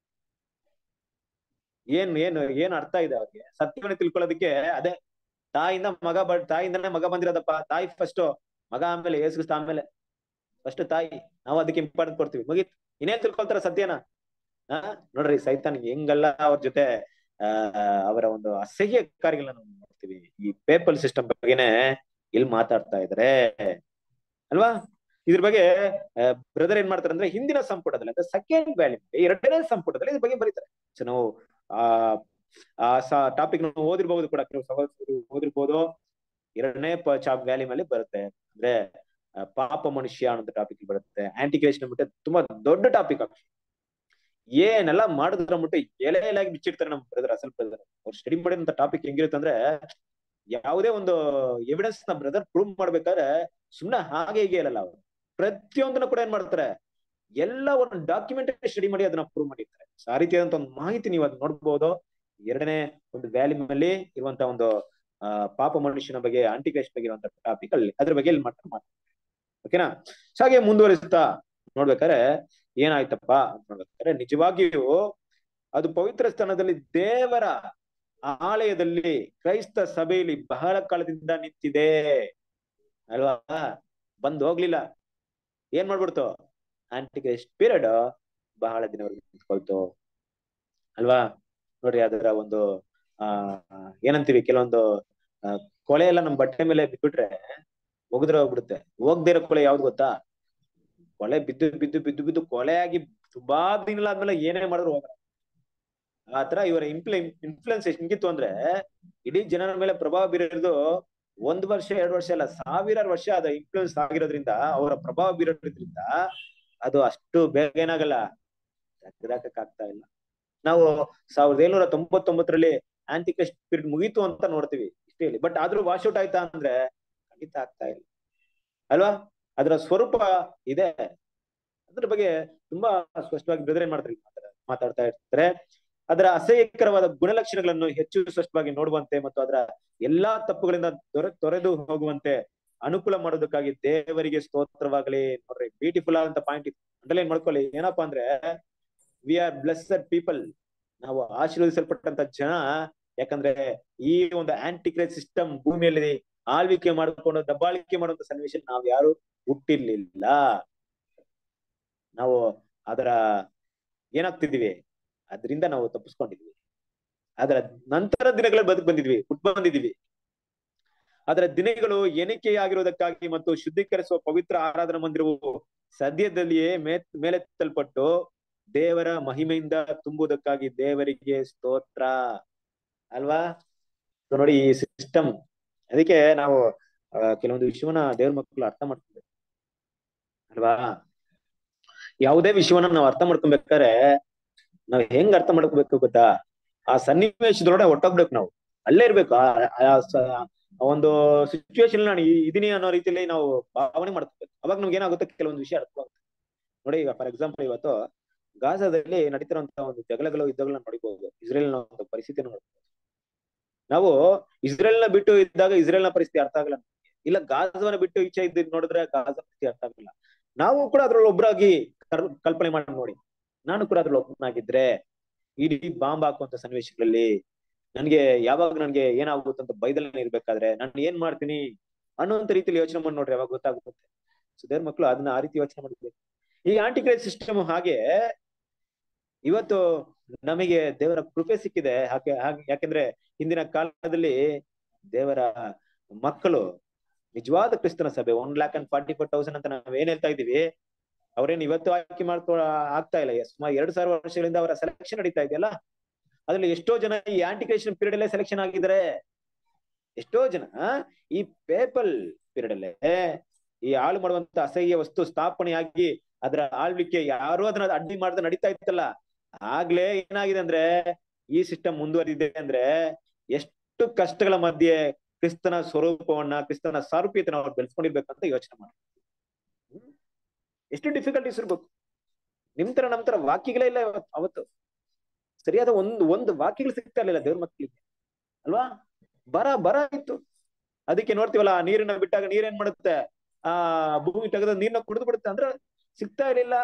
ಏನ್ ಏನು ಏನ್ ಅರ್ಥ ಇದೆ ಅವ್ರಿಗೆ ಸತ್ಯವನ್ನ ತಿಳ್ಕೊಳ್ಳೋದಕ್ಕೆ ಅದೇ ತಾಯಿಯಿಂದ ಮಗ ಬ ತಾಯಿಯಿಂದನೇ ಮಗ ಬಂದಿರೋದಪ್ಪ ತಾಯಿ ಫಸ್ಟ್ ಮಗ ಆಮೇಲೆ ಏಸುಗಿಸ್ತ ಆಮೇಲೆ ಫಸ್ಟ್ ತಾಯಿ ನಾವು ಅದಕ್ಕೆ ಇಂಪಾರ್ಟೆಂಟ್ ಕೊಡ್ತೀವಿ ಮುಗೀತ್ ಇನ್ನೇನ್ ತಿಳ್ಕೊಳ್ತಾರ ಸತ್ಯನ ಆ ನೋಡ್ರಿ ಸೈತಾನ್ ಹೆಂಗಲ್ಲ ಅವ್ರ ಜೊತೆ ಆ ಅವರ ಒಂದು ಅಸಹ್ಯ ಕಾರ್ಯಗಳನ್ನ ನಾವು ನೋಡ್ತೀವಿ ಈ ಪೇಪಲ್ ಸಿಸ್ಟಮ್ ಬಗ್ಗೆನೆ ಇಲ್ಲಿ ಮಾತಾಡ್ತಾ ಇದಾರೆ ಅಲ್ವಾ ಇದ್ರ ಬಗ್ಗೆ ಬ್ರದರ್ ಏನ್ ಮಾಡ್ತಾರೆ ಅಂದ್ರೆ ಹಿಂದಿನ ಸಂಪುಟದಲ್ಲಿ ಅಂದ್ರೆ ಸೆಕೆಂಡ್ ವ್ಯಾಲ್ಯೂ ಎರಡನೇ ಸಂಪುಟದಲ್ಲಿ ಇದ್ರ ಬಗ್ಗೆ ಬರೀತಾರೆ ಸೊ ನಾವು ಆ ಆ ಟಾಪಿಕ್ ನಾವು ಓದಿರ್ಬಹುದು ಕೂಡ ಕೆಲವು ಸಹೋದರರು ಓದಿರ್ಬೋದು ಎರಡನೇ ವ್ಯಾಲ್ಯೂ ಮೇಲೆ ಬರುತ್ತೆ ಅಂದ್ರೆ ಆ, ಪಾಪ ಮನುಷ್ಯ ಅನ್ನೋ ಟಾಪಿಕ್ ಬರುತ್ತೆ ಆಂಟಿ ಕ್ರೈಸ್ಟ್ ಅಂದ್ಬಿಟ್ಟು ತುಂಬಾ ದೊಡ್ಡ ಟಾಪಿಕ್ ಏನೆಲ್ಲ ಮಾಡಿದ್ರ ಅಂದ್ಬಿಟ್ಟು ಎಲೆ ಎಲೆಯಾಗಿ ಬಿಚ್ಚಿಡ್ತಾರೆ ನಮ್ಮ ಬ್ರದರ್ ಅಸಲ್ ಬ್ರದರ್ ಅವ್ರು ಸ್ಟಡಿ ಮಾಡಿದಂತ ಟಾಪಿಕ್ ಹೆಂಗಿರುತ್ತೆ ಅಂದ್ರೆ ಯಾವುದೇ ಒಂದು ಎವಿಡೆನ್ಸ್ ನ ಬ್ರದರ್ ಪ್ರೂವ್ ಮಾಡ್ಬೇಕಾದ್ರೆ ಸುಮ್ನೆ ಹಾಗೆ ಹೀಗೆ ಇರಲ್ಲ ಅವರು ಪ್ರತಿಯೊಂದನ್ನು ಕೂಡ ಏನ್ ಮಾಡ್ತಾರೆ ಎಲ್ಲ ಒಂದು ಡಾಕ್ಯುಮೆಂಟ್ ಸ್ಟಡಿ ಮಾಡಿ ಅದನ್ನ ಪ್ರೂವ್ ಮಾಡಿರ್ತಾರೆ So, ಆ ರೀತಿಯಾದಂತ ಒಂದು ಮಾಹಿತಿ ನೀವು ಅದನ್ನ ನೋಡ್ಬೋದು ಎರಡನೇ ಒಂದು ವ್ಯಾಲ್ಯೂಮ್ ಅಲ್ಲಿ ಇರುವಂತ ಒಂದು ಆ ಪಾಪ ಮನುಷ್ಯನ ಬಗ್ಗೆ ಆಂಟಿ ಕ್ರೈಸ್ಟ್ ಬಗ್ಗೆ ಇರುವಂತ ಟಾಪಿಕ್ ಅಲ್ಲಿ ಅದ್ರ ಬಗ್ಗೆ ಇಲ್ಲಿ ಮಾತ್ರ ಮಾತಾಡ್ತಾರೆ ಓಕೆನಾ ಸೊ ಹಾಗೆ ಮುಂದುವರಿಸ್ತಾ ನೋಡ್ಬೇಕಾದ್ರೆ ಏನಾಯ್ತಪ್ಪ ಅಂತ ನೋಡ್ಬೇಕಾದ್ರೆ ನಿಜವಾಗಿಯೂ ಅದು ಪವಿತ್ರ ಸ್ಥಾನದಲ್ಲಿ ದೇವರ ಆಲಯದಲ್ಲಿ ಕ್ರೈಸ್ತ ಸಭೆಯಲ್ಲಿ ಬಹಳ ಕಾಲದಿಂದ ನಿಂತಿದೆ ಅಲ್ವಾ ಬಂದ್ ಹೋಗ್ಲಿಲ್ಲ ಏನ್ ಮಾಡ್ಬಿಡ್ತು ಆಂಟಿ ಕ್ರೈಸ್ಟ್ ಪೀರಿಯಡ್ ಬಹಳ ದಿನವರೆಗೆ ನಿಂತ್ಕೊಳ್ತು ಅಲ್ವಾ ನೋಡ್ರಿ ಅದರ ಒಂದು ಆ ಏನಂತೀವಿ ಕೆಲವೊಂದು ಆ, ಕೊಳೆ ಎಲ್ಲ ನಮ್ ಬಟ್ಟೆ ಮೇಲೆ ಬಿಟ್ಬಿಟ್ರೆ ಒಗದ್ರೆ ಹೋಗ್ಬಿಡುತ್ತೆ ಹೋಗ್ದೇ ಇರೋ ಕೊಳೆ ಯಾವ್ದು ಗೊತ್ತಾ ಕೊಳೆ ಬಿದ್ದು ಬಿದ್ದು ಬಿದ್ದು ಬಿದ್ದು ಕೊಳೆಯಾಗಿ ತುಂಬಾ ದಿನ ಆದ್ಮೇಲೆ ಏನೇ ಮಾಡಿದ್ರು ಹೋಗಲ್ಲ ಆತರ ಇವರ ಇಂಪ್ಲ ಇನ್ಫ್ಲುಯೆನ್ಸ್ ಎಷ್ಟು ಹಿಂಗಿತ್ತು ಅಂದ್ರೆ ಇಡೀ ಜನರ ಮೇಲೆ ಪ್ರಭಾವ ಬೀರಿರೋದು ಒಂದ್ ವರ್ಷ ಎರಡು ವರ್ಷ ಅಲ್ಲ ಸಾವಿರಾರು ವರ್ಷ ಅದ ಇನ್ಫ್ಲುಯೆನ್ಸ್ ಆಗಿರೋದ್ರಿಂದ ಅವರ ಪ್ರಭಾವ ಬೀರೋದ್ರಿಂದ ಅದು ಅಷ್ಟು ಬೇಗ ಏನಾಗಲ್ಲ ತೆಗ್ದಾಕಕ್ ಆಗ್ತಾ ಇಲ್ಲ ನಾವು ಸಾವಿರದ ಏಳ್ನೂರ ತೊಂಬತ್ತೊಂಬತ್ತರಲ್ಲಿ ಆಂಟಿ ಕ್ರೈಸ್ಟ್ ಪೀರಿಯಡ್ ಮುಗೀತು ಅಂತ ನೋಡ್ತೀವಿ ಇಷ್ಟೇ ಬಟ್ ಆದ್ರೂ ವಾಶ್ ಔಟ್ ಆಯ್ತಾ ಅಂದ್ರೆ ಖಂಡಿತ ಆಗ್ತಾ ಇಲ್ಲ ಅಲ್ವಾ ಅದರ ಸ್ವರೂಪ ಇದೆ ಅದ್ರ ಬಗ್ಗೆ ತುಂಬಾ ಸ್ಪಷ್ಟವಾಗಿ ಬ್ರದರ್ ಏನ್ ಮಾಡ್ತಾರೆ ಮಾತಾಡ- ಮಾತಾಡ್ತಾ ಇರ್ತಾರೆ ಅದರ ಅಸಹ್ಯಕರವಾದ ಗುಣಲಕ್ಷಣಗಳನ್ನು ಹೆಚ್ಚು ಸ್ಪಷ್ಟವಾಗಿ ನೋಡುವಂತೆ ಮತ್ತು ಅದರ ಎಲ್ಲಾ ತಪ್ಪುಗಳಿಂದ ದೊರೆ ತೊರೆದು ಹೋಗುವಂತೆ ಅನುಕೂಲ ಮಾಡೋದಕ್ಕಾಗಿ ದೇವರಿಗೆ ಸ್ತೋತ್ರವಾಗಲಿ ನೋಡ್ರಿ ಬ್ಯೂಟಿಫುಲ್ ಆದಂತ ಪಾಯಿಂಟ್ ಅಂಡರ್ಲೈನ್ ಮಾಡ್ಕೊಳ್ಳಿ ಏನಪ್ಪಾ ಅಂದ್ರೆ ವಿ ಆರ್ ಬ್ಲೆಸ್ಸಡ್ ಪೀಪಲ್ ನಾವು ಆಶೀರ್ವದಿಸಲ್ಪಟ್ಟಂತ ಜನ ಯಾಕಂದ್ರೆ ಈ ಒಂದು ಆಂಟಿಕ್ರೈಸ್ ಸಿಸ್ಟಮ್ ಭೂಮಿಯಲ್ಲಿ ಆಳ್ವಿಕೆ ಮಾಡಿಕೊಂಡು ದಬ್ಬಾಳಿಕೆ ಮಾಡುವಂತ ಸನ್ನಿವೇಶ ನಾವ್ ಯಾರು ಹುಟ್ಟಿರ್ಲಿಲ್ಲ ನಾವು ಅದರ ಏನಾಗ್ತಿದೀವಿ ಅದರಿಂದ ನಾವು ತಪ್ಪಿಸ್ಕೊಂಡಿದ್ವಿ ಅದರ ನಂತರ ದಿನಗಳಲ್ಲಿ ಬದುಕು ಬಂದಿದ್ವಿ ಹುಟ್ಟು ಬಂದಿದೀವಿ ಅದರ ದಿನಗಳು ಎಣಿಕೆಯಾಗಿರುವುದಕ್ಕಾಗಿ ಮತ್ತು ಶುದ್ಧೀಕರಿಸುವ ಪವಿತ್ರ ಆರಾಧನಾ ಮಂದಿರವು ಸದ್ಯದಲ್ಲಿಯೇ ಮೇ ಮೇಲೆತ್ತಲ್ಪಟ್ಟು ದೇವರ ಮಹಿಮೆಯಿಂದ ತುಂಬುವುದಕ್ಕಾಗಿ ದೇವರಿಗೆ ಸ್ತೋತ್ರ ಅಲ್ವಾ So ನೋಡಿ ಈ ಸಿಸ್ಟಮ್ ಅದಕ್ಕೆ ನಾವು ಆ, ಕೆಲವೊಂದು ವಿಷಯವನ್ನ ದೇವ್ರ ಮಕ್ಕಳು ಅರ್ಥ ಮಾಡ್ಕೊಬೇಕು ಅಲ್ವಾ ಯಾವುದೇ ವಿಷಯವನ್ನ ನಾವು ಅರ್ಥ ಮಾಡ್ಕೊಬೇಕಾದ್ರೆ ನಾವ್ ಹೆಂಗ್ ಅರ್ಥ ಮಾಡ್ಕೋಬೇಕು ಗೊತ್ತಾ ಆ ಸನ್ನಿವೇಶದೊಳಗಡೆ ಒಟ್ಟೋಗ್ಬೇಕು ನಾವು ಅಲ್ಲೇ ಇರ್ಬೇಕು ಆ ಆ ಸ- ಆ ಒಂದು ಸಿಚುವೇಶನ್ ನಾನು ಇ- ಇದೀನಿ ಅನ್ನೋ ರೀತಿಯಲ್ಲಿ ನಾವು ಭಾವನೆ ಮಾಡ್ಕೋಬೇಕು ಅವಾಗ ನಮ್ಗೆ ಏನಾಗುತ್ತೆ ಕೆಲವೊಂದು ವಿಷಯ ಅರ್ಥವಾಗುತ್ತೆ ನೋಡಿ ಈಗ ಫಾರ್ ಎಕ್ಸಾಂಪಲ್ ಇವತ್ತು ಗಾಜಾದಲ್ಲಿ ನಡೀತಿರುವಂತಹ ಒಂದು ಜಗಳಗಳು ಯುದ್ಧಗಳನ್ನ ನೋಡಬಹುದು ಇಸ್ರೇಲ್ನ ಒಂದು ಪರಿಸ್ಥಿತಿ ನೋಡ್ಬೋದು ನಾವು ಇಸ್ರೇಲ್ನ ಬಿಟ್ಟು ಇದ್ದಾಗ ಇಸ್ರೇಲ್ನ ಪರಿಸ್ಥಿತಿ ಅರ್ಥ ಆಗಲ್ಲ ನಮ್ಗೆ. ಇಲ್ಲ ಗಾಜವನ್ನ ಬಿಟ್ಟು ಈಚೆ ಇದ್ದು ನೋಡಿದ್ರೆ ಗಾಜಾ ಪರಿಸ್ಥಿತಿ ಅರ್ಥ ಆಗಲ್ಲ ನಾವು ಕೂಡ ಅದ್ರಲ್ಲಿ ಒಬ್ಬರಾಗಿ ಕಲ್ಪನೆ ಮಾಡಿ ನೋಡಿ ನಾನು ಕೂಡ ಅದ್ರಲ್ಲಿ ಒಬ್ಬನಾಗಿದ್ರೆ ಇಡೀ ಬಾಂಬ್ ಹಾಕುವಂತ ಸನ್ನಿವೇಶಗಳಲ್ಲಿ ನನ್ಗೆ ಯಾವಾಗ ನನ್ಗೆ ಏನಾಗುತ್ತೆ ಅಂತ ಬೈದಲ್ಲೇ ಇರ್ಬೇಕಾದ್ರೆ ನಾನು ಏನ್ ಮಾಡ್ತೀನಿ ಅನ್ನುವಂತ ರೀತಿಯಲ್ಲಿ ಯೋಚನೆ ಮಾಡಿ ನೋಡ್ರಿ ಯಾವಾಗ ಗೊತ್ತಾಗುತ್ತೆ ಸೊ ದೇವ್ರ ಮಕ್ಕಳು ಅದನ್ನ ಆ ರೀತಿ ಯೋಚನೆ ಮಾಡಬೇಕು ಈ ಆಂಟಿಕ್ರೈಸ್ ಸಿಸ್ಟಮ್ ಹಾಗೆ ಇವತ್ತು ನಮಗೆ ದೇವರ ಕೃಪೆ ಸಿಕ್ಕಿದೆ ಹಾಗೆ ಹಾಗೆ ಯಾಕೆಂದ್ರೆ ಹಿಂದಿನ ಕಾಲದಲ್ಲಿ ದೇವರ ಮಕ್ಕಳು ನಿಜವಾದ ಕ್ರಿಸ್ತನ ಸಭೆ one lakh and forty four thousand ಅಂತ ನಾವ್ ಏನ್ ಹೇಳ್ತಾ ಇದೀವಿ ಅವ್ರೇನ್ ಇವತ್ತು ಆಯ್ಕೆ ಮಾಡ್ಕೊ ಆಗ್ತಾ ಇಲ್ಲ ಸುಮಾರು ಎರಡ್ ಸಾವಿರ ವರ್ಷಗಳಿಂದ ಅವರ ಸೆಲೆಕ್ಷನ್ ನಡೀತಾ ಇದೆಯಲ್ಲ ಅದ್ರಲ್ಲಿ ಎಷ್ಟೋ ಜನ ಈ ಆಂಟಿಕ್ರೇಷನ್ ಪೀರಿಯಡ್ ಅಲ್ಲೇ ಸೆಲೆಕ್ಷನ್ ಆಗಿದ್ದಾರೆ ಎಷ್ಟೋ ಜನ ಈ ಪೇಪಲ್ ಪೀರಿಯಡ್ ಅಲ್ಲೇ ಈ ಹಾಳು ಮಾಡುವಂತ ಅಸಹ್ಯ ವಸ್ತು ಸ್ಥಾಪನೆಯಾಗಿ ಅದರ ಆಳ್ವಿಕೆ ಯಾರು ಅದನ್ನ ಅಡ್ಡಿ ಮಾಡದೆ ನಡೀತಾ ಇತ್ತಲ್ಲ ಆಗ್ಲೇ ಏನಾಗಿದೆ ಅಂದ್ರೆ ಈ ಸಿಸ್ಟಮ್ ಮುಂದುವರಿದಿದೆ ಅಂದ್ರೆ ಎಷ್ಟು ಕಷ್ಟಗಳ ಮಧ್ಯೆ ಕ್ರಿಸ್ತನ ಸ್ವರೂಪವನ್ನ ಕ್ರಿಸ್ತನ ಸಾರೂಪ್ಯತೆನ ಅವ್ರು ಬೆಳೆಸ್ಕೊಂಡಿರ್ಬೇಕಂತ ಯೋಚನೆ ಮಾಡಿ ಹ್ಮ್? ಎಷ್ಟು ಡಿಫಿಕಲ್ಟೀಸ್ ಇರ್ಬೇಕು ನಿಮ್ ತರ ನಮ್ ತರ ವಾಕ್ಯಗಳೇ ಇಲ್ಲ ಇವತ್ತು- ಅವತ್ತು ಸರಿಯಾದ ಒಂದು ಒಂದು ವಾಕ್ಯಗಳು ಸಿಗ್ತಾ ಇರ್ಲಿಲ್ಲ ದೇವ್ರ ಮಕ್ಕಳಿಗೆ ಅಲ್ವಾ ಬರ ಬರ ಇತ್ತು ಅದಕ್ಕೆ ನೋಡ್ತೀವಲ್ಲ ಆ ನೀರನ್ನ ಬಿಟ್ಟಾಗ ನೀರೇನ್ ಮಾಡುತ್ತೆ ಆ ಭೂಮಿ ತೆಗೆದ ನೀರ್ನ ಕುಡಿದು ಬಿಡುತ್ತೆ ಅಂದ್ರೆ ಸಿಗ್ತಾ ಇರ್ಲಿಲ್ಲ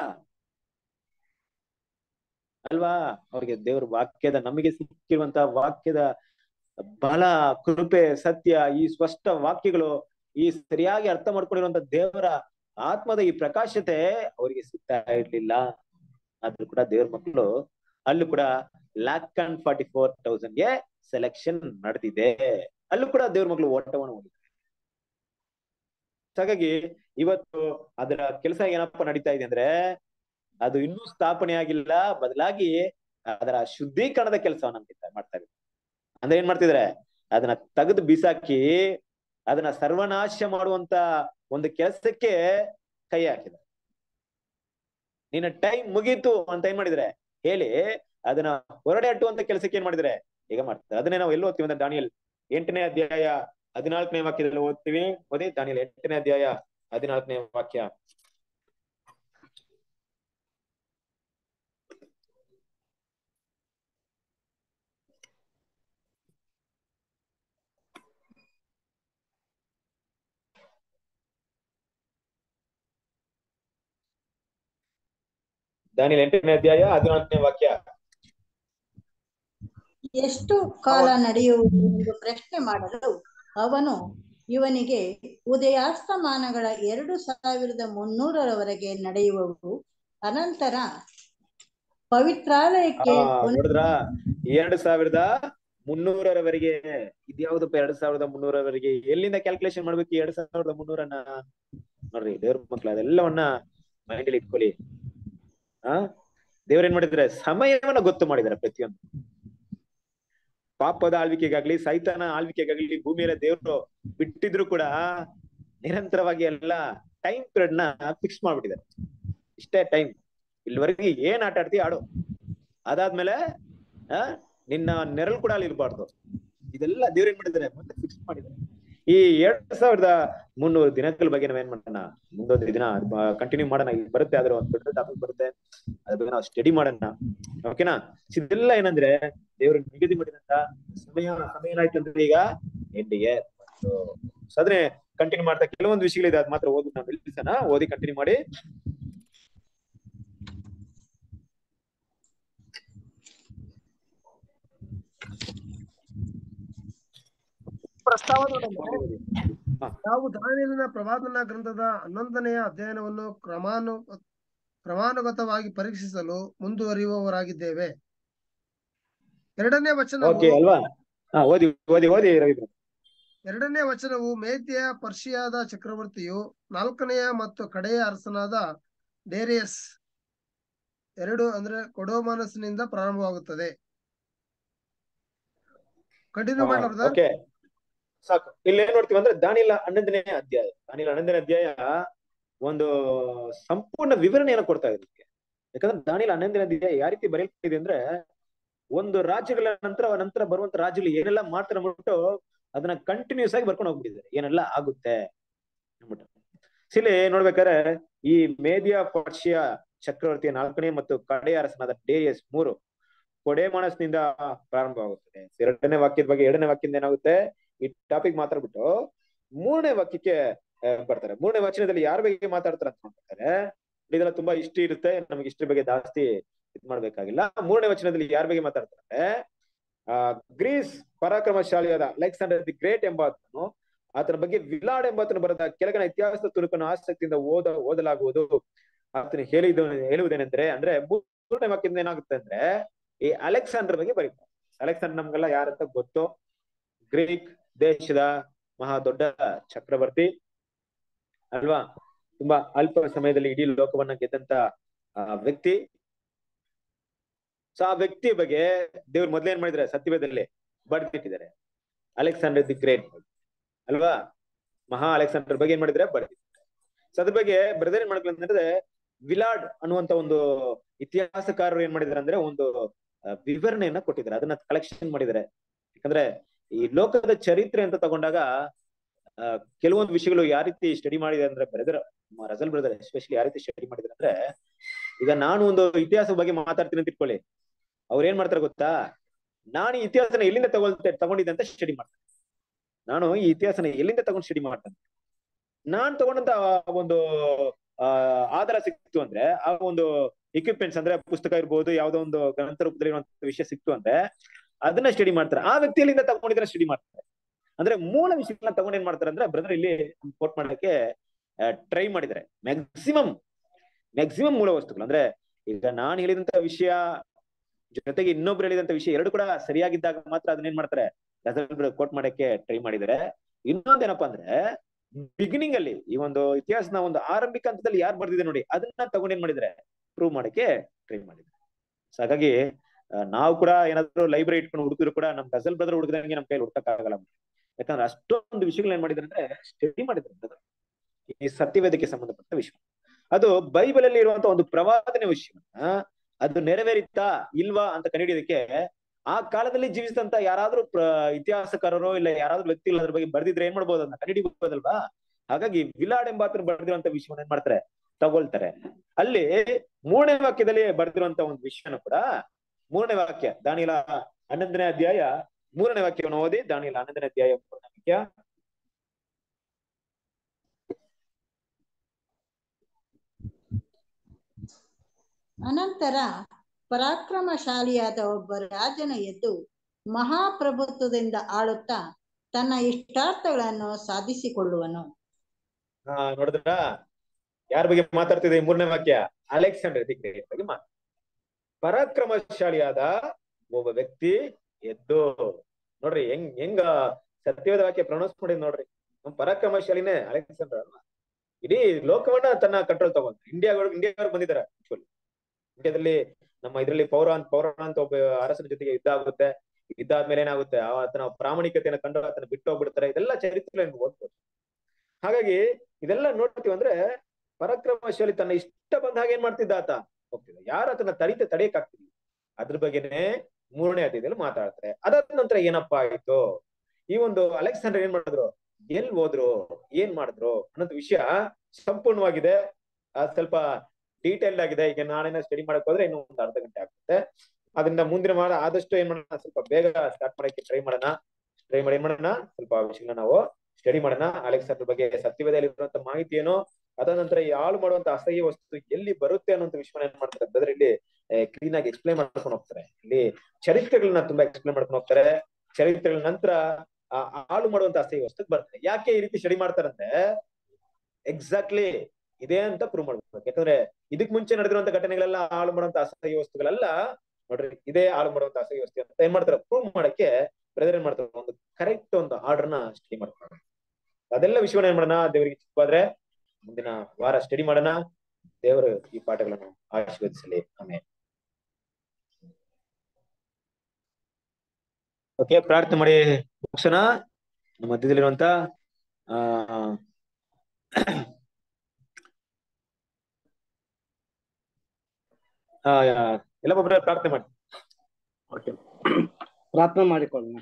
ಅಲ್ವಾ ಅವ್ರಿಗೆ ದೇವ್ರ ವಾಕ್ಯದ ನಮಗೆ ಸಿಕ್ಕಿರುವಂತ ವಾಕ್ಯದ ಬಲ ಕೃಪೆ ಸತ್ಯ ಈ ಸ್ಪಷ್ಟ ವಾಕ್ಯಗಳು ಈ ಸರಿಯಾಗಿ ಅರ್ಥ ಮಾಡ್ಕೊಂಡಿರುವಂತ ದೇವರ ಆತ್ಮದ ಈ ಪ್ರಕಾಶತೆ ಅವರಿಗೆ ಸಿಗ್ತಾ ಇರ್ಲಿಲ್ಲ ಆದ್ರೂ ಕೂಡ ದೇವ್ರ ಮಕ್ಕಳು ಅಲ್ಲೂ ಕೂಡ ಲ್ಯಾಕ್ ಅಂಡ್ ಫಾರ್ಟಿ ಫೋರ್ ಗೆ ಸೆಲೆಕ್ಷನ್ ನಡೆದಿದೆ ಅಲ್ಲೂ ಕೂಡ ದೇವ್ರ ಮಕ್ಕಳು ಓಟವನ್ನು ಹೋಗಿದ್ದಾರೆ ಹಾಗಾಗಿ ಇವತ್ತು ಅದರ ಕೆಲಸ ಏನಪ್ಪ ನಡೀತಾ ಇದೆ ಅಂದ್ರೆ ಅದು ಇನ್ನೂ ಸ್ಥಾಪನೆ ಆಗಿಲ್ಲ ಬದಲಾಗಿ ಅದರ ಶುದ್ಧೀಕರಣದ ಕೆಲಸವನ್ನ ಮಾಡ್ತಾ ಇದ್ದಾರೆ ಅಂದ್ರೆ ಏನ್ ಮಾಡ್ತಿದಾರೆ ಅದನ್ನ ತೆಗೆದು ಬಿಸಾಕಿ ಅದನ್ನ ಸರ್ವನಾಶ ಮಾಡುವಂತ ಒಂದು ಕೆಲಸಕ್ಕೆ ಕೈ ಹಾಕಿದ್ದಾರೆ ನಿನ್ನ ಟೈಮ್ ಮುಗೀತು ಅಂತ ಏನ್ ಮಾಡಿದ್ರೆ ಹೇಳಿ ಅದನ್ನ ಹೊರಡೆ ಅಟ್ಟುವಂತ ಕೆಲಸಕ್ಕೆ ಏನ್ ಮಾಡಿದ್ರೆ ಈಗ ಮಾಡ್ತಾರೆ ಅದನ್ನೇ ನಾವು ಎಲ್ಲಿ ಓದ್ತೀವಿ ಅಂದ್ರೆ ದಾನಿಯಲ್ ಎಂಟನೇ ಅಧ್ಯಾಯ ಹದಿನಾಲ್ಕನೇ ವಾಕ್ಯದಲ್ಲಿ ಓದ್ತೀವಿ ಓದಿ ದಾನಿಯಲ್ ಎಂಟನೇ ಅಧ್ಯಾಯ ಹದಿನಾಲ್ಕನೇ ವಾಕ್ಯ ದಾನಿಯಲ್ ಎಂಟನೇ ಅಧ್ಯಾಯ ಹದಿನಾಲ್ಕನೇ ವಾಕ್ಯ ಎಷ್ಟು ಕಾಲ ನಡೆಯುವುದು ಎಂದು ಪ್ರಶ್ನೆ ಮಾಡಲು ಅವನು ಇವನಿಗೆ ಉದಯಾಸ್ತಮಾನಗಳ ಎರಡು ಸಾವಿರದ ಮುನ್ನೂರರವರೆಗೆ ನಡೆಯುವವು ಅನಂತರ ಪವಿತ್ರಾಲಯಕ್ಕೆ ಆ ನೋಡಿದ್ರ ಎರಡ್ ಸಾವಿರದ ಮುನ್ನೂರರವರೆಗೆ ಇದ್ಯಾವ್ದಪ್ಪ ಎರಡ್ ಸಾವಿರದ ಮುನ್ನೂರವರೆಗೆ ಎಲ್ಲಿಂದ ಕ್ಯಾಲ್ಕುಲೇಷನ್ ಮಾಡ್ಬೇಕು ಈ ಎರಡ್ ಸಾವಿರದ ಮುನ್ನೂರನ್ನ ನೋಡ್ರಿ ದೇವ್ರ ಮಕ್ಳು ಅದೆಲ್ಲವನ್ನ ಮೈಂಡ್ ಅಲ್ಲಿ ಇಟ್ಕೊಳ್ಳಿ ಆ ದೇವ್ರ ಏನ್ ಮಾಡಿದ್ರೆ ಸಮಯವನ್ನ ಗೊತ್ತು ಮಾಡಿದಾರೆ ಪ್ರತಿಯೊಂದು ಪಾಪದ ಆಳ್ವಿಕೆಗಾಗ್ಲಿ ಸೈತಾನ ಆಳ್ವಿಕೆಗಾಗ್ಲಿ ಭೂಮಿಯಲ್ಲಿ ದೇವ್ರು ಬಿಟ್ಟಿದ್ರು ಕೂಡ ನಿರಂತರವಾಗಿ ಎಲ್ಲ ಟೈಮ್ ಪೀರಿಯಡ್ ನ ಫಿಕ್ಸ್ ಮಾಡ್ಬಿಟ್ಟಿದ್ದಾರೆ ಇಷ್ಟೇ ಟೈಮ್ ಇಲ್ಲಿವರೆಗೆ ಏನ್ ಆಟ ಆಡ್ತೀಯ ಆಡು ಅದಾದ್ಮೇಲೆ ಆ ನಿನ್ನ ನೆರಳು ಕೂಡ ಅಲ್ಲಿ ಇರಬಾರ್ದು ಇದೆಲ್ಲ ದೇವ್ರ ಏನ್ ಮಾಡಿದ್ದಾರೆ ಮತ್ತೆ ಫಿಕ್ಸ್ ಮಾಡಿದ್ದಾರೆ ಈ ಎರಡ್ ಸಾವಿರದ ಮುನ್ನೂರು ದಿನಗಳ ಬಗ್ಗೆ ನಾವೇನ್ ಮಾಡೋಣ ಮುಂದೊಂದು ದಿನ ಕಂಟಿನ್ಯೂ ಮಾಡೋಣ ಇಲ್ಲಿ ಬರುತ್ತೆ ಆದ್ರೆ ಒಂದು ದೊಡ್ಡ ಟಾಪಿಕ್ ಬರುತ್ತೆ ಅದ್ರ ಬಗ್ಗೆ ನಾವು ಸ್ಟಡಿ ಮಾಡೋಣ ಓಕೆನಾ ಇದೆಲ್ಲ ಏನಂದ್ರೆ ದೇವ್ರ ನಿಗದಿ ಮಾಡಿದಂತ ಸಮಯ ಸಮಯ ಏನಾಯ್ತು ಅಂದ್ರೆ ಈಗ ಎಂಡಿಗೆ ಅದನ್ನೇ ಕಂಟಿನ್ಯೂ ಮಾಡ್ತಾ ಕೆಲವೊಂದು ವಿಷಯಗಳಿದೆ ಅದ್ ಮಾತ್ರ ಓದಿ ನಾವು ನಿಲ್ಸೋಣ ಓದಿ ಕಂಟಿನ್ಯೂ ಮಾಡಿ ಪ್ರಸ್ತಾವದೊಡನೆ ನಾವು ದಾನಿಯಲಿನ ಪ್ರವಾದನ ಗ್ರಂಥದ ಹನ್ನೊಂದನೆಯ ಅಧ್ಯಯನವನ್ನು ಕ್ರಮಾನು ಕ್ರಮಾನುಗತವಾಗಿ ಪರೀಕ್ಷಿಸಲು ಮುಂದುವರಿಯುವವರಾಗಿದ್ದೇವೆ ಎರಡನೇ ವಚನವು ಓಕೆ ಅಲ್ವಾ ಹಾ ಓದಿ ಓದಿ ಓದಿ ರವೀಂದ್ರ ಎರಡನೇ ವಚನವು ಮೇದ್ಯ ಪರ್ಷಿಯಾದ ಚಕ್ರವರ್ತಿಯು ನಾಲ್ಕನೆಯ ಮತ್ತು ಕಡೆಯ ಅರಸನಾದ ಡೇರಿಯಸ್ ಎರಡು ಅಂದ್ರೆ ಕೊಡೋ ಮನಸ್ಸಿನಿಂದ ಪ್ರಾರಂಭವಾಗುತ್ತದೆ ಕಂಟಿನ್ಯೂ ಮಾಡ್ಲಾ ಬ್ರದರ್ ಓಕೆ ಸಾಕು ಇಲ್ಲಿ ಏನ್ ನೋಡ್ತೀವಿ ಅಂದ್ರೆ ದಾನಿಲ ಹನ್ನೊಂದನೇ ಅಧ್ಯಾಯ ದಾನಿಲ ಹನ್ನೊಂದನೇ ಅಧ್ಯಾಯ ಒಂದು ಸಂಪೂರ್ಣ ವಿವರಣೆಯನ್ನು ಕೊಡ್ತಾ ಇದೆ ಇದಕ್ಕೆ ಯಾಕಂದ್ರೆ ದಾನಿಲ ಹನ್ನೊಂದನೇ ಅಧ್ಯಾಯ ಯಾವ ರೀತಿ ಬರೆಯಲ್ಪಟ್ಟಿದೆ ಅಂದ್ರೆ ಒಂದು ರಾಜ್ಯಗಳ ನಂತರ ನಂತರ ಬರುವಂತ ರಾಜ್ಯಗಳು ಏನೆಲ್ಲ ಮಾಡ್ತಾರೆ ಅಂದ್ಬಿಟ್ಟು ಅದನ್ನ ಕಂಟಿನ್ಯೂಸ್ ಆಗಿ ಬರ್ಕೊಂಡು ಹೋಗ್ಬಿಟ್ಟಿದ್ದಾರೆ ಏನೆಲ್ಲ ಆಗುತ್ತೆ ಅಂದ್ಬಿಟ್ಟು ಸಿಲೆ ನೋಡ್ಬೇಕಾದ್ರೆ ಈ ಮೇದಿಯ ಪರ್ಷಿಯ ಚಕ್ರವರ್ತಿಯ ನಾಲ್ಕನೇ ಮತ್ತು ಕಡೆಯ ಅರಸನಾದ ಡೇರಿಯಸ್ ಮೂರು ಕೊಡೆ ಮಾನಸ್ನಿಂದ ಪ್ರಾರಂಭವಾಗುತ್ತದೆ ಎರಡನೇ ವಾಕ್ಯದ ಬಗ್ಗೆ ಎರಡನೇ ವಾಕ್ಯದಿಂದ ಏನಾಗುತ್ತೆ ಈ ಟಾಪಿಕ್ ಮಾತಾಡ್ಬಿಟ್ಟು ಮೂರನೇ ವಾಕ್ಯಕ್ಕೆ ಆ, ಬರ್ತಾರೆ ಮೂರನೇ ವಚನದಲ್ಲಿ ಯಾರ ಬಗ್ಗೆ ಮಾತಾಡ್ತಾರೆ ಅಂತ ನೋಡ್ಬೇಕಾದ್ರೆ ಇದೆಲ್ಲ ತುಂಬಾ ಇಷ್ಟ ಇರುತ್ತೆ ನಮಗೆ ಇಷ್ಟ್ರ ಬಗ್ಗೆ ಜಾಸ್ತಿ ಇದ್ ಮಾಡ್ಬೇಕಾಗಿಲ್ಲ ಮೂರನೇ ವಚನದಲ್ಲಿ ಯಾರ ಬಗ್ಗೆ ಮಾತಾಡ್ತಾರೆ ಆ ಗ್ರೀಸ್ ಪರಾಕ್ರಮಶಾಲಿಯಾದ ಅಲೆಕ್ಸಾಂಡರ್ ದಿ ಗ್ರೇಟ್ ಎಂಬಾತನು ಆತನ ಬಗ್ಗೆ ವಿಲಾಡ್ ಎಂಬಾತನು ಬರೆದ ಕೆಳಗಿನ ಇತಿಹಾಸದ ತುಣುಕನ್ನು ಆಸಕ್ತಿಯಿಂದ ಓದ ಓದಲಾಗುವುದು ಆತನು ಹೇಳಿದ ಹೇಳುವುದೇನೆಂದ್ರೆ ಅಂದ್ರೆ ಮೂರನೇ ವಾಕ್ಯದಿಂದ ಏನಾಗುತ್ತೆ ಅಂದ್ರೆ ಈ ಅಲೆಕ್ಸಾಂಡರ್ ಬಗ್ಗೆ ಬರೀತಾರೆ ಅಲೆಕ್ಸಾಂಡರ್ ನಮ್ಗೆಲ್ಲ ಯಾರಂತ ಗೊತ್ತು ಗ್ರೀಕ್ ದೇಶದ ಮಹಾ ದೊಡ್ಡ ಚಕ್ರವರ್ತಿ ಅಲ್ವಾ ತುಂಬಾ ಅಲ್ಪ ಸಮಯದಲ್ಲಿ ಇಡೀ ಲೋಕವನ್ನ ಗೆದ್ದಂತ ಆ, ವ್ಯಕ್ತಿ ಸೊ ಆ ವ್ಯಕ್ತಿ ಬಗ್ಗೆ ದೇವ್ರು ಮೊದ್ಲೇನ್ ಮಾಡಿದ್ರೆ ಸತ್ಯವೇದದಲ್ಲಿ ಬಡ್ದಿಟ್ಟಿದ್ದಾರೆ ಅಲೆಕ್ಸಾಂಡರ್ ದಿ ಗ್ರೇಟ್ ಅಲ್ವಾ ಮಹಾ ಅಲೆಕ್ಸಾಂಡರ್ ಬಗ್ಗೆ ಏನ್ ಮಾಡಿದ್ರೆ ಬಡ್ದಿದ್ದಾರೆ ಸೊ ಅದ್ರ ಬಗ್ಗೆ ಬ್ರದರ್ ಏನ್ ಮಾಡ್ಕೊಂಡ್ರೆ ವಿಲಾಡ್ ಅನ್ನುವಂತ ಒಂದು ಇತಿಹಾಸಕಾರರು ಏನ್ ಮಾಡಿದಾರೆ ಅಂದ್ರೆ ಒಂದು ಆ, ವಿವರಣೆಯನ್ನ ಕೊಟ್ಟಿದ್ದಾರೆ ಅದನ್ನ ಕಲೆಕ್ಷನ್ ಮಾಡಿದ್ದಾರೆ ಯಾಕಂದ್ರೆ ಈ ಲೋಕದ ಚರಿತ್ರೆ ಅಂತ ತಗೊಂಡಾಗ ಆ, ಕೆಲವೊಂದು ವಿಷಯಗಳು ಯಾವ ರೀತಿ ಸ್ಟಡಿ ಮಾಡಿದೆ ಅಂದ್ರೆ ಬ್ರದರ್ ರಜಲ್ ಬ್ರದರ್ ಎಸ್ಪೆಷಲಿ ಯಾವ ರೀತಿ ಸ್ಟಡಿ ಮಾಡಿದ್ರೆ ಅಂದ್ರೆ ಈಗ ನಾನು ಒಂದು ಇತಿಹಾಸ ಬಗ್ಗೆ ಮಾತಾಡ್ತೀನಿ ಅಂತ ಇಟ್ಕೊಳ್ಳಿ ಅವ್ರು ಏನ್ ಮಾಡ್ತಾರೆ ಗೊತ್ತಾ ನಾನು ಈ ಇತಿಹಾಸನ ಎಲ್ಲಿಂದ ತಗೊಳ್ತೆ ತಗೊಂಡಿದ್ದೆ ಅಂತ ಸ್ಟಡಿ ಮಾಡ್ತಾರೆ ನಾನು ಈ ಇತಿಹಾಸನ ಎಲ್ಲಿಂದ ತಗೊಂಡು ಸ್ಟಡಿ ಮಾಡ್ತೇನೆ ನಾನ್ ತಗೊಂಡಂತ ಆ ಒಂದು ಆ ಆಧಾರ ಸಿಕ್ತು ಅಂದ್ರೆ ಆ ಒಂದು ಇಕ್ವಿಪ್ಮೆಂಟ್ಸ್ ಅಂದ್ರೆ ಪುಸ್ತಕ ಇರ್ಬೋದು ಯಾವ್ದೋ ಒಂದು ಗ್ರಂಥ ರೂಪದಲ್ಲಿ ಇರುವಂತ ವಿಷಯ ಸಿಕ್ತು ಅಂದ್ರೆ ಅದನ್ನ ಸ್ಟಡಿ ಮಾಡ್ತಾರೆ ಆ ವ್ಯಕ್ತಿ ಎಲ್ಲಿಂದ ತಗೊಂಡಿದ್ರೆ ಸ್ಟಡಿ ಮಾಡ್ತಾರೆ ಅಂದ್ರೆ ಮೂಲ ವಿಷಯಗಳನ್ನ ತಗೊಂಡ್ ಏನ್ ಮಾಡ್ತಾರೆ ಅಂದ್ರೆ ಬ್ರದರ್ ಇಲ್ಲಿ ಕೋಟ್ ಮಾಡಕ್ಕೆ ಟ್ರೈ ಮಾಡಿದ್ದಾರೆ ಮ್ಯಾಕ್ಸಿಮಮ್ ಮ್ಯಾಕ್ಸಿಮಮ್ ಮೂಲ ವಸ್ತುಗಳು ಅಂದ್ರೆ ಈಗ ನಾನು ಹೇಳಿದಂತ ವಿಷಯ ಜೊತೆಗೆ ಇನ್ನೊಬ್ರು ಹೇಳಿದಂತ ವಿಷಯ ಎರಡು ಕೂಡ ಸರಿಯಾಗಿದ್ದಾಗ ಮಾತ್ರ ಅದನ್ನ ಏನ್ ಮಾಡ್ತಾರೆ ಕೋಟ್ ಮಾಡಕ್ಕೆ ಟ್ರೈ ಮಾಡಿದ್ದಾರೆ ಇನ್ನೊಂದೇನಪ್ಪಾ ಅಂದ್ರೆ ಬಿಗಿನಿಂಗ್ ಅಲ್ಲಿ ಈ ಒಂದು ಇತಿಹಾಸನ ಒಂದು ಆರಂಭಿಕ ಹಂತದಲ್ಲಿ ಯಾರು ಬರ್ದಿದೆ ನೋಡಿ ಅದನ್ನ ತಗೊಂಡ್ ಏನ್ ಮಾಡಿದ್ರೆ ಪ್ರೂವ್ ಮಾಡಕ್ಕೆ ಟ್ರೈ ಮಾಡಿದ್ದಾರೆ ಸೊ ಹಾಗಾಗಿ ಆ, ನಾವು ಕೂಡ ಏನಾದ್ರು ಲೈಬ್ರರಿ ಇಟ್ಕೊಂಡು ಹುಡುಕಿದ್ರು ಕೂಡ ನಮ್ ಗಜಲ್ ಬ್ರದರ್ ಹುಡುಗದಂಗೆ ನಮ್ ಕೈಲಿ ಹುಡುಕಕ್ ಆಗಲ್ಲ ಯಾಕಂದ್ರೆ ಅಷ್ಟೊಂದು ವಿಷಯಗಳು ಏನ್ ಮಾಡಿದ್ರೆ ಅಂದ್ರೆ ಸ್ಟಡಿ ಮಾಡಿದ್ರು brother. ಈ ಸತ್ಯವೇದಕ್ಕೆ ಸಂಬಂಧಪಟ್ಟ ವಿಷಯ ಅದು ಬೈಬಲ್ ಅಲ್ಲಿ ಇರುವಂತ ಒಂದು ಪ್ರವಾದನೆ ವಿಷಯವನ್ನ ಅದು ನೆರವೇರಿತಾ ಇಲ್ವಾ ಅಂತ ಕಂಡುಹಿಡಿಯೋದಕ್ಕೆ ಆ ಕಾಲದಲ್ಲಿ ಜೀವಿಸಿದಂತ ಯಾರಾದ್ರೂ ಪ್ರ- ಇತಿಹಾಸಕಾರರು ಇಲ್ಲ ಯಾರಾದ್ರೂ ವ್ಯಕ್ತಿಗಳು ಅದ್ರ ಬಗ್ಗೆ ಬರ್ದಿದ್ರೆ ಏನ್ ಮಾಡ್ಬೋದು ಅದನ್ನ ಕಂಡುಹಿಡಿಬಹುದಲ್ವಾ ಹಾಗಾಗಿ ವಿಲಾಡ್ ಎಂಬಾತರು ಬರ್ದಿರುವಂತ ವಿಷಯವನ್ನ ಏನ್ ಮಾಡ್ತಾರೆ ತಗೊಳ್ತಾರೆ ಅಲ್ಲಿ ಮೂರನೇ ವಾಕ್ಯದಲ್ಲಿ ಬರ್ದಿರುವಂತ ಒಂದು ವಿಷಯನ ಕೂಡ ಮೂರನೇ ವಾಕ್ಯ ದಾನಿಲ ಹನ್ನೊಂದನೇ ಅಧ್ಯಾಯ ಮೂರನೇ ವಾಕ್ಯವನ್ನು ಓದಿ ದಾನಿಲ ಹನ್ನೊಂದನೇ ಅಧ್ಯಾಯ ಮೂರನೇ ವಾಕ್ಯ ಅನಂತರ ಪರಾಕ್ರಮಶಾಲಿಯಾದ ಒಬ್ಬ ರಾಜನು ಎದ್ದು ಮಹಾಪ್ರಭುತ್ವದಿಂದ ಆಳುತ್ತಾ ತನ್ನ ಇಷ್ಟಾರ್ಥಗಳನ್ನು ಸಾಧಿಸಿಕೊಳ್ಳುವನು ಹಾ ನೋಡಿದ್ರ ಯಾರ ಬಗ್ಗೆ ಮಾತಾಡ್ತಿದೆ ಈ ಮೂರನೇ ವಾಕ್ಯ ಅಲೆಕ್ಸಾಂಡರ್ ದಿ ಗ್ರೇಟ್ ಬಗ್ಗೆ ಮಾತಾಡ ಪರಾಕ್ರಮಶಾಲಿಯಾದ ಒಬ್ಬ ವ್ಯಕ್ತಿ ಎದ್ದು ನೋಡ್ರಿ ಹೆಂಗ್ ಹೆಂಗ ಸತ್ಯವಾದ ವಾಕ್ಯ ಪ್ರೊನೌನ್ಸ್ ಮಾಡಿದ್ ನೋಡ್ರಿ ನಮ್ ಪರಾಕ್ರಮಶಾಲಿನೇ ಅಲೆಕ್ಸಾಂಡರ್ ಅಲ್ವಾ ಇಡೀ ಲೋಕವನ್ನ ತನ್ನ ಕಂಟ್ರೋಲ್ ತಗೊಂಡ್ ಇಂಡಿಯಾ ಇಂಡಿಯಾವ್ರು ಬಂದಿದ್ದಾರೆ actually. ಇಂಡಿಯಾದಲ್ಲಿ ನಮ್ಮ ಇದ್ರಲ್ಲಿ ಪೌರ ಅಂತ ಪೌರ ಅಂತ ಒಬ್ಬ ಅರಸನ ಜೊತೆಗೆ ಯುದ್ಧ ಆಗುತ್ತೆ ಯುದ್ಧ ಆದ್ಮೇಲೆ ಏನಾಗುತ್ತೆ ಆತನ ಪ್ರಾಮಾಣಿಕತೆಯನ್ನು ಕಂಡು ಆತನ ಬಿಟ್ಟು ಹೋಗ್ಬಿಡ್ತಾರೆ ಇದೆಲ್ಲ ಚರಿತ್ರೆ ಓದ್ಬೋದು ಹಾಗಾಗಿ ಇದೆಲ್ಲ ನೋಡ್ತೀವಿ ಅಂದ್ರೆ ಪರಾಕ್ರಮಶಾಲಿ ತನ್ನ ಇಷ್ಟ ಬಂದ ಹಾಗೆ ಏನ್ ಮಾಡ್ತಿದ್ದ ಆತ ಹೋಗ್ತಿದ್ದ ಯಾರು ಆತನ ತಡಿತ ತಡೆಯಕ್ ಆಗ್ತಿಲ್ಲ ಅದ್ರ ಬಗ್ಗೆನೆ ಮೂರನೇ ಅಧ್ಯಾಯದಲ್ಲಿ ಮಾತಾಡ್ತಾರೆ ಅದಾದ ನಂತರ ಏನಪ್ಪಾ ಆಯ್ತು ಈ ಒಂದು ಅಲೆಕ್ಸಾಂಡರ್ ಏನ್ ಮಾಡಿದ್ರು ಎಲ್ ಹೋದ್ರು ಏನ್ ಮಾಡಿದ್ರು ಅನ್ನೋದು ವಿಷಯ ಸಂಪೂರ್ಣವಾಗಿದೆ ಅದ್ ಸ್ವಲ್ಪ ಡೀಟೇಲ್ಡ್ ಆಗಿದೆ ಈಗ ನಾನೇನ ಸ್ಟಡಿ ಮಾಡಕ್ ಹೋದ್ರೆ ಇನ್ನು ಒಂದು ಅರ್ಧ ಗಂಟೆ ಆಗುತ್ತೆ ಅದರಿಂದ ಮುಂದಿನ ವಾರ ಆದಷ್ಟು ಏನ್ ಮಾಡೋಣ ಸ್ವಲ್ಪ ಬೇಗ ಸ್ಟಾರ್ಟ್ ಮಾಡಕ್ಕೆ ಟ್ರೈ ಮಾಡೋಣ ಟ್ರೈ ಮಾಡಿ ಏನ್ ಮಾಡೋಣ ಸ್ವಲ್ಪ ವಿಷಯಗಳನ್ನ ನಾವು ಸ್ಟಡಿ ಮಾಡೋಣ ಅಲೆಕ್ಸಾಂಡರ್ ಬಗ್ಗೆ ಸತ್ಯವೇದಲ್ಲಿ ಇರುವಂತ ಮಾಹಿತಿ ಏನು ಅದಾದ ನಂತರ ಈ ಹಾಳು ಮಾಡುವಂತ ಅಸಹ್ಯ ವಸ್ತು ಎಲ್ಲಿ ಬರುತ್ತೆ ಅನ್ನೋ ವಿಷಯ ಏನ್ ಮಾಡ್ತಾರೆ ಅಂತಂದ್ರೆ ಇಲ್ಲಿ ಕ್ಲೀನ್ ಆಗಿ ಎಕ್ಸ್ಪ್ಲೈನ್ ಮಾಡ್ಕೊಂಡು ಹೋಗ್ತಾರೆ ಇಲ್ಲಿ ಚರಿತ್ರೆಗಳನ್ನ ತುಂಬಾ ಎಕ್ಸ್ಪ್ಲೈನ್ ಮಾಡ್ಕೊಂಡು ಹೋಗ್ತಾರೆ ಚರಿತ್ರೆಗಳ ನಂತರ ಆ ಹಾಳು ಮಾಡುವಂತ ಅಸಹ್ಯ ವಸ್ತುಕ್ ಬರ್ತಾರೆ ಯಾಕೆ ಈ ರೀತಿ ಸ್ಟಡಿ ಮಾಡ್ತಾರಂದ್ರೆ ಎಕ್ಸಾಕ್ಟ್ಲಿ ಇದೆ ಅಂತ ಪ್ರೂವ್ ಮಾಡ್ಬೇಕು ಯಾಕಂದ್ರೆ ಇದಕ್ ಮುಂಚೆ ನಡೆದಿರುವಂತ ಘಟನೆಗಳೆಲ್ಲ ಹಾಳು ಮಾಡುವಂತ ಅಸಹ್ಯ ವಸ್ತುಗಳೆಲ್ಲ ನೋಡ್ರಿ ಇದೇ ಹಾಳು ಮಾಡುವಂತ ಅಸಹ್ಯ ವಸ್ತು ಅಂತ ಏನ್ ಮಾಡ್ತಾರೆ ಪ್ರೂವ್ ಮಾಡಕ್ಕೆ ಬ್ರದರ್ ಏನ್ ಮಾಡ್ತಾರೆ ಒಂದು ಕರೆಕ್ಟ್ ಒಂದು ಆರ್ಡರ್ ನ ಸ್ಟಡಿ ಮಾಡ್ತಾರೆ ಅದೆಲ್ಲ ವಿಷಯವನ್ನ ಏನ್ ಮಾಡೋಣ ದೇವರಿಗೆ ಚಿಕ್ಕವಾದ್ರೆ ಮುಂದಿನ ವಾರ ಸ್ಟಡಿ ಮಾಡೋಣ ದೇವರು ಈ ಪಾಠಗಳನ್ನು ಆಶೀರ್ವದಿಸಲಿ ಆಮೇಲೆ ಓಕೆ ಪ್ರಾರ್ಥನೆ ಮಾಡಿ ಮುಗಿಸೋಣ ನಮ್ಮ ಮಧ್ಯದಲ್ಲಿರುವಂತ ಆ ಆ, ಎಲ್ಲ ಒಬ್ಬರ ಪ್ರಾರ್ಥನೆ ಮಾಡಿ ಓಕೆ ಪ್ರಾರ್ಥನೆ ಮಾಡಿಕೊಳ್ಳೋಣ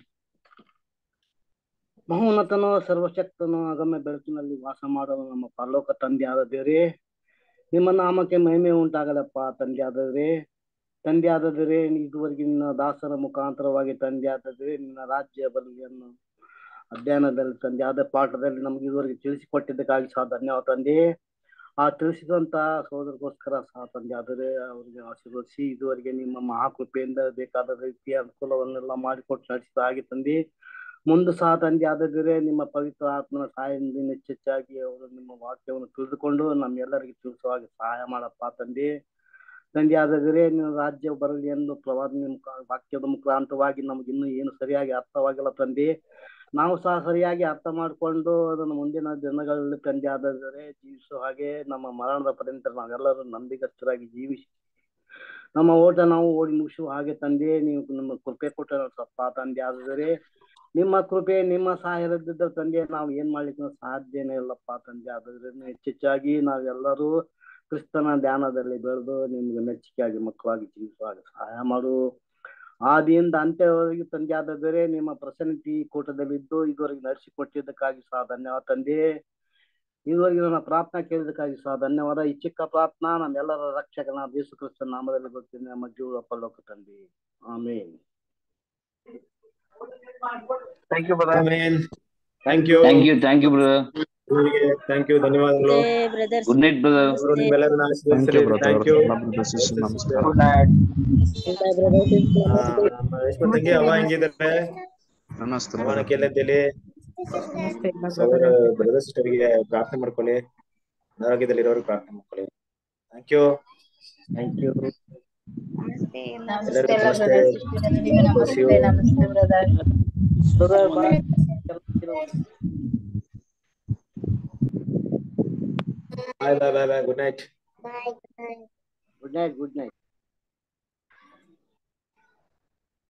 ಮಹೋನ್ನತನೋ ಸರ್ವಶಕ್ತನೋ ಅಗಮ್ಯ ಬೆಳಕಿನಲ್ಲಿ ವಾಸ ಮಾಡುವ ನಮ್ಮ ಪರಲೋಕ ತಂದೆ ಆದ ದೇವರೇ ನಿಮ್ಮ ನಾಮಕ್ಕೆ ಮಹಿಮೆ ಉಂಟಾಗಲಪ್ಪ ತಂದೆ ಆದದ್ರೆ ತಂದೆ ಆದದರೆ ಇದುವರೆಗೆ ನಿನ್ನ ದಾಸರ ಮುಖಾಂತರವಾಗಿ ತಂದೆ ಆದದ್ರೆ ನಿನ್ನ ರಾಜ್ಯ ಬಲಿಯನ್ನು ಅಧ್ಯಯನದಲ್ಲಿ ತಂದೆ ಆದ ಪಾಠದಲ್ಲಿ ನಮ್ಗೆ ಇದುವರೆಗೆ ತಿಳಿಸಿಕೊಟ್ಟಿದ್ದಕ್ಕಾಗಿ ಸಹ ಧನ್ಯವಾದ ತಂದೆ ಆ ತಿಳಿಸಿದಂತ ಸೋದರಗೋಸ್ಕರ ಸಹ ತಂದೆ ಆದರೆ ಅವರಿಗೆ ಆಶೀರ್ವದಿಸಿ ಇದುವರೆಗೆ ನಿಮ್ಮ ಮಹಾಕೃಪೆಯಿಂದ ಬೇಕಾದ ರೀತಿಯ ಅನುಕೂಲವನ್ನೆಲ್ಲ ಮಾಡಿಕೊಟ್ಟು ನಡೆಸಿದ ಹಾಗೆ ತಂದೆ ಮುಂದೆ ಸಹ ತಂದೆ ಆದರೆ ನಿಮ್ಮ ಪವಿತ್ರ ಆತ್ಮನ ಸಹಾಯದಿಂದ ಹೆಚ್ಚೆಚ್ಚಾಗಿ ಅವರು ನಿಮ್ಮ ವಾಕ್ಯವನ್ನು ತಿಳಿದುಕೊಂಡು ನಮ್ಮೆಲ್ಲರಿಗೆ ತಿಳಿಸುವ ಹಾಗೆ ಸಹಾಯ ಮಾಡಪ್ಪ ತಂದೆ ತಂದೆ ಆದರೆ ನಿನ್ನ ರಾಜ್ಯ ಬರಲಿ ಎಂದು ಪ್ರವಾದನೆ ಮುಖ ವಾಕ್ಯದ ಮುಖಾಂತರವಾಗಿ ನಮ್ಗೆ ಇನ್ನೂ ಏನು ಸರಿಯಾಗಿ ಅರ್ಥವಾಗಿಲ್ಲ ತಂದೆ ನಾವು ಸಹ ಸರಿಯಾಗಿ ಅರ್ಥ ಮಾಡಿಕೊಂಡು ಅದನ್ನು ಮುಂದಿನ ದಿನಗಳಲ್ಲಿ ತಂದೆ ಆದರೆ ಜೀವಿಸುವ ಹಾಗೆ ನಮ್ಮ ಮರಣದ ಪರ್ಯಂತ ನಾವೆಲ್ಲರೂ ನಂಬಿಗಸ್ತರಾಗಿ ಜೀವಿಸಿ ನಮ್ಮ ಓಟ ನಾವು ಓಡಿ ಮುಗಿಸುವ ಹಾಗೆ ತಂದೆ ನೀವು ನಿಮ್ಮ ಕೃಪೆ ಕೊಟ್ಟ ಸಪ್ಪ ತಂದೆ ಆದರೆ ನಿಮ್ಮ ಕೃಪೆ ನಿಮ್ಮ ಸಹಾಯ ಇರದಿದ್ದ ತಂದೆ ನಾವು ಏನ್ ಮಾಡ್ಲಿಕ್ಕೆ ಸಾಧ್ಯನೇ ಇಲ್ಲಪ್ಪ ತಂದೆ ಆದ್ರಿಂದ ಹೆಚ್ಚೆಚ್ಚಾಗಿ ನಾವೆಲ್ಲರೂ ಕ್ರಿಸ್ತನ ಧ್ಯಾನದಲ್ಲಿ ಬೆಳೆದು ನಿಮ್ಗೆ ಮೆಚ್ಚುಗೆಯಾಗಿ ಮಕ್ಕಳಾಗಿ ಜೀವಿಸುವಾಗ ಸಹಾಯ ಮಾಡು ಆದಿಯಿಂದ ಅಂತ್ಯವರೆಗೆ ತಂದೆ ಆದರೆ ನಿಮ್ಮ ಪ್ರಸನ್ನತಿ ಕೂಟದಲ್ಲಿದ್ದು ಇದುವರೆಗೆ ನಡೆಸಿಕೊಟ್ಟಿದ್ದಕ್ಕಾಗಿ ಸಹ ಧನ್ಯವಾದ ತಂದೆ ಇದುವರೆಗೆ ನನ್ನ ಪ್ರಾರ್ಥನಾ ಕೇಳಿದಕ್ಕಾಗಿ ಸಹ ಧನ್ಯವಾದ ಈ ಚಿಕ್ಕ ಪ್ರಾರ್ಥನಾ ನಮ್ಮೆಲ್ಲರ ರಕ್ಷಕನ ಯೇಸು ಕ್ರಿಸ್ತನ ನಾಮದಲ್ಲಿ ಬರ್ತೀನಿ ನಮ್ಮ ಜೀವ ಪರಲೋಕ ತಂದೆ ಆಮೇಲೆ thank you brother amen thank you thank you thank you brother thank you ಧನ್ಯವಾದಗಳು ಬ್ರದರ್ಸ್ ಗುಡ್ ನೈಟ್ ಬ್ರದರ್ ಅವರು ನಿಮ್ಮೆಲ್ಲರನ್ನ ಥ್ಯಾಂಕ್ ಯು ಆಶೀರ್ವದಿಸಲಿ ಬ್ರದರ್ ಥ್ಯಾಂಕ್ ಯು ನಮಸ್ಕಾರ ಗುಡ್ ನೈಟ್ ರೇಷ್ಮಾ ತಂಗಿ ಅವ ಹೆಂಗಿದ್ದಾರೆ ನಮಸ್ತೆ ಅವನ ಬ್ರದರ್ ಕೇಳಿದ್ದೇಲಿ ನಮಸ್ತೆ ಎಲ್ಲ ಸೌರ brother. ಬ್ರದರ್ ಸಿಸ್ಟರ್ಗೆ ಪ್ರಾರ್ಥನೆ ಮಾಡ್ಕೊಳ್ಳಿ ಆರೋಗ್ಯದಲ್ಲಿರೋರು ಪ್ರಾರ್ಥನೆ ಮಾಡ್ಕೊಳ್ಳಿ ಥ್ಯಾಂಕ್ ಯು ಥ್ಯಾಂಕ್ ಯು ನಮಸ್ತೆ ಎಲ್ಲರಿಗೂ ನಮಸ್ತೆ ಎಲ್ಲ ನಮಸ್ತೆ ಬ್ರದರ್ God bless you. ನಮಸ್ತೆ ನಮಸ್ತೆ brother bye bye bye bye good night bye good night good night